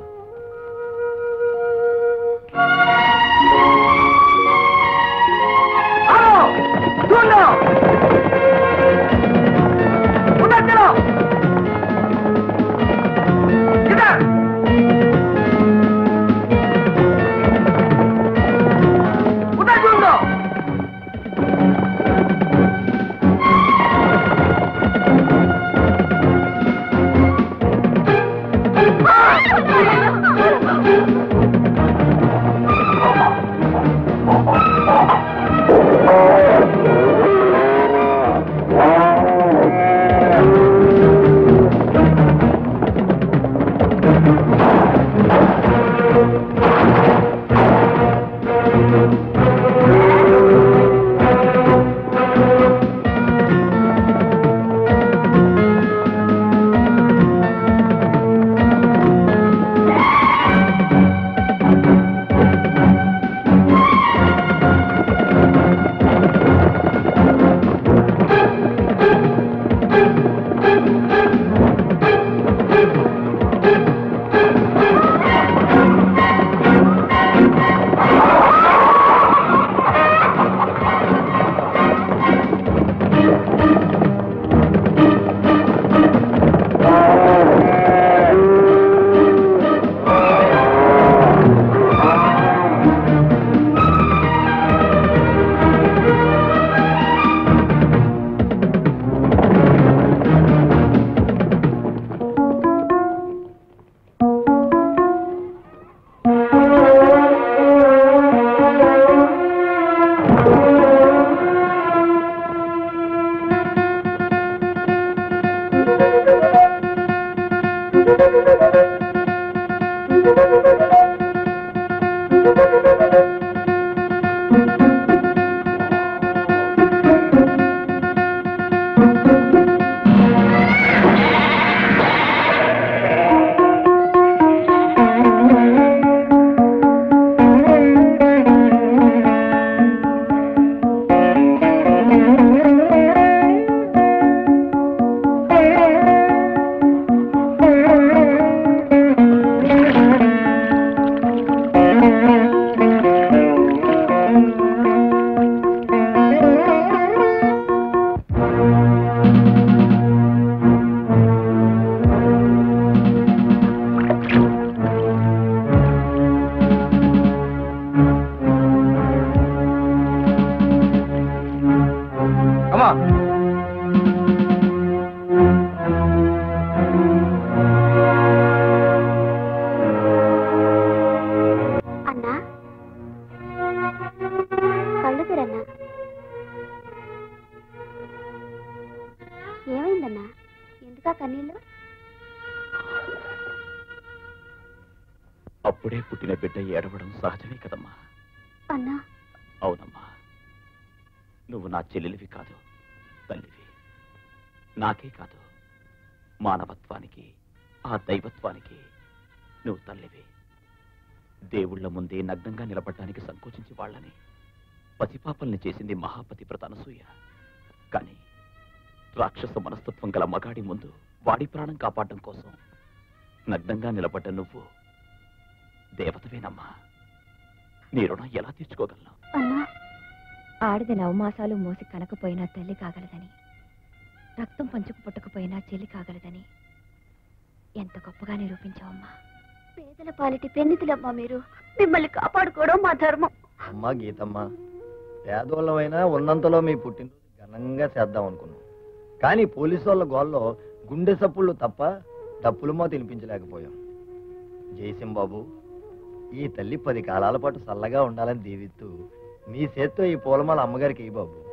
అన్నా కళ్ళు తెరన్నా ఏమైందన్నా ఎందుకా కన్నీళ్ళు అప్పుడే పుట్టిన బిడ్డ ఏడవడం సహజమే కదమ్మా అన్నా అవునమ్మా నువ్వు నా చెల్లెలివి కాదు తల్లివి నాకే కాదు మానవత్వానికి ఆ దైవత్వానికి నువ్వు తల్లివి దేవుళ్ళ ముందే నగ్నంగా నిలబడడానికి సంకోచించి వాళ్ళని పసిపాపల్ని చేసింది మహాపతివ్రత అనసూయ కానీ రాక్షస మనస్తత్వం గల మగాడి ముందు వాడి ప్రాణం కాపాడడం కోసం నగ్నంగా నిలబడ్డ నువ్వు దేవతవేనమ్మా నీ రుణం ఎలా తీర్చుకోగలను అన్నా ఆడది నవమాసాలు మోసి కనకపోయినా తల్లి కాగలదని రక్తం పంచుకు పుట్టకపోయినా చెల్లి కాగలదని ఎంత గొప్పగా నిరూపించావమ్మా పేదల పాలిటి పెన్నితులమ్మా మీరు మిమ్మల్ని కాపాడుకోవడం మా ధర్మం అమ్మా గీతమ్మ పేదోళ్ళమైనా ఉన్నంతలో మీ పుట్టినరోజు ఘనంగా చేద్దాం అనుకున్నాం కానీ పోలీసు వాళ్ళ గోల్లో గుండె సప్పుళ్ళు తప్ప డప్పులమో తినిపించలేకపోయాం జయసింహ బాబు ఈ తల్లి పది కాలాల పాటు చల్లగా ఉండాలని దీవిస్తూ మీ చేత్తో ఈ పూలమాల అమ్మగారికి ఇయ్యి బాబు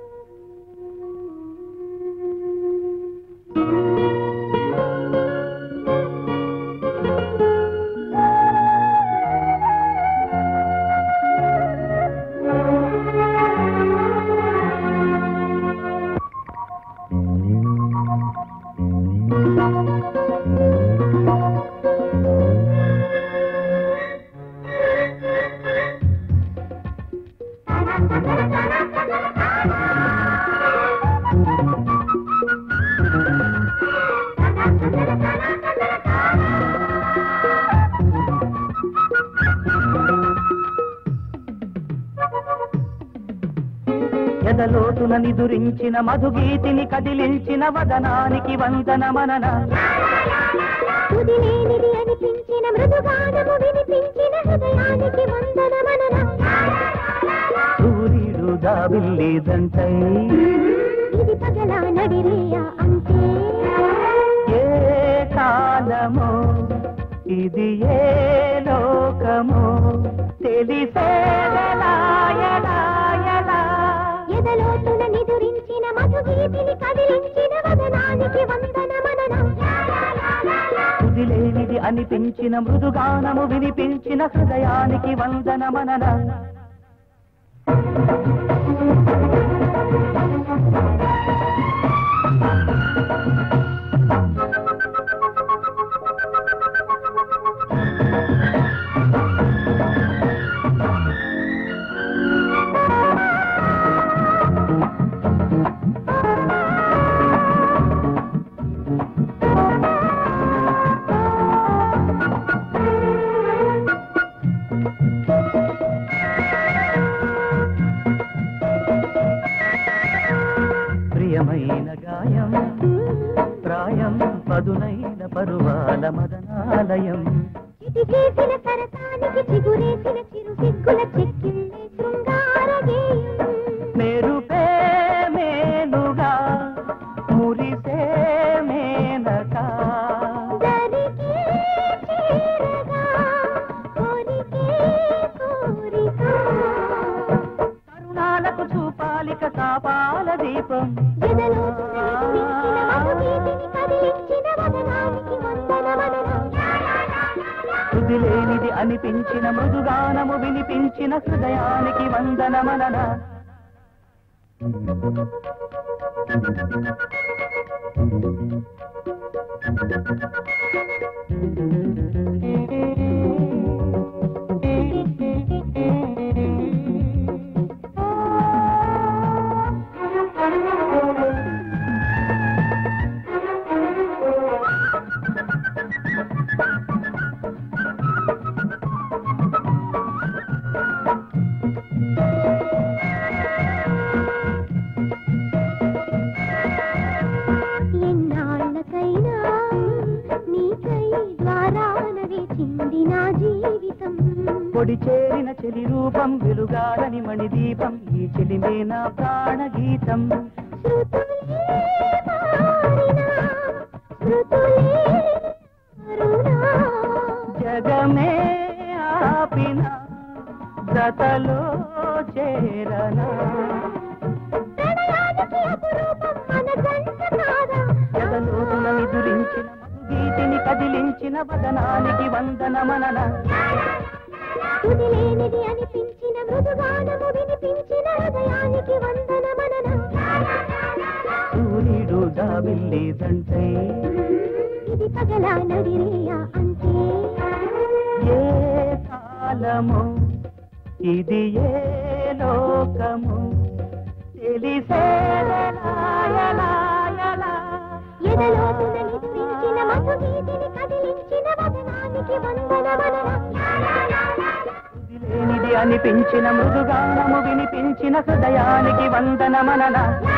ఎదలోతున నిదురించిన మధుగీతిని కదిలించిన వదనానికి వందన మనన తుదిలేనిది అనిపించిన మృదుగానము వినిపించిన హృదయానికి వందనమనన సూర్యుడు దావిల్లేదంటై ఇది పగల నడిరేయ అంతే ఏ కాలమో ఇది ఏ లోకమో తెలిసేదలాయలాయలా ఎదలోతున నిదురించిన మధుగీతిని కదిలించిన వదనానికి వందనమనన తుదిలేనిది అనిపించిన మృదుగానము వినిపించిన హృదయానికి వందన మనన ప్రియమైన గాయం ప్రాయం పదునైన పరువాల మదనాలయం ఇది చేసిన సరసానికి చిగురేసిన చిరు సిగ్గుల చెక్కిళ్ళే శృంగారగేయం మెరుపే మేలుగా మురిసే మేనక దరికే చేరగా కోరికే కోరిక తరుణాలకు చూపాలిక కాపాల దీపం ఎదలో నిలిచిన మధుగీతిని కదిలించిన వదనానికి వందనమనన శృతి లేనిది అనిపించిన మృదుగానము వినిపించిన హృదయానికి వందనమనన ఎన్నాళ్ళకైనా నీకై ద్వారాన వేచింది నా జీవితం పొడి చేరిన చెలి రూపం వెలుగాలని మణిదీపం ఈ చెలిమే నా ప్రాణ గీతం జగమే ఆపిన జతలో చేరనా జగలోన నిదురించిన మధుగీతిని కదిలించిన వదనానికి వందనమనన తుది లేనిది అనిపించిన మృదుగానము వినిపించిన హృదయానికి వందనమనన సూర్యుడు జాబిల్లేదంటే ఇది పగల నడిరేయ అంటే ఏ కాలము ఇది ఏ లోకము తెలిసేలాయలాయలా ఎదలోతున నిద్రించిన మధుగీతిని కదిలించిన వదనానికి వందనమనన లేనిది అనిపించిన మృదుగానము వినిపించిన హృదయానికి వందనమనన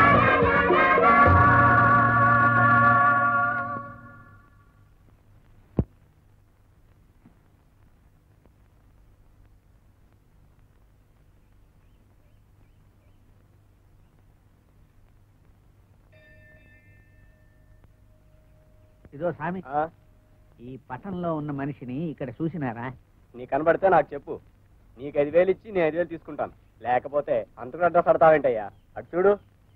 ఇదో స్వామి ఈ పటంలో ఉన్న మనిషిని ఇక్కడ చూసినారా నీ కనబడితే నాకు చెప్పు నీకు ఐదు వేలు ఇచ్చి నేను ఐదు వేలు తీసుకుంటాను లేకపోతే అంతకు అడ్రస్ పడతావేంటయ్యా అటు చూడు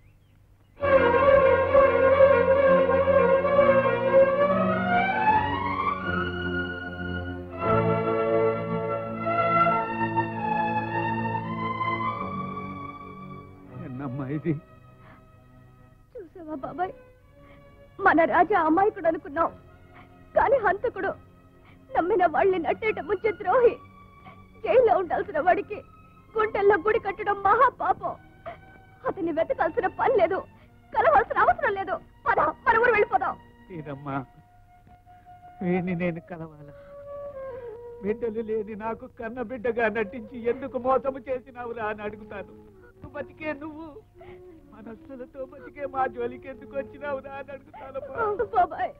ఎన్నమ్మా ఇది చూసావా బాబాయ్ మన రాజా అమాయకుడు అనుకున్నాం కానీ హంతకుడు నమ్మిన వాళ్ళని నట్టేట ముంచే ద్రోహి జైల్లో ఉండాల్సిన వాడికి గుంటల్లో గుడి కట్టడం మహా పాపం అతన్ని వెతకాల్సిన పని లేదు కలవాల్సిన అవసరం లేదు పద మన ఊరు వెళ్ళిపోదాం తీరమ్మా వీడిని నేను కలవాలా బిడ్డలు లేని నాకు కన్న బిడ్డగా నటించి ఎందుకు మోసము చేసినావురా అని అడుగుతాను నువ్వు బతికే నువ్వు మనస్సులతో బతికే మా జోలికి ఎందుకు వచ్చినావురా అని అడుగుతాను బాబాయ్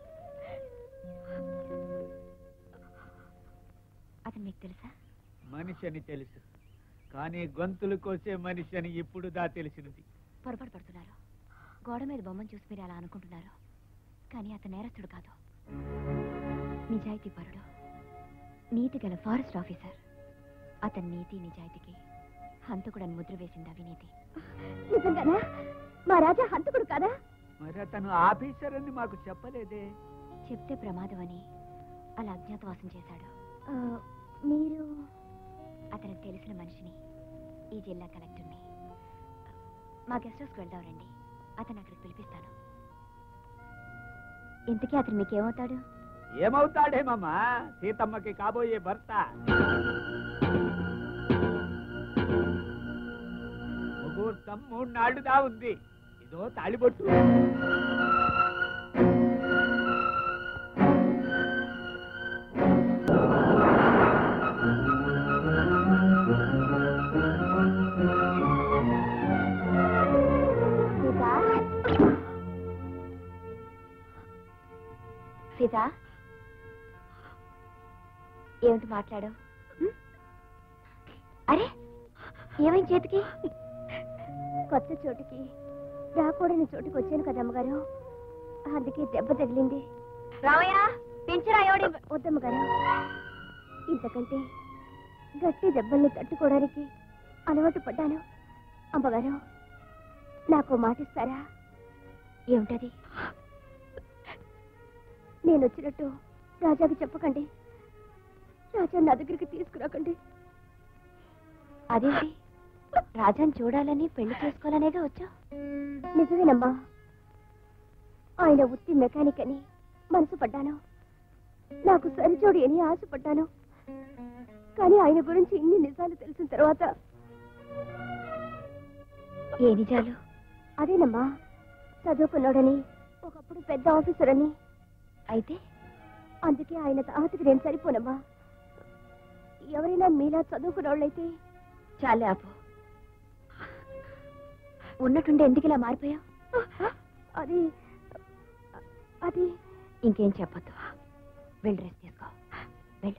అతను మీకు తెలుసా మనిషి అని తెలుసు కానీ గొంతులు కోసే మనిషి అని ఇప్పుడు దా తెలిసినది పొరపాటు పడుతున్నారు గోడ మీద బొమ్మను చూసి మీరు అలా అనుకుంటున్నారు కానీ అతను నేరస్తుడు కాదు నిజాయితీ పరుడు నీతి గల ఫారెస్ట్ ఆఫీసర్ అతని నీతి నిజాయితీకి హంతకుడని ముద్ర వేసింది అవినీతి నిజంగానా మా రాజా హంతకుడు కాదా మరి అతను ఆఫీసర్ అని మాకు చెప్పలేదే చెప్తే ప్రమాదం అని అలా అజ్ఞాతవాసం చేశాడు ఆ, మీరు అతనికి తెలిసిన మనిషిని ఈ జిల్లా కలెక్టర్ని మా గెస్ట్ హౌస్కి వెళ్దాం రండి అతను అక్కడికి పిలిపిస్తాను ఇంతకీ అతను మీకేమవుతాడు ఏమవుతాడేమమ్మా సీతమ్మకి కాబోయే భర్త ముహూర్తం మూడు నాళ్ళుదా ఉంది ఇదో తాళిబొట్టు ఫిదా ఏమిటి మాట్లాడు అరే ఏమైంది చేతికి కొత్త చోటుకి రాకూడని చోటుకి వచ్చాను కదా అమ్మగారు అందుకే దెబ్బ తగిలింది రామయ్య పెంచరాయోడి వద్దమ్మగారు ఇంతకంటే గట్టి దెబ్బల్ని తట్టుకోవడానికి అలవాటు పడ్డాను అమ్మగారు నాకు మాటిస్తారా ఏమిటది నేను వచ్చినట్టు రాజాకి చెప్పకండి రాజా నా దగ్గరికి తీసుకురాకండి అదేంటి రాజాని చూడాలని పెళ్లి చేసుకోవాలనేగా వచ్చా నిజమేనమ్మా ఆయన ఉత్తి మెకానిక్ అని మనసు పడ్డాను నాకు సరిచోడి అని ఆశపడ్డాను కానీ ఆయన గురించి ఇన్ని నిజాలు తెలిసిన తర్వాత ఏ నిజాలు అదేనమ్మా చదువుకున్నాడని ఒకప్పుడు పెద్ద ఆఫీసర్ అని అయితే అందుకే ఆయన తాహతకి నేను సరిపోనమ్మా ఎవరైనా మీలా చదువుకున్నోళ్ళైతే చాలే ఆపు ఉన్నట్టుండి ఎందుకు ఇలా మారిపోయావు అది అది ఇంకేం చెప్పొద్దు వెళ్ళి డ్రెస్ తీసుకో వెళ్ళు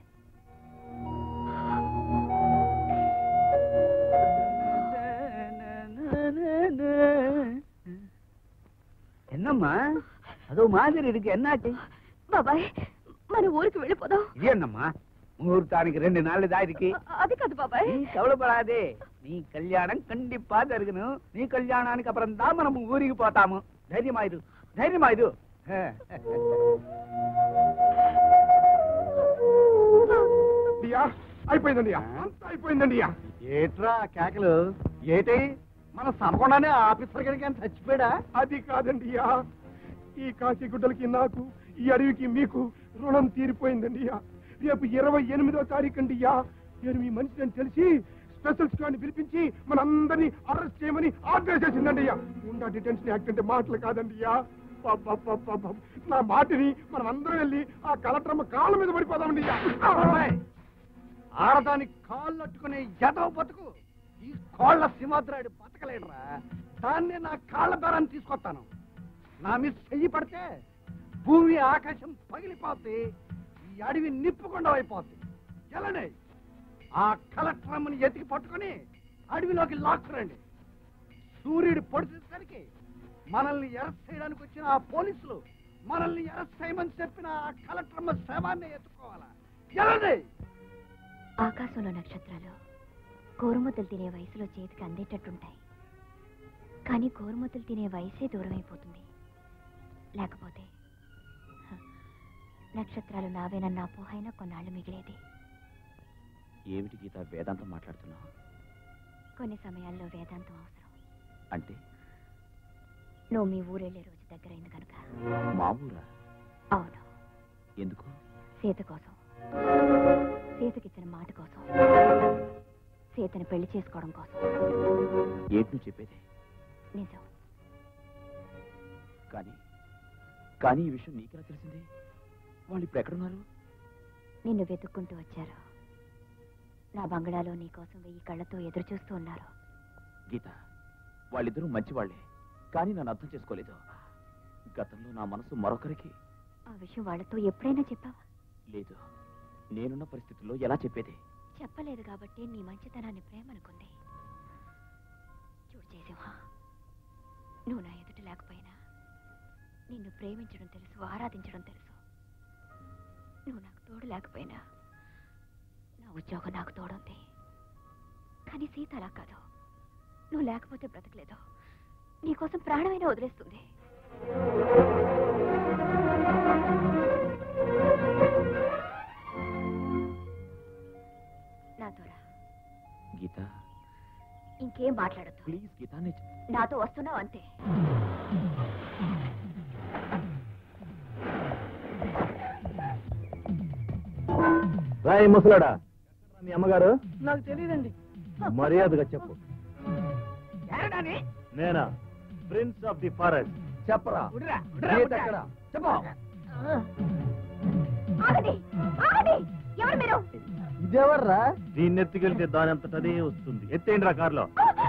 என்னம்மா அதோ மாதிரி இருக்கு என்னாச்சு బాబాయ్ మన ఊరికి వెళ్ళిపోదాం இது என்னம்மா முகூர்த்தாనికి ரெண்டு நாள் தான் இருக்கு అది కాదు బాబాయ్ நீ கவலைப்படாதே நீ கல்யாணம் கண்டிப்பா జరుగును నీ కళ్యాణానికి అப்புறம் தான் మనం ఊరికి పోతాము ధైర్యమాయిరు ధైర్యమాయిరు అయ్యా అయిపోయిందండి అంతా అయిపోయిందండి ఏట్రా కేకలు ఏటి మన సనకుండానే ఆఫీసర్ గారికి ఆయన చచ్చిపోయాడా అది కాదండి ఈ కాశీ గుడ్డలకి నాకు ఈ అడవికి మీకు రుణం తీరిపోయిందండి రేపు ఇరవై ఎనిమిదో తారీఖు అండి నేను మీ మనిషి అని తెలిసి స్పెషల్ స్క్వాడ్ పిలిపించి మనందరినీ అరెస్ట్ చేయమని ఆర్డర్ చేసిందండి ఉండా డిటెన్షన్ యాక్ట్ అంటే మాటలు కాదండి నా మాటిని మనం అందరం వెళ్ళి ఆ కలెక్టర్ అమ్మ కాళ్ళ మీద పడిపోదామండి ఆడదానికి కాళ్ళు అట్టుకునే జతవ బతుకు ఈ కోళ్ల సింహాద్రాయుడు బతకలేడురా దాన్ని నా కాళ్ళ బేరాన్ని తీసుకొస్తాను నా మీద చెయ్యి పడితే భూమి ఆకాశం పగిలిపోద్ది ఈ అడవి నిప్పుకుండా అయిపోద్ది ఎలానే ఆ కలెక్టర్ అమ్మని ఎతికి పట్టుకొని అడవిలోకి లాక్కురండి సూర్యుడు పొడిచేసరికి మనల్ని అరెస్ట్ చేయడానికి వచ్చిన ఆ పోలీసులు మనల్ని అరెస్ట్ చేయమని చెప్పిన ఆ కలెక్టర్ అమ్మ శవాన్ని ఎత్తుకోవాలా ఎలానే ఆకాశంలో నక్షత్రాలు కోరుముద్దలు తినే వయసులో చేతికి అందేటట్టుంటాయి కానీ కోరుముద్దలు తినే వయసే దూరం అయిపోతుంది లేకపోతే హ, నక్షత్రాలు నావేనన్న అపోహైనా కొన్నాళ్ళు మిగిలేది ఏమిటి గీత వేదాంతం మాట్లాడుతున్నావు కొన్ని సమయాల్లో వేదాంతం అవసరం అంటే నువ్వు మీ ఊరెళ్ళే రోజు దగ్గరైంది కనుక మా ఊరా అవును ఎందుకు సీత కోసం సీతకిచ్చిన మాట కోసం సీతని పెళ్లి చేసుకోవడం కోసం ఏంటి నువ్వు చెప్పేది నిజం కానీ కానీ ఈ విషయం నీకెలా తెలిసింది వాళ్ళు ఇప్పుడు ఎక్కడున్నారు నిన్ను వెతుక్కుంటూ వచ్చారు నా బంగళాలో నీ కోసం వెయ్యి కళ్ళతో ఎదురు చూస్తూ ఉన్నారు గీత వాళ్ళిద్దరూ మంచివాళ్లే కానీ నన్ను అర్థం చేసుకోలేదు గతంలో నా మనసు మరొకరికి ఆ విషయం వాళ్ళతో ఎప్పుడైనా చెప్పావా లేదు నేనున్న పరిస్థితుల్లో ఎలా చెప్పేది చెప్పలేదు కాబట్టి నీ మంచితనాన్ని ప్రేమ అనుకుంది చూడు జయసింహ నువ్వు నా ఎదుట లేకపోయినా నిన్ను ప్రేమించడం తెలుసు ఆరాధించడం తెలుసు నువ్వు నాకు తోడు లేకపోయినా నా ఉద్యోగం నాకు తోడుంది కానీ సీత అలా కాదు నువ్వు లేకపోతే బ్రతకలేదు నీకోసం ప్రాణమైనా వదిలేస్తుంది నాతో రా గీత ఇంకేం మాట్లాడద్దు ప్లీజ్ గీత నేను నాతో వస్తున్నావు అంతే రాయ్ ముసలాడా మీ అమ్మగారు నాకు తెలియదండి మర్యాదగా చెప్పు ఎవడాని నేనా ప్రిన్స్ ఆఫ్ ది ఫారెస్ట్ చెప్పరా ఉడ్రా, గీత ఎక్కడ? చెప్పు ఆగండి ఆగండి ఎవరు మీరు ఇదేవర్రా దీన్ని ఎత్తుకెళ్తే దాని అంతటదే వస్తుంది ఎత్తేయండి రా కార్లో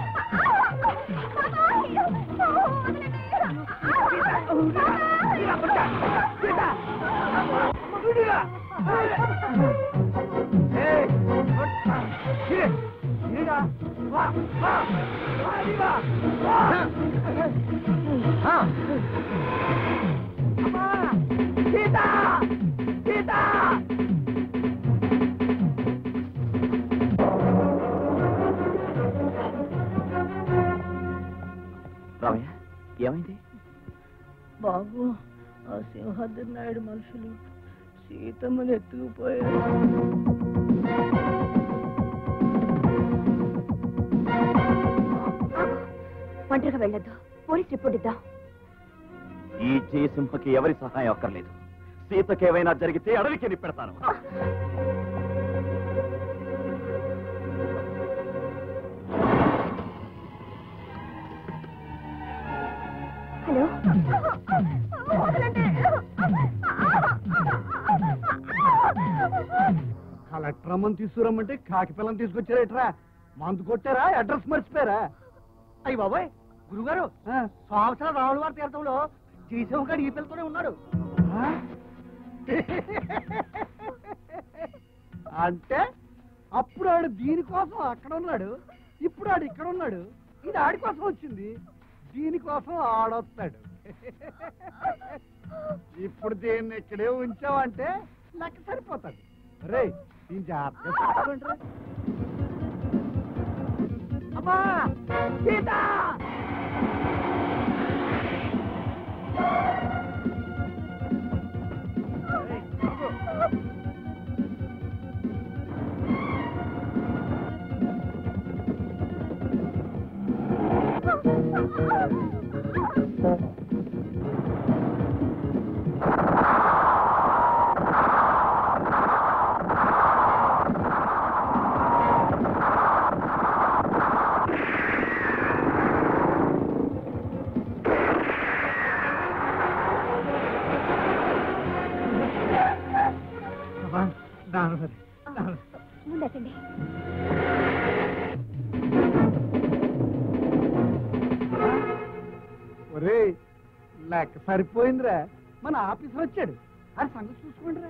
రామయ్య ఏమైంది బాబు ఆ సింహాద్రి నాయుడు మనుషులు సీతమ్మని ఎత్తుకుపోయారు ఒంటరిగా వెళ్ళొద్దు పోలీస్ రిపోర్ట్ ఇద్దాం ఈ జయసింహకి ఎవరి సహాయం అక్కర్లేదు సీతకి ఏమైనా జరిగితే అడవికి నిప్పెడతాను హలో కలెక్టర్ అమ్మని తీసుకురమ్మంటే కాకి పిల్లని తీసుకొచ్చారేట్రా మందు కొట్టారా అడ్రస్ మర్చిపోయారా అయ్యి బాబాయ్ గురుగారు సంవత్సరం రావుల వారి తీర్థంలో జీసం గారు ఈ పిల్లతోనే ఉన్నాడు ఆ? అంటే అప్పుడు ఆడు దీనికోసం అక్కడ ఉన్నాడు ఇప్పుడు ఆడు ఇక్కడ ఉన్నాడు ఇది ఆడి కోసం వచ్చింది దీనికోసం ఆడొస్తాడు ఇప్పుడు దీన్ని ఇక్కడే ఉంచావంటే లెక్క సరిపోతుంది రే దీని జాగ్రత్తగా చూసుకోండిరా. అమ్మా సీత ముందటండి ఒరే లెక్క సరిపోయిందిరా మన ఆఫీసర్ వచ్చాడు అది సంగతి చూసుకోండిరా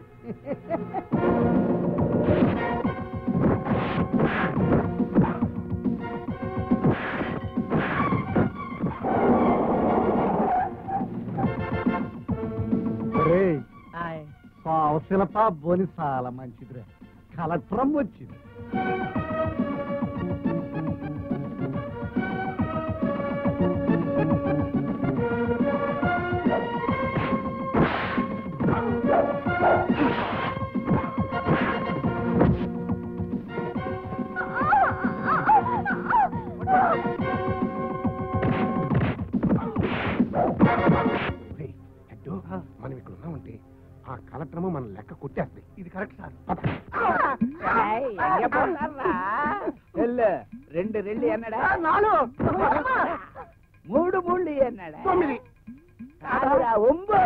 ఒరే పావశిలప బోని చాలా మంచిదిరా కలెక్టరం వచ్చింది అడ్డు, మనం ఇక్కడ ఉన్నామంటే ఆ కలెక్టరమ్మ మన లెక్క కొట్టేస్తాయి ఇది కరెక్ట్ సార్ రెండు రెళ్ళు ఎన్నడా నాలుగు మూడు ముళ్ళు ఎన్నడా తొమ్మిది కాదురా, ఒంబు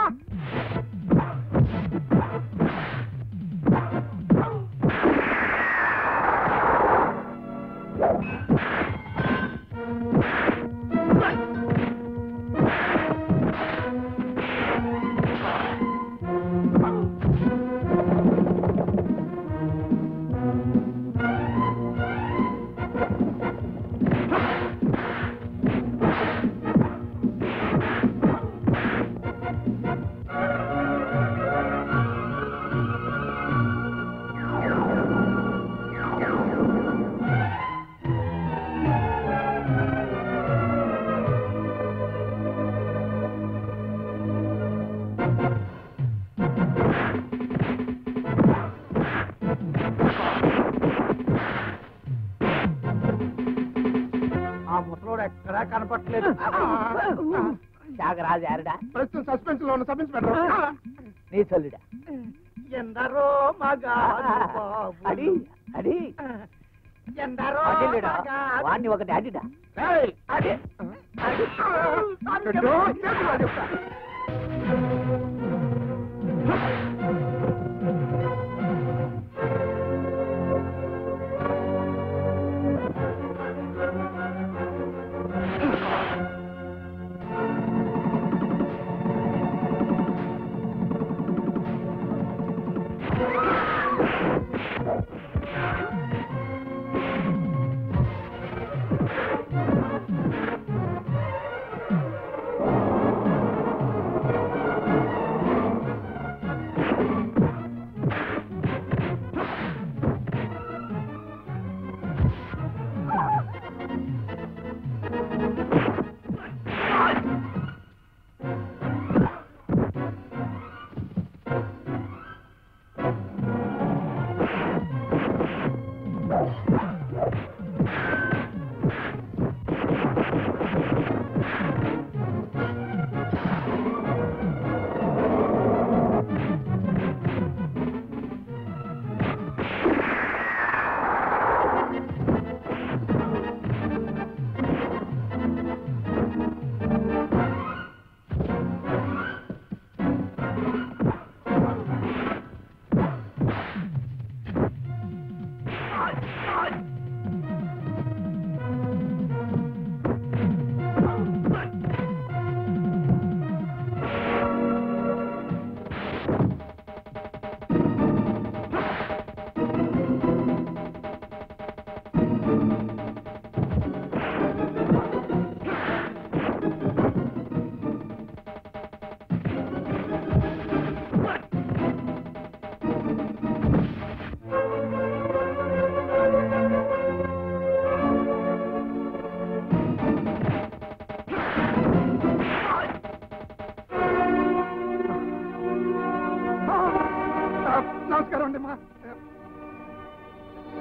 ఆ ముసలోడు ఎక్కడా కనపట్లేదు త్యాగరాజు యారడా ప్రస్తుతం సస్పెన్స్ లో ఉన్న సబ్ ఇన్స్పెక్టర్ నీ చల్లుడా ఎందరో మగాడు బాబు. అడి అడి ఎందరో అడిలేడా మగాడు. వాడిని ఒకటి అడిడా ఏయ్, అది. అది. అడ్డు, చేతులు చెప్తా.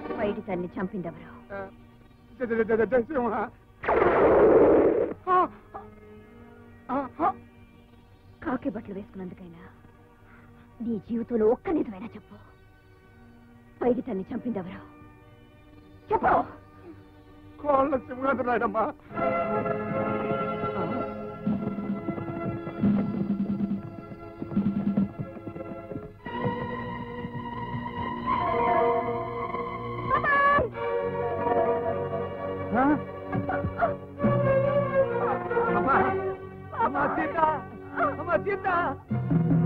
పైడి తల్లి చంపిందెవరు సింహ కాకి బట్టలు వేసుకున్నందుకైనా నీ జీవితంలో ఒక్క నిజమైనా చెప్పు పైడి తల్లి చంపిందెవరు చెప్పు కోళ్ళ సింహాద్రాడమ్మా అమ్మా అమ్మా సీత అమ్మా సీత